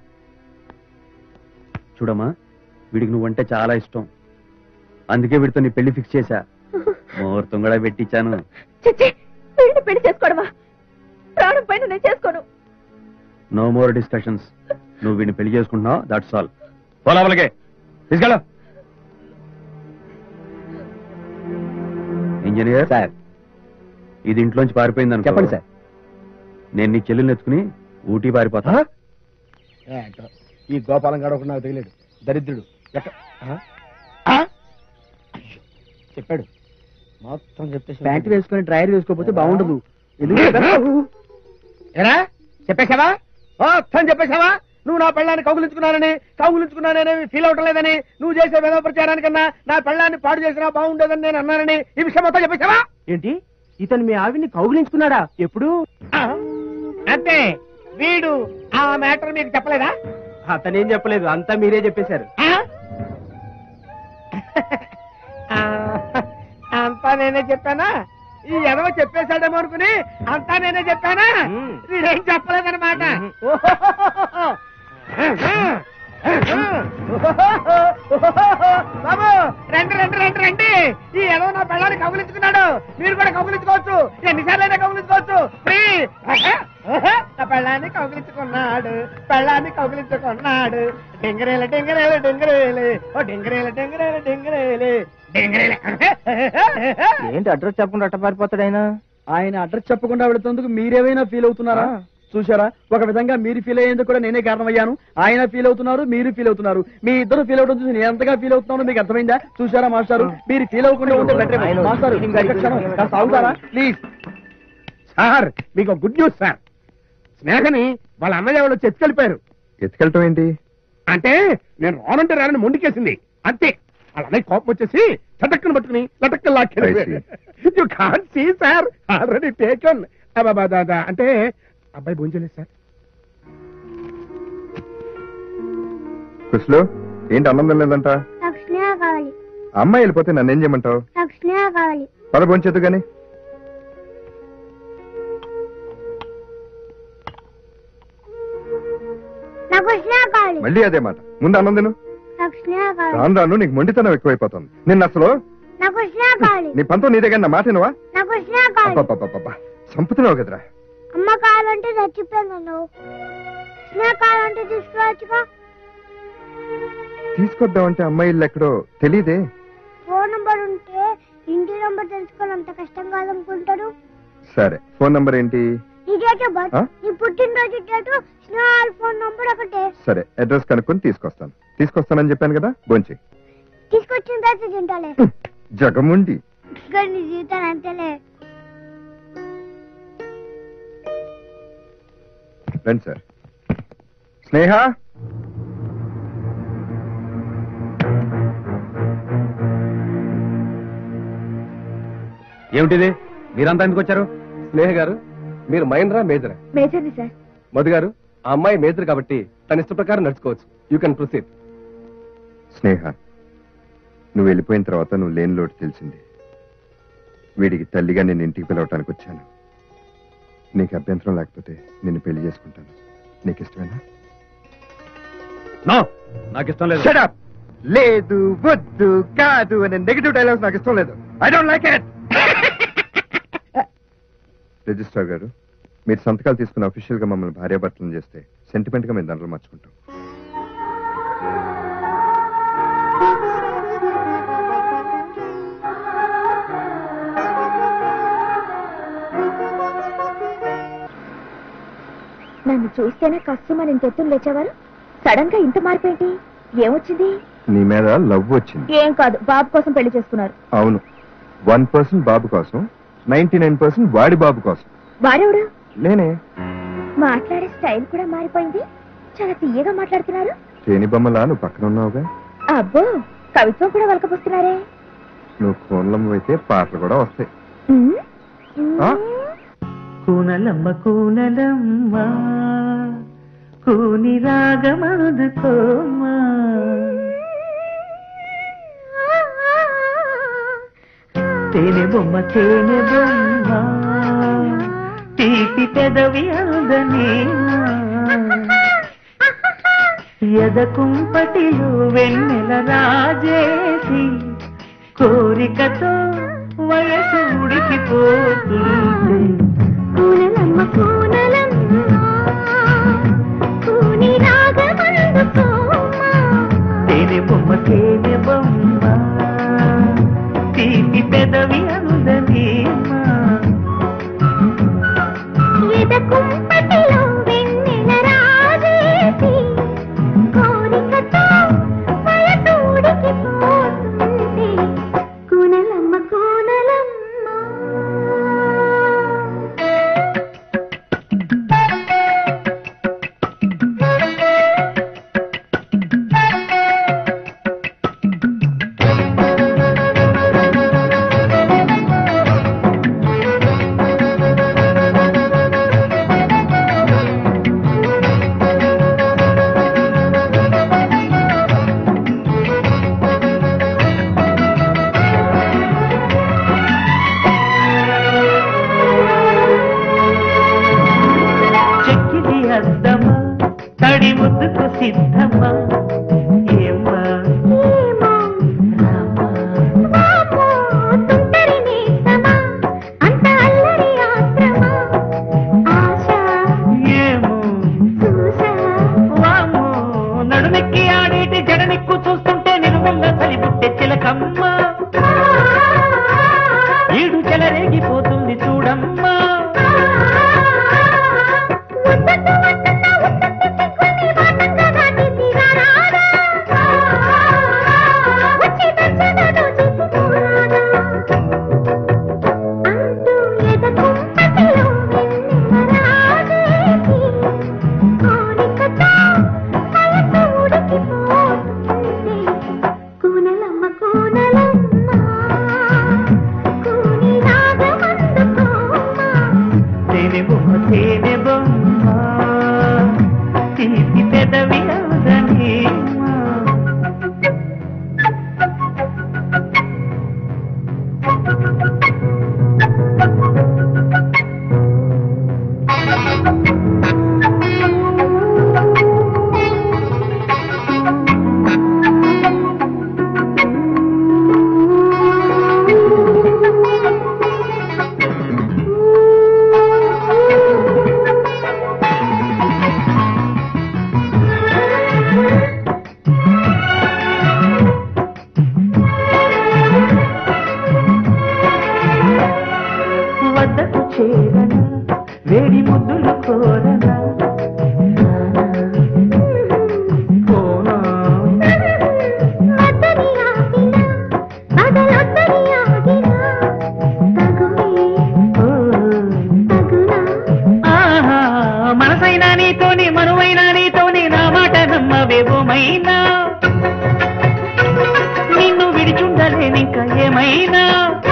చూడమ్మా వీడికి నువ్వంటే చాలా ఇష్టం అందుకే వీడితో నీ పెళ్లి ఫిక్స్ చేశా ముహూర్తం కూడా పెట్టించాను చిచ్చి వీడిని పెళ్లి చేసుకోవడమా ప్రాణం పైన నేను చేసుకోను నో మోర్ డిస్కషన్స్ నువ్వు వీడిని పెళ్లి చేసుకుంటున్నావు దట్స్ ఆల్ పోలావలకే తీసుకెళ్ళ ఇంజనీర్ సార్ ఇది ఇంట్లోంచి పారిపోయింది అనుకో చెప్పండి సార్ నేను నీ చెల్లెల్ని ఎత్తుకుని ఊటీ పారిపోతా ఏంటో, ఈ గోపాలం గాడు ఒకడు నాకు తగిలాడు దరిద్రుడు ఎక్క- చెప్పాడు మొత్తం చెప్పేసి ప్యాంట్ వేసుకొని డ్రైర్ వేసుకోకపోతే బాగుండదు ఎరా చెప్పేశావా మొత్తం చెప్పేశావా నువ్వు నా పెళ్ళాన్ని కౌగులించుకున్నానని కౌగులించుకున్నానని ఫీల్ అవటం లేదని నువ్వు చేసే వేద ప్రచారానికన్నా నా పెళ్ళాన్ని పాడు చేసినా బాగుండేదని నేను అన్నానని ఈ విషయం మొత్తం చెప్పేశావా ఏంటి ఇతను మీ ఆవిడ్ని కౌగులించుకున్నాడా ఎప్పుడు ఆ, అంతే వీడు ఆ మ్యాటర్ మీకు చెప్పలేదా అతనేం చెప్పలేదు అంతా మీరే చెప్పేశారు ఆ? ఆ, అంతా నేనే చెప్పానా ఈ ఎదవ చెప్పేశాడేమో అనుకుని అంతా నేనే చెప్పానా వీడేం చెప్పలేదన్నమాట ఓహోహోహో. బాబు రండి రండి రండి రండి ఈ ఎదవ నా పెళ్ళాన్ని కబులించుకున్నాడు మీరు కూడా కబులించుకోవచ్చు ఎన్నిసార్లైనా కబులించుకోవచ్చు ఫ్రీ నా పెళ్ళాన్ని కౌగిలించుకున్నాడు పెళ్ళాన్ని కౌగిలించుకున్నాడు డింగరేల డింగరేల డింగరేలే ఓ డింగరేల డింగరేల డింగరేలే డింగరేల ఏంటి అడ్రస్ చెప్పకుండా అట్ట పారిపోతాడు ఆయన ఆయన అడ్రస్ చెప్పకుండా వెళుతున్నందుకు మీరేమైనా ఫీల్ అవుతున్నారా చూసారా ఒక విధంగా మీరు ఫీల్ అయ్యేందుకు కూడా నేనే కారణమయ్యాను ఆయన ఫీల్ అవుతున్నారు మీరు ఫీల్ అవుతున్నారు మీ ఇద్దరు ఫీల్ అవడం చూసి నేను ఎంతగా ఫీల్ అవుతున్నానో మీకు అర్థమైందా చూసారా మాస్టారు మీరు ఫీల్ అవ్వకుండా ఉంటే బెటర్ మాస్టారు ఒక్క క్షణం కాస్త ఆగుతారా ప్లీజ్ సార్ మీకు గుడ్ న్యూస్ సార్ స్నేహని వాళ్ళ అన్నయ్య వాళ్ళు వచ్చి ఎత్తుకెళ్ళిపోయారు ఎత్తుకెళ్ళటం ఏంటి అంటే నేను రానంటే రానని మొండికేసింది అంతే వాళ్ళ అన్నయ్య కోపం వచ్చేసి చటక్కను పట్టుకుని లటక్కలు లాక్కెళ్ళిపోయారు you can see sir already taken అంటే అబ్బాయి భోంచలేదు సార్ కుస్లో ఏంటి అన్నం తినలేదంట నాకు స్నేహ కావాలి అమ్మాయి వెళ్ళిపోతే నన్ను ఏం చేయమంటావు నాకు స్నేహ కావాలి పద భోంచేద్దు గాని నాకు స్నేహ కావాలి మళ్ళీ అదే మాట ముందు అన్నం తిను నాకు స్నేహ కావాలి రాను రాను నీకు మొండితనం ఎక్కువైపోతుంది నిన్న అసలు నాకు స్నేహ కావాలి నీ పంతో నీ దగ్గర నా మాట వినవా? నాకు స్నేహ కావాలి అబ్బబ్బబ్బబ్బా చంపుతున్నావు కదరా అమ్మ కావాలంటే చచ్చిపోయాను స్నేహ కావాలంటే తీసుకురావచ్చుగా తీసుకొద్దామంటే అమ్మాయి ఇల్లు ఎక్కడో తెలీదే ఫోన్ నంబర్ ఉంటే ఇంటి నంబర్ తెలుసుకోవాలి అంత కష్టం కాదనుకుంటాడు సరే ఫోన్ నంబర్ ఏంటి నీ డేట్ ఆఫ్ బర్త్ ఆ? నీ పుట్టినరోజు డేట్ స్నేహ ఫోన్ నంబర్ ఒకటే సరే అడ్రస్ కనుక్కొని తీసుకొస్తాను తీసుకొస్తానని చెప్పాను కదా బొంచి తీసుకొచ్చిన తర్వాత తింటాలే జగముండి కానీ నీ జీవితాన్ని అంతేలే రండి సార్ స్నేహ ఏమిటిది మీరంతా ఎందుకు వచ్చారు స్నేహ గారు మీరు మహేంద్ర మేజర్ మేజర్ని సార్ మధు గారు ఆ అమ్మాయి మేజర్ కాబట్టి తన ఇష్ట ప్రకారం నడుచుకోవచ్చు యూ కెన్ ప్రొసీడ్ స్నేహ నువ్వు వెళ్ళిపోయిన తర్వాత నువ్వు లేని లోటు తెలిసింది వీడికి తల్లిగా నేను ఇంటికి పిలవటానికి వచ్చాను నీకు అభ్యంతరం లేకపోతే నిన్ను పెళ్లి చేసుకుంటాను నీకు ఇష్టమేనా నో నాకు ఇష్టం లేదు Shut up! లేదు వద్దు కాదు అనే నెగిటివ్ డైలాగ్స్ నాకు ఇష్టం లేదు I don't like it registrar గారు మీరు సంతకాలు తీసుకుని అఫీషియల్ గా మమ్మల్ని భార్యాభర్తలను చేస్తే సెంటిమెంట్ గా మేము దండలు మార్చుకుంటాం నన్ను చూస్తేనే కష్టమని ఇంత ఎత్తులు లేచేవారు సడన్ గా ఇంత మార్పేంటి ఏమొచ్చింది నీ మీద లవ్ వచ్చింది ఏం కాదు బాబు కోసం పెళ్లి చేసుకున్నారు అవును వన్ పర్సెంట్ బాబు కోసం నైన్టీ నైన్ పర్సెంట్ వాడి బాబు కోసం వాడెవడు నేనే మాట్లాడే స్టైల్ కూడా మారిపోయింది చాలా తీయగా మాట్లాడుతున్నారు తేని బొమ్మలా నువ్వు పక్కన ఉన్నావుగా అబ్బో కవిత్వం కూడా వలకపోస్తున్నారే నువ్వు కోన్లమ్మ అయితే పాటలు కూడా వస్తాయి ఉమ్, ఆ? కూనలమ్మ కూనలమ్మ కూని రాగమాదుకోమా తేనె బొమ్మ తేనె బొమ్మ తీపి పెదవి అందనేమా ఎద కుంపటిలో వెన్నెల రాజేసి కోరికతో వయసు ఉడికిపోతుంది కూనలమ్మ కూనలమ్మ కూని రాగమందుకోమా తేనె బొమ్మ తేనె బొమ్మ తీపి పెదవి అందనేమా ఎద కుంపటిలో వెన్నెల రాజేసి కోరికతో వయసు ఉడికిపోతుంది నీటి జడనిక్కు చూస్తుంటే నిలువెల్ల చలిబుట్టె చిలకమ్మ ఈడు చెలరేగిపోతుంది చూడమ్మా కూనలమ్మ కూనలమ్మ కూని రాగమందుకోమ్మ తేనె బొమ్మ తేనె బొమ్మ తీపి పెదవి అవుదనేమ్మా వద్దకు చేరన వేడి ముద్దులు కోరన పోనా మదని ఆగిన అదలొద్దని ఆగిన తగువే తగునా ఆహా, మనసైనా నీతోని మనువైనా నీతోని నా మాట నమ్మవేవోమైనా నిన్ను విడిచుండలేనిక ఏమైనా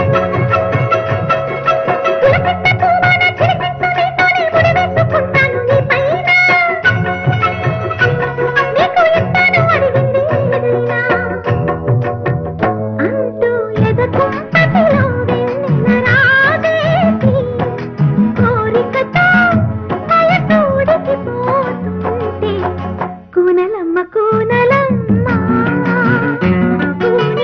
కూనలమ్మ కూనలమ్మ కూని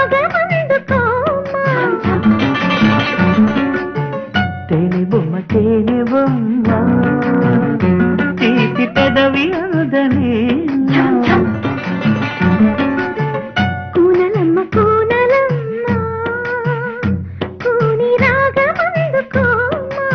తేనె బొమ్మ తేనె బొమ్మ తీపి పెదవి అందనే కూనలమ్మ కూనలమ్మ కూని రాగమందుకోమ్మ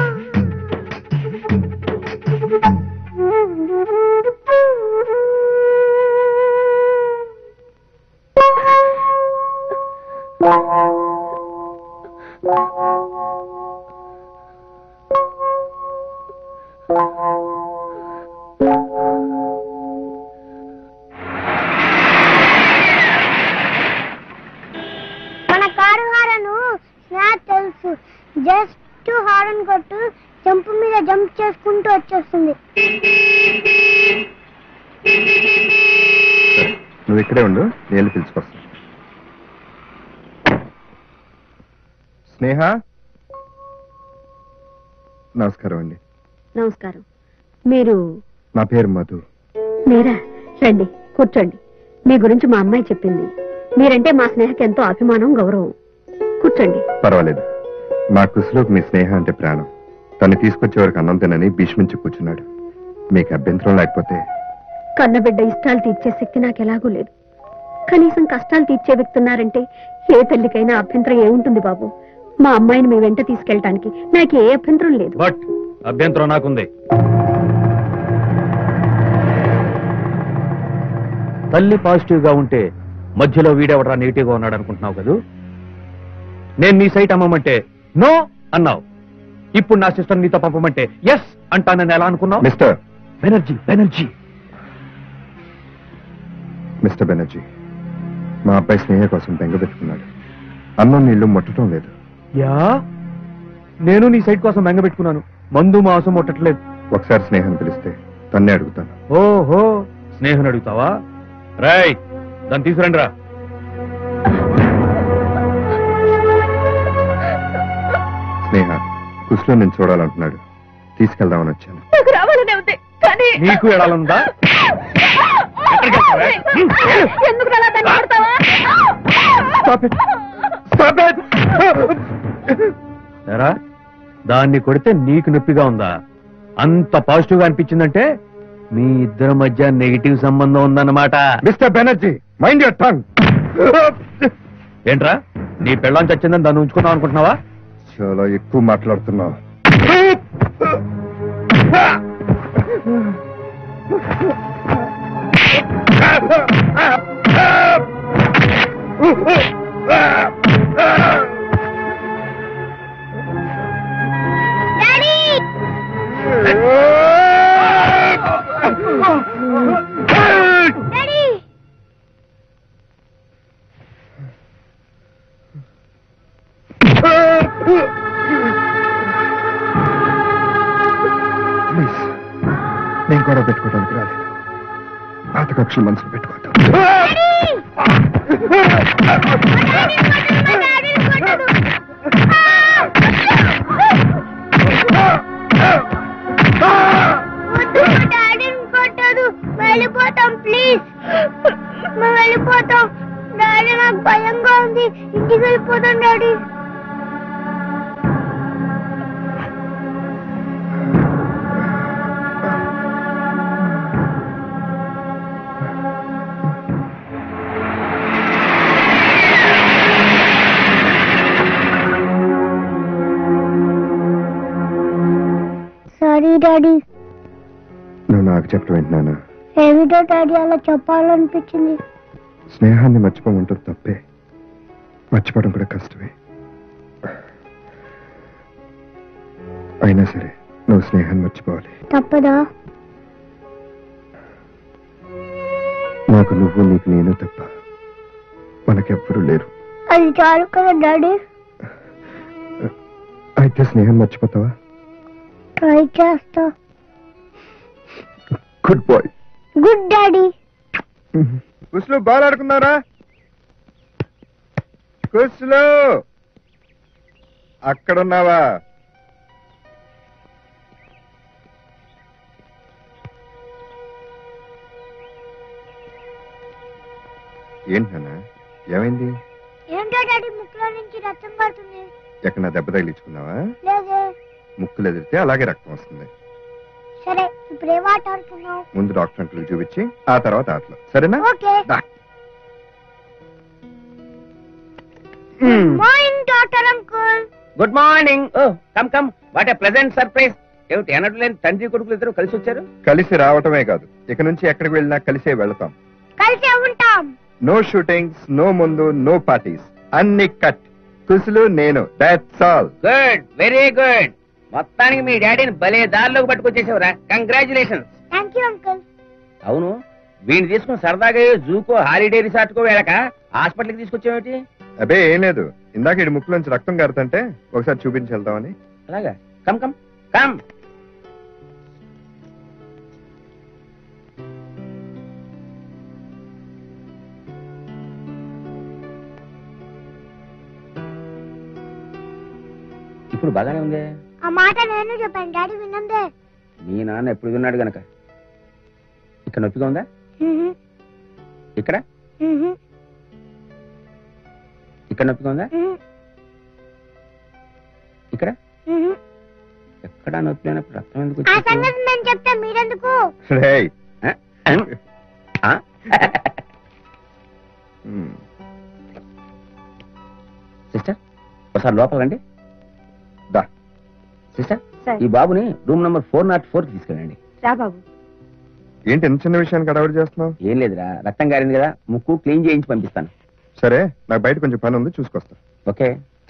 మన కారు హారను స్నేహ తెలుసు జస్ట్ హారన్ కొట్టు జంప్ మీద జంప్ చేసుకుంటూ వచ్చేస్తుంది నువ్వు ఇక్కడే ఉండు నేను పిలుచుకొస్తాను స్నేహ నమస్కారం అండి నమస్కారం మీరు నా పేరు మధు మీరా రండి కూర్చోండి మీ గురించి మా అమ్మాయి చెప్పింది మీరంటే మా స్నేహకి ఎంతో అభిమానం గౌరవం కూర్చోండి పర్వాలేదు మా కుసులోకి మీ స్నేహ అంటే ప్రాణం తను తీసుకొచ్చే వరకు అన్నం తినని భీష్మించి కూర్చున్నాడు మీకు అభ్యంతరం లేకపోతే కన్నబిడ్డ ఇష్టాలు తీర్చే శక్తి నాకు ఎలాగూ లేదు కనీసం కష్టాలు తీర్చే వ్యక్తున్నారంటే ఏ తల్లికైనా అభ్యంతరం ఏముంటుంది బాబు మా అమ్మాయిని మీ వెంట తీసుకెళ్ళటానికి నాకు ఏ అభ్యంతరం లేదు బట్ అభ్యంతరం నాకుంది తల్లి పాజిటివ్ గా ఉంటే మధ్యలో వీడెవడరా నెగిటివ్ గా ఉన్నాడు అనుకుంటున్నావు కదూ నేను నీ సైట్ అమ్మమంటే నో అన్నావు ఇప్పుడు నా సిస్టర్ నీతో పంపమంటే ఎస్ అంటానని ఎలా అనుకున్నావు మిస్టర్ బెనర్జీ బెనర్జీ మిస్టర్ బెనర్జీ మా అబ్బాయి స్నేహ కోసం బెంగ పెట్టుకున్నాడు అన్నం నీళ్లు ముట్టడం లేదు యా నేను నీ సైట్ కోసం బెంగ పెట్టుకున్నాను మందు మాసం ముట్టట్లేదు ఒకసారి స్నేహం పిలిస్తే తన్నే అడుగుతాను ఓహో స్నేహం అడుగుతావా రైట్ దాన్ని తీసుకురండి రా స్నేహ కుసులో నేను చూడాలంటున్నాడు తీసుకెళ్దామని వచ్చాను నాకు రావాలనే ఉంది కానీ నీకు ఎడాలందా ఎందుకు అలా దాన్ని కొడతావా ఎరా దాన్ని కొడితే నీకు నొప్పిగా ఉందా అంత పాజిటివ్ గా అనిపించిందంటే మీ ఇద్దరి మధ్య నెగిటివ్ సంబంధం ఉందన్నమాట mister Banerjee mind your tongue ఏంట్రా నీ పెళ్ళం చచ్చిందని దాన్ని ఉంచుకుందాం అనుకుంటున్నావా చాలా ఎక్కువ మాట్లాడుతున్నావు ప్లీజ్ నేను గొడవ పెట్టుకోవడానికి రాలేదు పాత కక్షలు మనసులో పెట్టుకోవద్దు డాడీని కొట్టదు వెళ్ళిపోతాం ప్లీజ్ మేము వెళ్ళిపోతాం డాడీ నాకు భయంగా ఉంది ఇంటికి వెళ్ళిపోతాం డాడీ సారీ డాడీ నువ్వు నాకు చెప్పడం ఏంటి ఏమిటో డాడీ అలా చెప్పాలనిపించింది స్నేహాన్ని మర్చిపోమంటుంది తప్పే మర్చిపోవడం కూడా కష్టమే అయినా సరే నువ్వు స్నేహాన్ని మర్చిపోవాలి తప్పదా నాకు నువ్వు నీకు నేను తప్ప మనకెవ్వరూ లేరు అది చాలు కదా డాడీ అయితే స్నేహం మర్చిపోతావా ట్రై చేస్తా good boy good daddy Kuslu ball ఆడుకున్నారా కుస్లు అక్కడున్నావా ఏంటి నాన్న ఏమైంది ఏంటో డాడీ ముక్కులో నుంచి రక్తం పడుతుంది ఎక్కడ దెబ్బ తగిలించుకున్నావా లేదే ముక్కులు ఎదిరితే అలాగే రక్తం వస్తుంది సరే ఇప్పుడు ఏం ఆట ఆడుతున్నావు ముందు డాక్టర్ అంకుల్ చూపించి ఆ తర్వాత ఆటలు సరేనా ఓకే దా. Morning doctor uncle good morning oh come come what a pleasant surprise ఏమిటి ఎన్నడూ లేని తండ్రి కొడుకులు ఇద్దరు కలిసి వచ్చారు కలిసి రావటమే కాదు ఇక నుంచి ఎక్కడికి వెళ్ళినా కలిసే వెళ్తాం కలిసే ఉంటాం నో షూటింగ్స్ నో ముందు నో పార్టీస్ అన్ని కట్ కుసులు నేను that's all good very good మొత్తానికి మీ డాడీని భలే దారిలోకి పట్టుకొచ్చేసావురా కంగ్రాచులేషన్ థ్యాంక్ యూ అంకుల్ అవును వీడిని తీసుకుని సరదాగా ఏ జూకో హాలిడే రిసార్ట్కో వెళ్ళక హాస్పిటల్కి తీసుకొచ్చావేమిటి అబే ఏం లేదు ఇందాక ఇటు ముక్కులోంచి రక్తం కారుతుంటే ఒకసారి చూపించి వెళ్తామని అలాగా కమ్ కమ్ కమ్ ఇప్పుడు బాగానే ఉంది ఆ మాట నేను చెప్పాను డాడీ విన్నందే మీ నాన్న ఎప్పుడు విన్నాడు గనక ఇక్కడ నొప్పిగా ఉందా ఇక్కడ ఇక్కడ నొప్పిగా ఉందా ఇక్కడ ఎక్కడ నొప్పి లేనప్పుడు రక్తం ఎందుకు ఆ వచ్చేసింది? సంగతి నేను చెప్తా మీరెందుకు రేయ్ ఆ? హ్మ్. సిస్టర్ ఒకసారి లోపల రండి దా సిస్టర్ సరే. ఈ బాబుని room number four nought four తీసుకెళ్ళండి రా బాబు ఏంటి ఎంత చిన్న విషయానికి అడవాడు చేస్తున్నావు ఏం లేదురా రక్తం గారింది కదా ముక్కు క్లీన్ చేయించి పంపిస్తాను సరే నాకు బయట కొంచెం పని ఉంది చూసుకొస్తా okay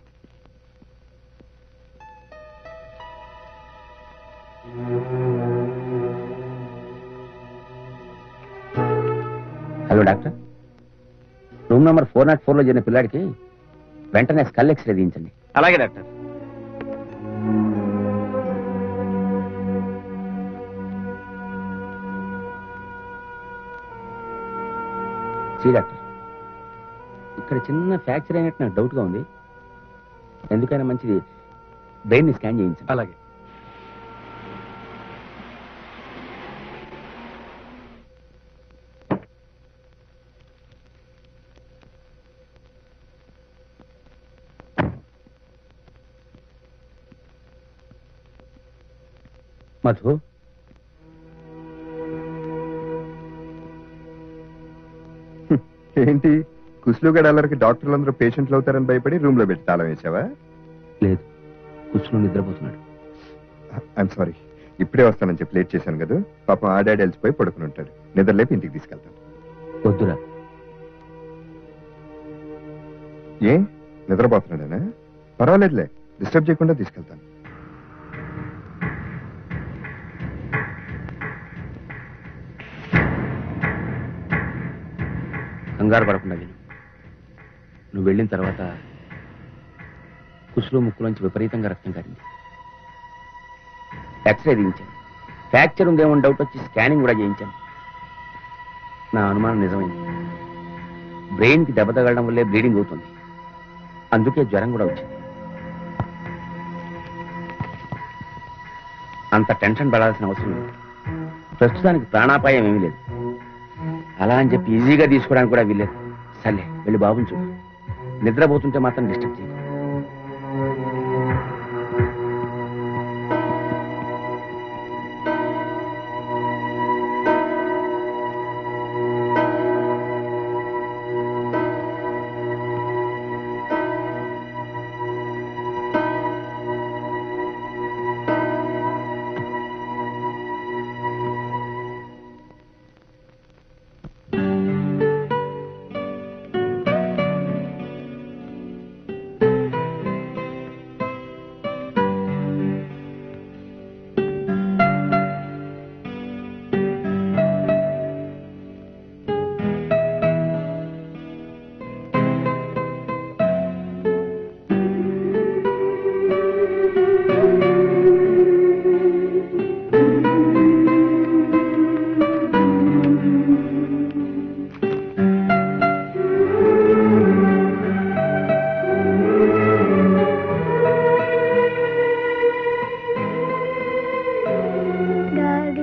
hello doctor room number four nought four లో జరిగిన పిల్లాడికి వెంటనే స్కల్ ఎక్స్రే తీయించండి అలాగే డాక్టర్ సీ డాక్టర్ ఇక్కడ చిన్న ఫ్రాక్చర్ అయినట్టు నాకు డౌట్ గా ఉంది ఎందుకైనా మంచిది బ్రెయిన్ ని స్కాన్ చేయించండి అలాగే మధు ఏంటి కుసులు గడాలకి డాక్టర్లు అందరూ పేషెంట్లు అవుతారని భయపడి రూమ్ లో పెట్టి తాళం వేసావా లేదు కూర్చుని నిద్రపోతున్నాడు ఐఎమ్ సారీ ఇప్పుడే వస్తానని చెప్పి లేట్ చేశాను కదా పాపం ఆ డాడీ వెళ్ళిపోయి పడుకుని ఉంటాడు నిద్ర లేపి ఇంటికి తీసుకెళ్తాను వద్దురా ఏ నిద్రపోతున్నాడేనా పర్వాలేదులే డిస్టర్బ్ చేయకుండా తీసుకెళ్తాను కంగారు పడకుండా విను నువ్వు వెళ్ళిన తర్వాత కుసులో ముక్కులోంచి విపరీతంగా రక్తం కారింది ఎక్స్రే తీయించాను ఫ్రాక్చర్ ఉందేమో డౌట్ వచ్చి స్కానింగ్ కూడా చేయించాను నా అనుమానం నిజమైంది బ్రెయిన్కి దెబ్బ తగలడం వల్లే బ్లీడింగ్ అవుతుంది అందుకే జ్వరం కూడా వచ్చింది అంత టెన్షన్ పడాల్సిన అవసరం లేదు ప్రస్తుతానికి ప్రాణాపాయం ఏమీ లేదు అలా అని చెప్పి ఈజీగా తీసుకోవడానికి కూడా వీల్లేదు సర్లే వెళ్ళి బాబుని చూడు నిద్రపోతుంటే మాత్రం డిస్టర్బ్ చేయి డాడీ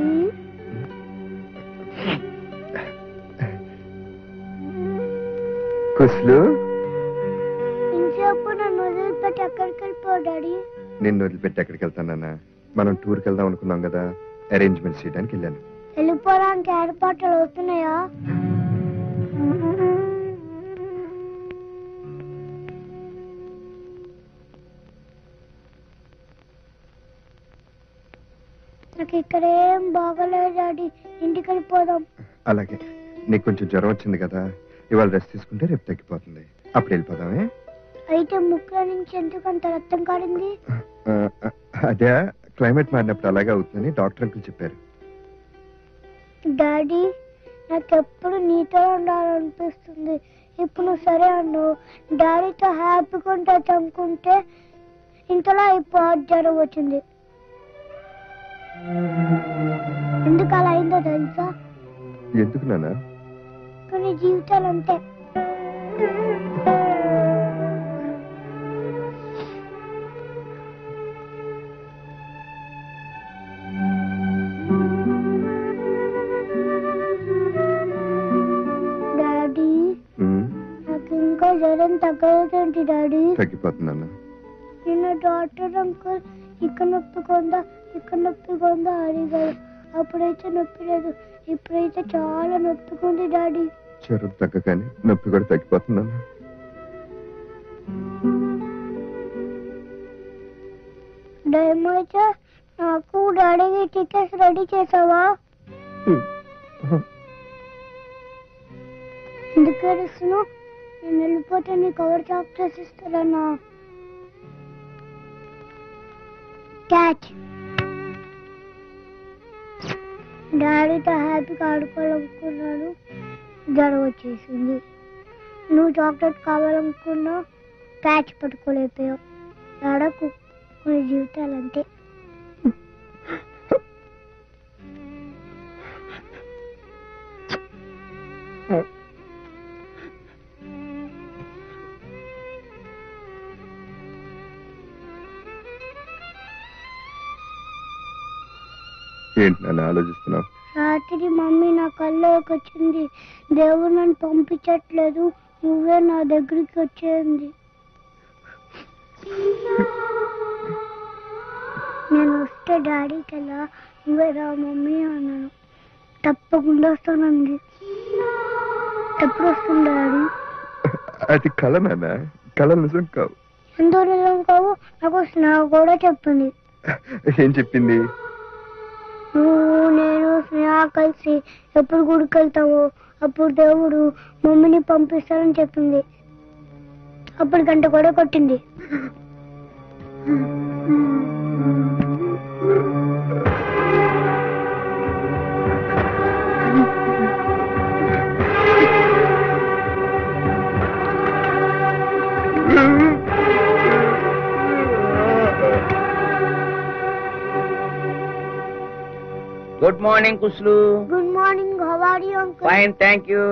కుసులు ఇంతసేపు నన్ను వదిలిపెట్టి ఎక్కడికి వెళ్ళిపోవు డాడీ నిన్ను వదిలిపెట్టి ఎక్కడికి వెళ్తానన్నా మనం టూర్కి వెళ్దాం అనుకున్నాం కదా అరేంజ్మెంట్స్ చేయడానికి వెళ్ళాను వెళ్ళిపోవడానికి ఏర్పాట్లు అవుతున్నాయా నాకు ఇక్కడ ఏం బాగలేదు డాడీ ఇంటికి వెళ్ళిపోదాం అలాగే నీకు కొంచెం జ్వరం వచ్చింది కదా ఇవాళ రెస్ట్ తీసుకుంటే రేపు తగ్గిపోతుంది అప్పుడు వెళ్ళిపోదామే అయితే ముక్కులో నుంచి ఎందుకు అంత రక్తం కారింది ఆ, ఆ, అదే క్లైమేట్ మారినప్పుడు అలాగే అవుతుందని డాక్టర్ అంకుల్ చెప్పారు డాడీ నాకు ఎప్పుడు నీతో ఉండాలనిపిస్తుంది ఇప్పుడు నువ్వు సరే అన్నావు డాడీతో హ్యాపీగా ఉంటా అనుకుంటే ఇంతలా ఇప్పుడు జ్వరం వచ్చింది ఎందుకు అలా అయిందో తెలుసా ఎందుకు నాన్న కొన్ని జీవితాలు అంతే డాడీ ఉమ్, నాకు ఇంకా జ్వరం తగ్గలేదేంటి డాడీ తగ్గిపోతుంది నాన్న నిన్న డాక్టర్ అంకుల్ ఇక్కడ నొప్పి కొందా ఇక్కడ నొప్పి కొందా అడిగారు అప్పుడైతే నొప్పి లేదు ఇప్పుడైతే చాలా నొప్పిగా ఉంది డాడీ జ్వరం తగ్గగానే నొప్పి కూడా తగ్గిపోతుంది నాన్న డైమైతే నాకు డాడీకి టికెట్స్ రెడీ చేసావా ఎందుకు ఏడుస్తున్నావు నేను వెళ్ళిపోతే నీ కవర్ చాక్లెట్స్ ఇస్తారన్నా క్యాచ్ డాడీతో హ్యాపీగా ఆడుకోవాలనుకున్నాను జ్వరం వచ్చేసింది నువ్వు చాక్లెట్ కావాలనుకున్నా క్యాచ్ పట్టుకోలేకపోయావు ఆడకు కొన్ని జీవితాలు అంతే ఏంటి నన్ను ఆలోచిస్తున్నావు రాత్రి మమ్మీ నా కళ్ళలోకి వచ్చింది దేవుడు నన్ను పంపించట్లేదు నువ్వే నా దగ్గరికి వచ్చేయండి నేను వస్తే డాడీకి ఎలా నువ్వే రా మమ్మీ అన్నాను తప్పకుండా వస్తానండి ఎప్పుడు వస్తుంది డాడీ అది కళ నాన్న కళ నిజం కావు ఎంతో నిజం కావు నాకు స్నేహ కూడా చెప్పింది ఏం చెప్పింది నువ్వు నేను స్నేహ కలిసి ఎప్పుడు గుడికి వెళ్తావో అప్పుడు దేవుడు మమ్మీని పంపిస్తానని చెప్పింది అప్పుడు గంట కూడా కొట్టింది గుడ్ మార్నింగ్ కుస్లు good morning how are you uncle fine thank you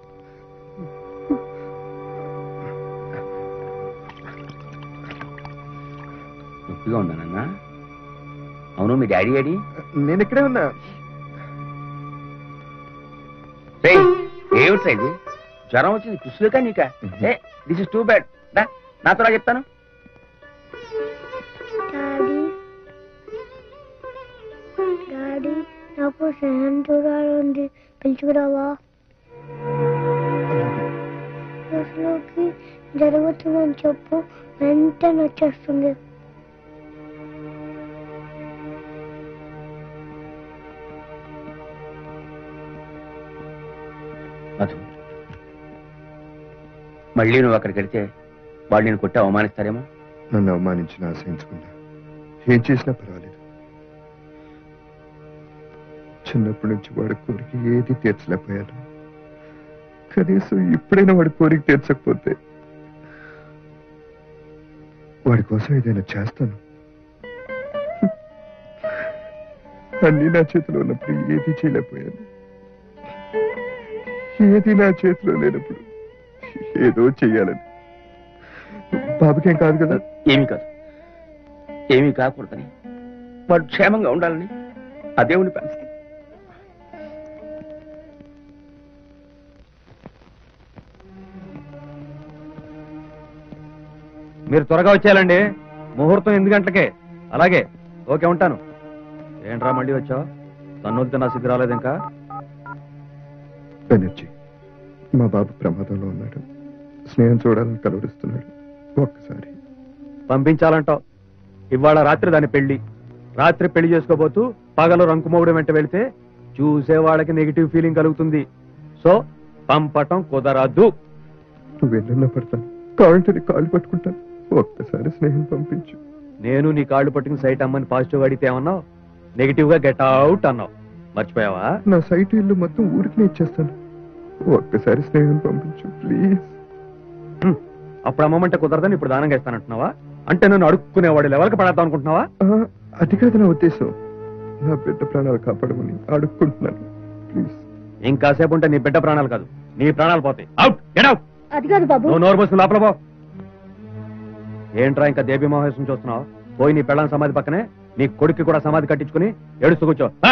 నొప్పిగా ఉందా నాన్న అవును మీ డాడీ డాడీ నేను ఇక్కడే ఉన్నా ఏమిట్రా ఇది జ్వరం వచ్చింది కుసులుకా నీకా ఏ దిస్ ఇస్ టూ బ్యాడ్ దా నాతో రా చెప్తాను డాడీ డాడీ నాకు స్నేహం చూడాలండి పిలుచుకురావా బస్సులోకి జరుగుతుందని చెప్పు వెంటనే వచ్చేస్తుంది మధు మళ్ళీ నువ్వు అక్కడికి వెళితే వాళ్ళు నేను కొట్టి అవమానిస్తారేమో నన్ను అవమానించిన ఆశయించుకున్నా ఏం చేసినా పర్వాలేదు చిన్నప్పటి నుంచి వాడి కోరిక ఏది తీర్చలేకపోయాను కనీసం ఇప్పుడైనా వాడి కోరిక తీర్చకపోతే వాడి కోసం ఏదైనా చేస్తాను అన్ని నా చేతిలో ఉన్నప్పుడు ఏది చేయలేకపోయాను ఏది నా చేతిలో లేనప్పుడు ఏదో చెయ్యాలని బాబుకేం కాదు కదా ఏమీ కాదు ఏమీ కాకూడదని వాడు క్షేమంగా ఉండాలని ఆ దేవుని ప్రార్థిస్తాను మీరు త్వరగా వచ్చేయాలండి ముహూర్తం ఎనిమిది గంటలకే అలాగే ఓకే ఉంటాను ఏంట్రా మళ్ళీ వచ్చావు తన్నులతో నా సిద్ధి రాలేదు ఇంకా బెనర్జీ మా బాబు ప్రమాదంలో ఉన్నాడు స్నేహం చూడాలని కలవరిస్తున్నాడు ఒక్కసారి పంపించాలంటావు ఇవాళ రాత్రి దాని పెళ్లి రాత్రి పెళ్లి చేసుకోబోతూ పగలు రంకుమోగుడు వెంట వెళితే చూసే వాళ్ళకి నెగిటివ్ ఫీలింగ్ కలుగుతుంది సో పంపటం కుదరదు నువ్వు ఎన్నన్నా పడతాను కావాలంటే నీ కాళ్ళు పట్టుకుంటాను ఒక్కసారి స్నేహం పంపించు నేను నీ కాళ్ళు పట్టుకుని సైట్ అమ్మని పాజిటివ్ అడిగితే ఏమన్నావు నెగిటివ్ గా గెట్ అవుట్ అన్నావు మర్చిపోయావా నా సైట్ ఇల్లు మొత్తం ఊరికి ఇచ్చేస్తాను ఒక్కసారి స్నేహం పంపించు ప్లీజ్ హ్మ్. అప్పుడు అమ్మమంటే కుదరదని ఇప్పుడు దానంగా ఇస్తానంటున్నావా అంటే నన్ను అడుక్కునేవాడు లెవెల్కి పడేద్దాం అనుకుంటున్నావా ఆ, అది కాదు నా ఉద్దేశం నా బిడ్డ ప్రాణాలు కాపాడమని అడుక్కుంటున్నాను ప్లీజ్ ఇంకాసేపు ఉంటే నీ బిడ్డ ప్రాణాలు కాదు నీ ప్రాణాలు పోతాయి అవుట్ గెట్ అవుట్ అది కాదు బాబు నువ్వు నోరు పోసుకుని లోపల పో ఏంట్రా ఇంకా దేవి మహేశం చూస్తున్నావు పోయి నీ పెళ్ళాం సమాధి పక్కనే నీ కొడుక్కి కూడా సమాధి కట్టించుకుని ఏడుస్తూ కూర్చో ఆ!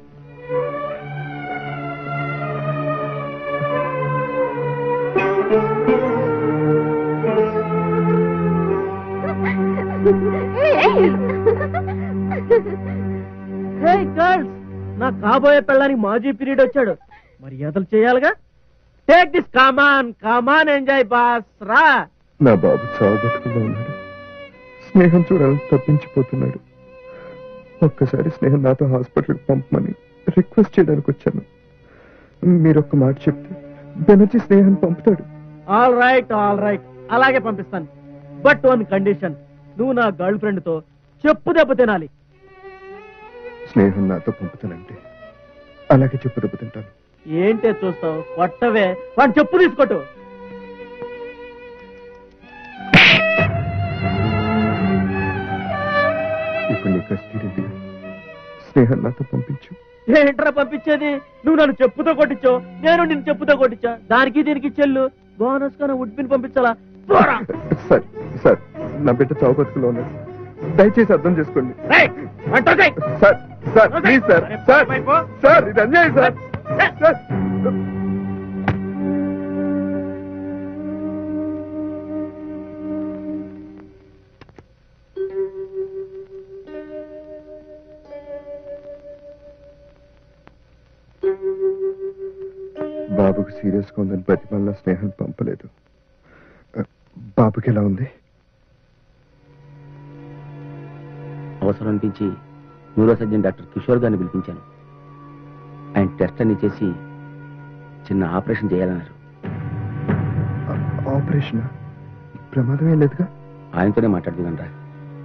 హే గర్ల్స్ నా కాబోయే పెళ్ళానికి మాజీ పీరియడ్ వచ్చాడు మరి ఎదలు చేయాలిగా take this come on come on enjoy boss రా నా బాబు చావు బతుకుల్లో ఉన్నాడు స్నేహం చూడాలని తప్పించిపోతున్నాడు ఒక్కసారి స్నేహం నాతో హాస్పిటల్కి పంపమని రిక్వెస్ట్ చేయడానికి వచ్చాను మీరు ఒక్క మాట చెప్తే బెనర్జీ స్నేహం పంపుతాడు ఆల్ రైట్ ఆల్ రైట్ అలాగే పంపిస్తాను బట్ వన్ కండిషన్ నువ్వు నా గర్ల్ ఫ్రెండ్ తో చెప్పు దెబ్బ తినాలి స్నేహం నాతో పంపుతానంటే అలాగే చెప్పు దెబ్బతింటాను ఏంటే చూస్తావు కొట్టవే వాడు చెప్పు తీసుకోటు ఇప్పుడు నీ కస్టడీ స్నేహం నాతో పంపించు ఏంట్రా పంపించేది నువ్వు నన్ను చెప్పుతో కొట్టించావు నేను నిన్ను చెప్పుతో కొట్టించా దానికి దీనికి చెల్లు బోనస్ గా ఉడ్పిని పంపించాలా పోరా. సార్ సార్ నా బిడ్డ చావు బతుకులో ఉన్నాడు దయచేసి అర్థం చేసుకోండి sir sir please sir sir sir ఇది అన్యాయం సార్ సార్ బాబు బాబుకు సీరియస్గా ఉందని బతిమల్లా స్నేహం పంపలేదు ఆ, బాబుకి ఎలా ఉంది అవసరం అనిపించి న్యూరో సర్జన్ డాక్టర్ కిషోర్ గారిని పిలిపించాను ఆయన టెస్ట్ అన్ని చేసి చిన్న ఆపరేషన్ చేయాలన్నారు ఆపరేషన్ ప్రమాదం ఏం లేదుగా ఆయనతోనే మాట్లాడుతున్నాను రా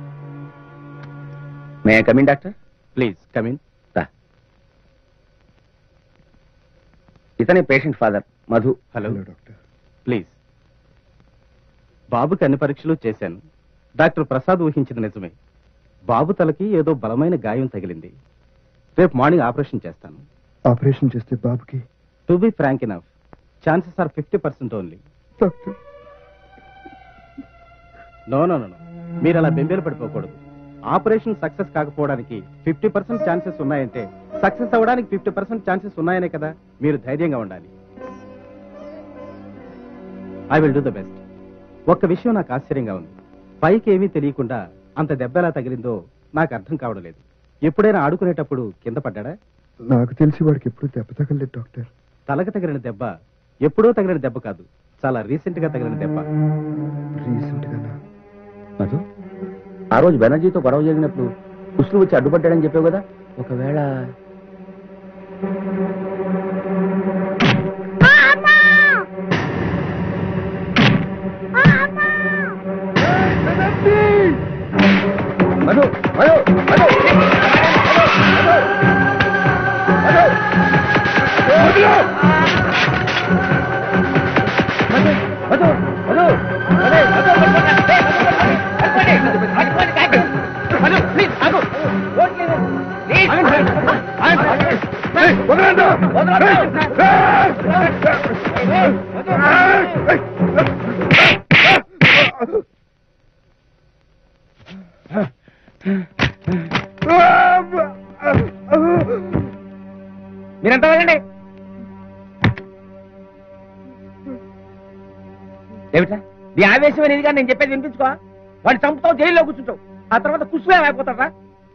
may come in doctor please come in రా ఇతనే patient father Madhu hello doctor please బాబుకి అన్ని పరీక్షలు చేశాను డాక్టర్ ప్రసాద్ ఊహించింది నిజమే బాబు తలకి ఏదో బలమైన గాయం తగిలింది రేపు మార్నింగ్ ఆపరేషన్ చేస్తాను ఆపరేషన్ చేస్తే బాబుకి to be frank enough chances are fifty percent only doctor no no no మీరు అలా బెంబేలు పడిపోకూడదు ఆపరేషన్ సక్సెస్ కాకపోవడానికి ఫిఫ్టీ పర్సెంట్ ఛాన్సెస్ ఉన్నాయంటే సక్సెస్ అవ్వడానికి ఫిఫ్టీ పర్సెంట్ ఛాన్సెస్ ఉన్నాయనే కదా మీరు ధైర్యంగా ఉండాలి I will do the best ఒక్క విషయం నాకు ఆశ్చర్యంగా ఉంది పైకి ఏమీ తెలియకుండా అంత దెబ్బ ఎలా తగిలిందో నాకు అర్థం కావడం లేదు ఎప్పుడైనా ఆడుకునేటప్పుడు కింద పడ్డాడా నాకు తెలిసి వాడికి ఎప్పుడు దెబ్బ తగలేదు డాక్టర్ తలకు తగిలిన దెబ్బ ఎప్పుడో తగిలిన దెబ్బ కాదు చాలా రీసెంట్ గా తగిలిన దెబ్బ రీసెంట్ గానా మధు ఆ రోజు బెనర్జీతో గొడవ జరిగినప్పుడు కుసులు వచ్చి అడ్డుపడ్డాడని చెప్పావు కదా ఒకవేళ మధు మధు మధు మీరంతా వెళ్ళండి ఏమిటా నీ ఆవేశం అనేది కానీ నేను చెప్పేది వినిపించుకో వాడిని చంపుతావు జైల్లో కూర్చుంటావు ఆ తర్వాత కుసులే అయిపోతారా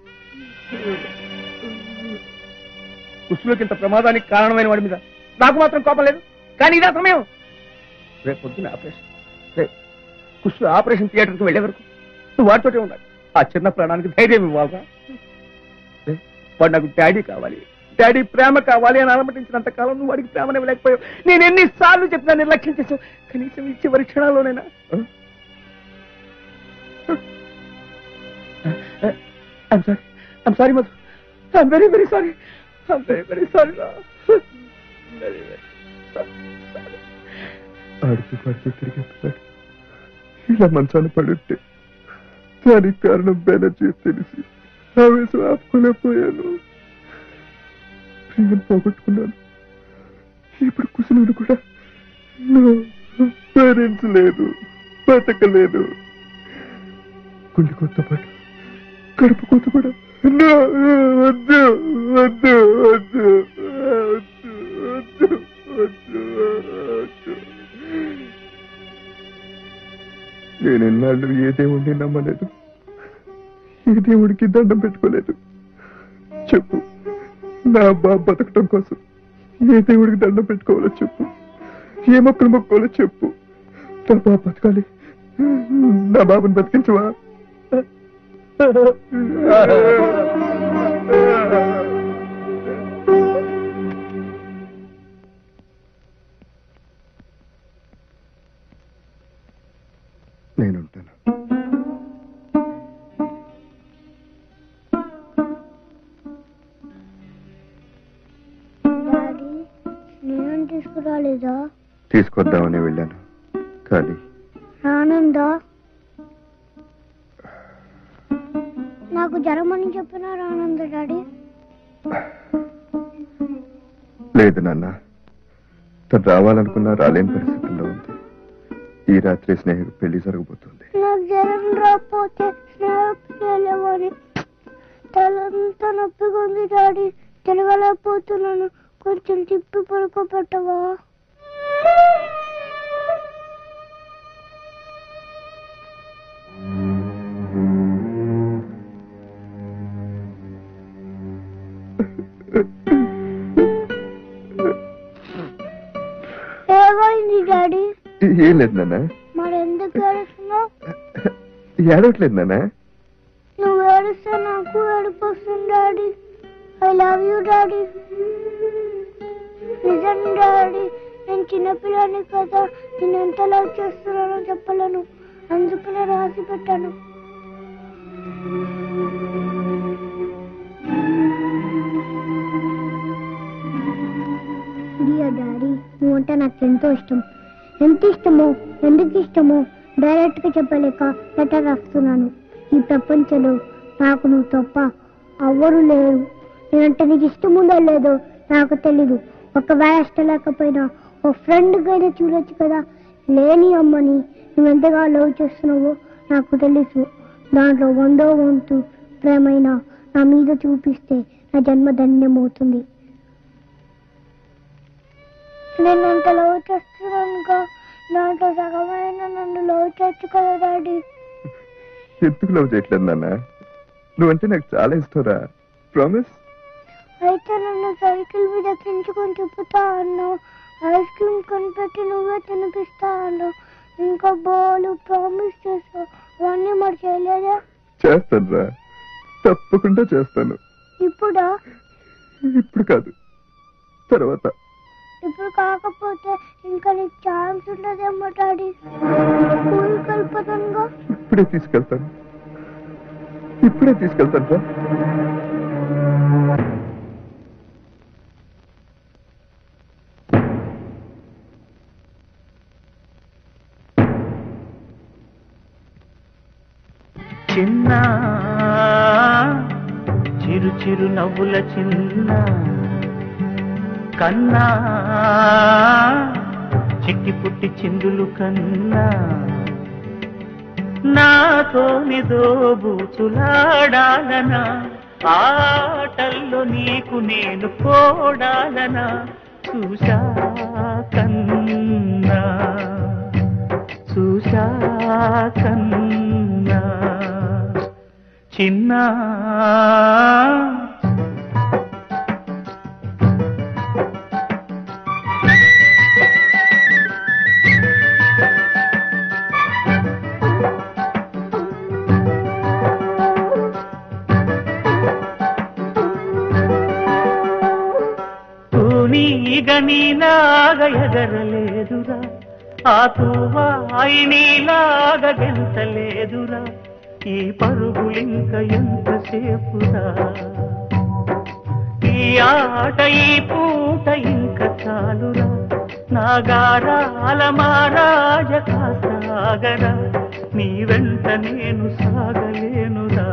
కుసులోకి ఇంత ప్రమాదానికి కారణమైన వాడి మీద నాకు మాత్రం కోపం లేదు కానీ ఇదే సమయం రేపు పొద్దున్న ఆపరేషన్ రేపు కుసు ఆపరేషన్ థియేటర్కి వెళ్ళే వరకు నువ్వు వాటితోటే ఉండాలి ఆ చిన్న ప్రాణానికి ధైర్యం ఇవ్వాలా రే, వాడు నాకు డాడీ కావాలి డాడీ ప్రేమ కావాలి అని అలమటించినంత కాలం నువ్వు వాడికి ప్రేమను ఇవ్వలేకపోయావు నేను ఎన్నిసార్లు చెప్పినా నిర్లక్ష్యం చేసావు కనీసం ఈ చివరి క్షణాల్లోనైనా I'm sorry I'm sorry Madhu I'm very very sorry I'm very very sorry very very ఆడుతూ పడుతూ తిరిగేస్తున్నాడు ఇలా మంచాన పడుంటే దానికి కారణం బెనర్జీ తెలిసి ఆవేశం ఆపుకోలేకపోయాను ప్రియను పోగొట్టుకున్నాను ఇప్పుడు కుసులుడు కూడా పేరెంట్స్ లేదు బతకలేదు గుండె కొత్త పాటు కడుపు కొత్త కూడా No, వద్దు వద్దు వద్దు వద్దు వద్దు వద్దు వద్దు నేను ఎన్నాళ్ళు ఏ దేవుడిని నమ్మలేదు ఏ దేవుడికి దండం పెట్టుకోలేదు చెప్పు నా బాబు బతకటం కోసం ఏ దేవుడికి దండం పెట్టుకోవాలో చెప్పు ఏ మొక్కలు మొక్కోవాలో చెప్పు నా బాబు బతకాలి నా బాబుని బతికించవా నేనుంటాను డాడీ నేను తీసుకురాలేదా తీసుకొద్దామని వెళ్ళాను కానీ రానుందా నాకు జ్వరం అని చెప్పినా రానుందా డాడీ లేదు నాన్న తను రావాలనుకున్నా రాలేని పరిస్థితుల్లో ఉంది ఈ రాత్రి స్నేహితు పెళ్లి జరగబోతుంది నాకు జ్వరం రాకపోతే స్నేహితులేవని తలంతా నొప్పిగా ఉంది డాడీ తిరగలేకపోతున్నాను కొంచెం తిప్పి పడుకోబెట్టవా ఏం లేదు నాన్న మరి ఎందుకు ఏడుస్తున్నావు ఏడవట్లేదు నాన్న నువ్వు ఏడుస్తే నాకు ఏడుపు వస్తుంది daddy I love you daddy నిజం డాడీ నేను చిన్నపిల్లని కదా నేను ఎంత లవ్ చేస్తున్నానో చెప్పలేను అందుకనే రాసి పెట్టాను డియర్ డాడీ నువ్వంటే నాకు ఎంతో ఇష్టం ఎంత ఇష్టమో ఎందుకు ఇష్టమో డైరెక్ట్ గా చెప్పలేక లెటర్ రాస్తున్నాను ఈ ప్రపంచంలో నాకు నువ్వు తప్ప ఎవ్వరు లేరు నేనంటే నీకు ఇష్టం ఉందో లేదో నాకు తెలీదు ఒకవేళ ఇష్టం లేకపోయినా ఓ ఫ్రెండ్ గైనా చూడొచ్చు కదా లేని అమ్మని నువ్వు ఎంతగా లవ్ చేస్తున్నావో నాకు తెలుసు దాంట్లో వందో వంతు ప్రేమైనా నా మీద చూపిస్తే నా జన్మ ధన్యమవుతుంది నేను అంత లవ్ చేస్తున్నానుగా దాంట్లో సగమైన నన్ను లవ్ చేయొచ్చు కదా డాడీ ఎందుకు లవ్ చేయట్లేదు నాన్న నువ్వంటే నాకు చాలా ఇష్టంరా ప్రామిస్ అయితే నన్ను సైకిల్ మీద కించుకొని తిప్పుతా అన్నావు ఐస్ క్రీమ్ కొనిపెట్టి నువ్వే తినిపిస్తా అన్నావు ఇంకా బాల్ ప్రామిస్ చేసావు అవన్నీ మరి చేయలేదా చేస్తాను రా తప్పకుండా చేస్తాను ఇప్పుడా ఇప్పుడు కాదు తర్వాత ఇప్పుడు కాకపోతే ఇంకా నీకు ఛాన్స్ ఉండదేమో డాడీ స్కూల్కి వెళ్ళిపోతానుగా ఇప్పుడే తీసుకెళ్తాను ఇప్పుడే తీసుకెళ్తాను రా చిన్న చిరు చిరు నవ్వుల చిన్న కన్నా చిట్టి పుట్టి చిందులు కన్నా నాతోని దోబూచులాడాలనా ఆటల్లో నీకు నేను పోడాలనా చూశా కన్నా చూశా కన్నా చిన్నా తూనీగ నీలాగా ఎగరలేదురా ఆ తువాయి నీలాగా గెంతలేదురా ఈ పరుగులింక ఎంతసేపురా ఈ ఆట ఈ పూట ఇంక చాలురా నాగారాల మారాజ కాసాగరా నీ వెంట నేను సాగలేనురా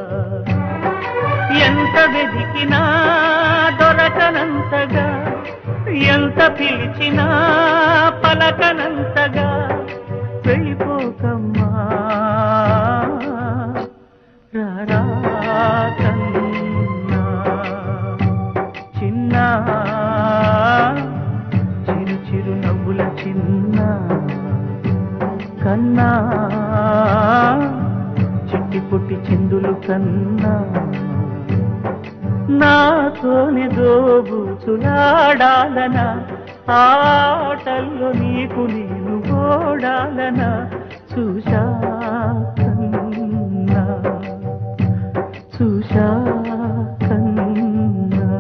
ఎంత వెతికినా దొరకనంతగా ఎంత పిలిచినా పలకనంతగా వెళ్ళిపోకమ్మా రారా కన్నా చిన్న చిరు చిరు నవ్వుల చిన్న కన్నా చిట్టి పుట్టి చిందులు కన్నా నాతోనే దోబూచులాడాలనా ఆటల్లో నీకు నేను ఓడాలనా చూశా కన్నా చూశా కన్నా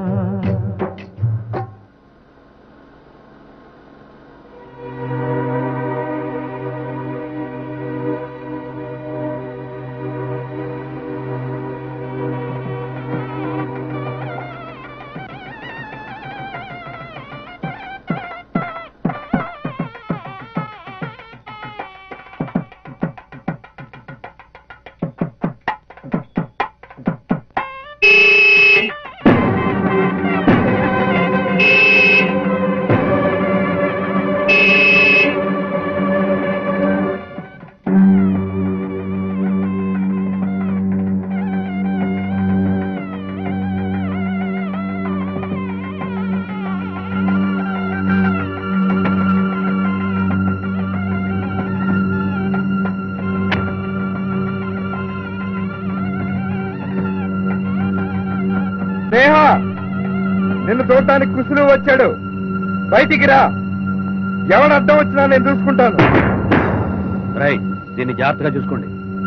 స్నేహ నిన్ను చూడటానికి కుసులు వచ్చాడు బయటికి రా ఎవడు అడ్డం వచ్చినా నేను చూసుకుంటాను రై దీన్ని జాగ్రత్తగా చూసుకోండి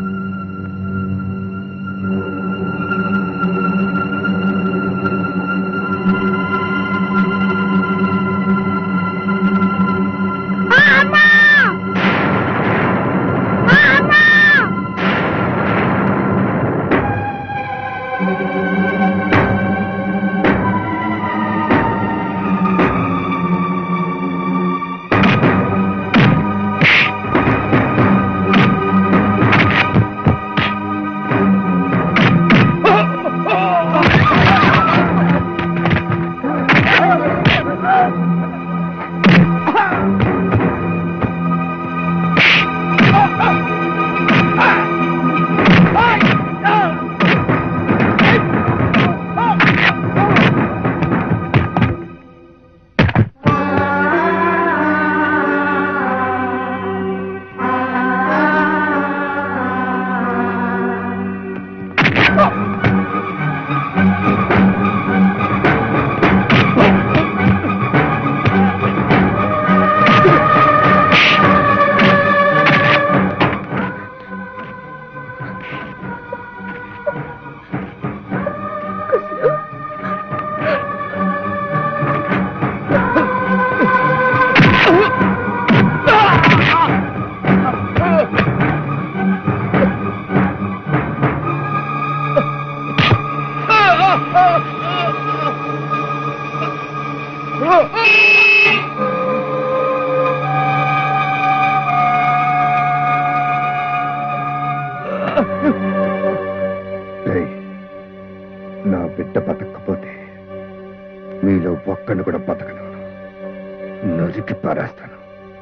రేయ్, నా బిడ్డ బతకపోతే మీలో ఒక్కను కూడా బతకను నరికి పారేస్తాను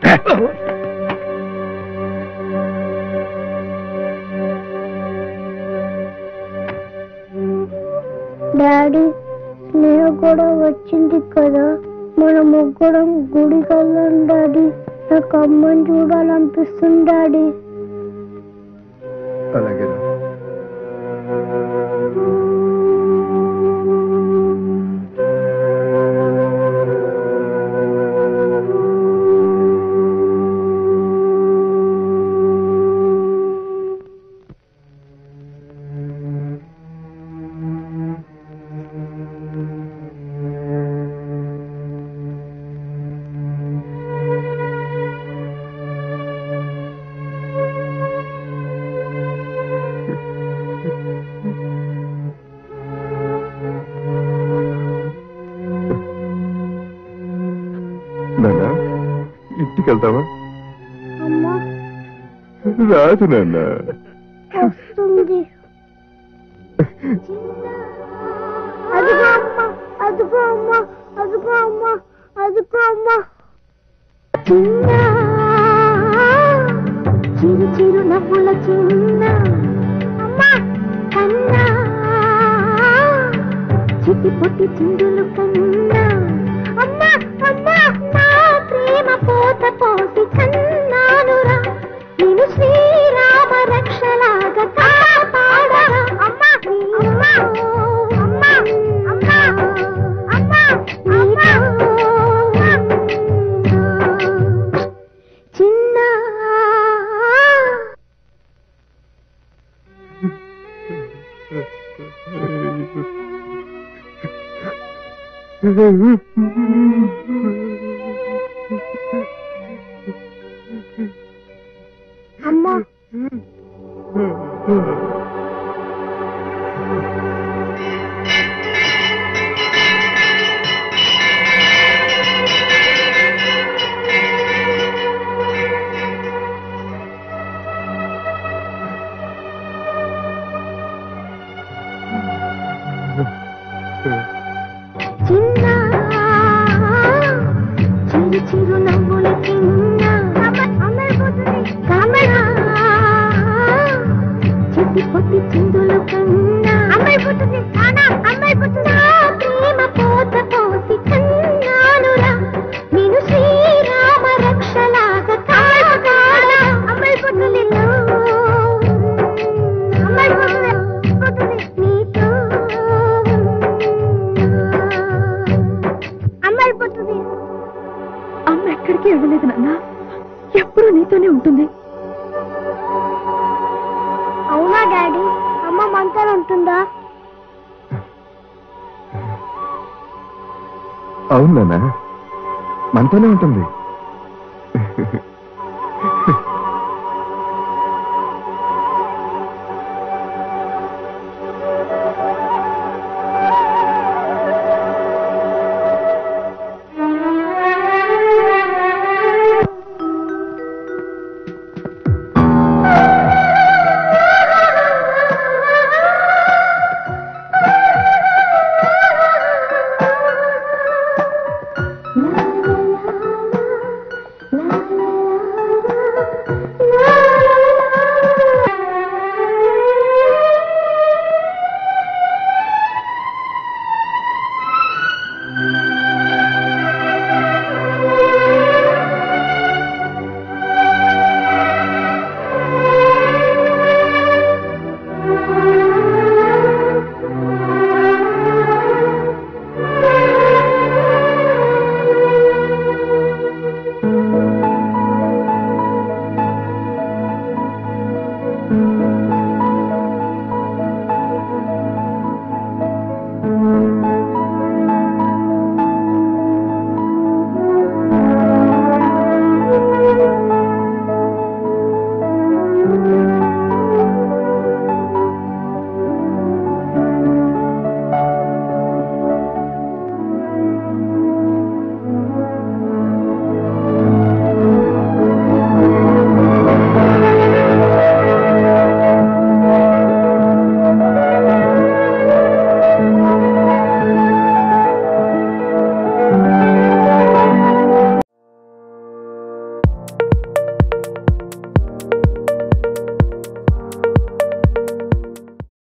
డాడీ స్నేహ కూడా వచ్చింది కదా మన ముగ్గురం గుడికి వెళ్ళాం డాడీ నాకు అమ్మని చూడాలనిపిస్తుంది డాడీ అలాగే నాన్న ఇంటికి వెళ్తావా అమ్మా రాదు నాన్న వస్తుంది అదిగో అమ్మ అదిగో అమ్మ అదిగో అమ్మ అదిగో అమ్మ చిన్న చిరు చిరు నవ్వుల చిన్న అమ్మ కన్నా చిట్టి పొట్టి చిందులు కన్నా అమ్మ అమ్మ నా ప్రేమ పోత పోసి కన్నానురా నేను శ్రీరామ రక్షలాగా కాపాడరా అమ్మ అమ్మ అమ్మ అమ్మ అమ్మ నీతో చిన్న అమ్మా చిన్న ఎప్పుడూ నీతోనే ఉంటుంది అవునా డాడీ అమ్మ మనతోనే ఉంటుందా అవును నాన్న మనతోనే ఉంటుంది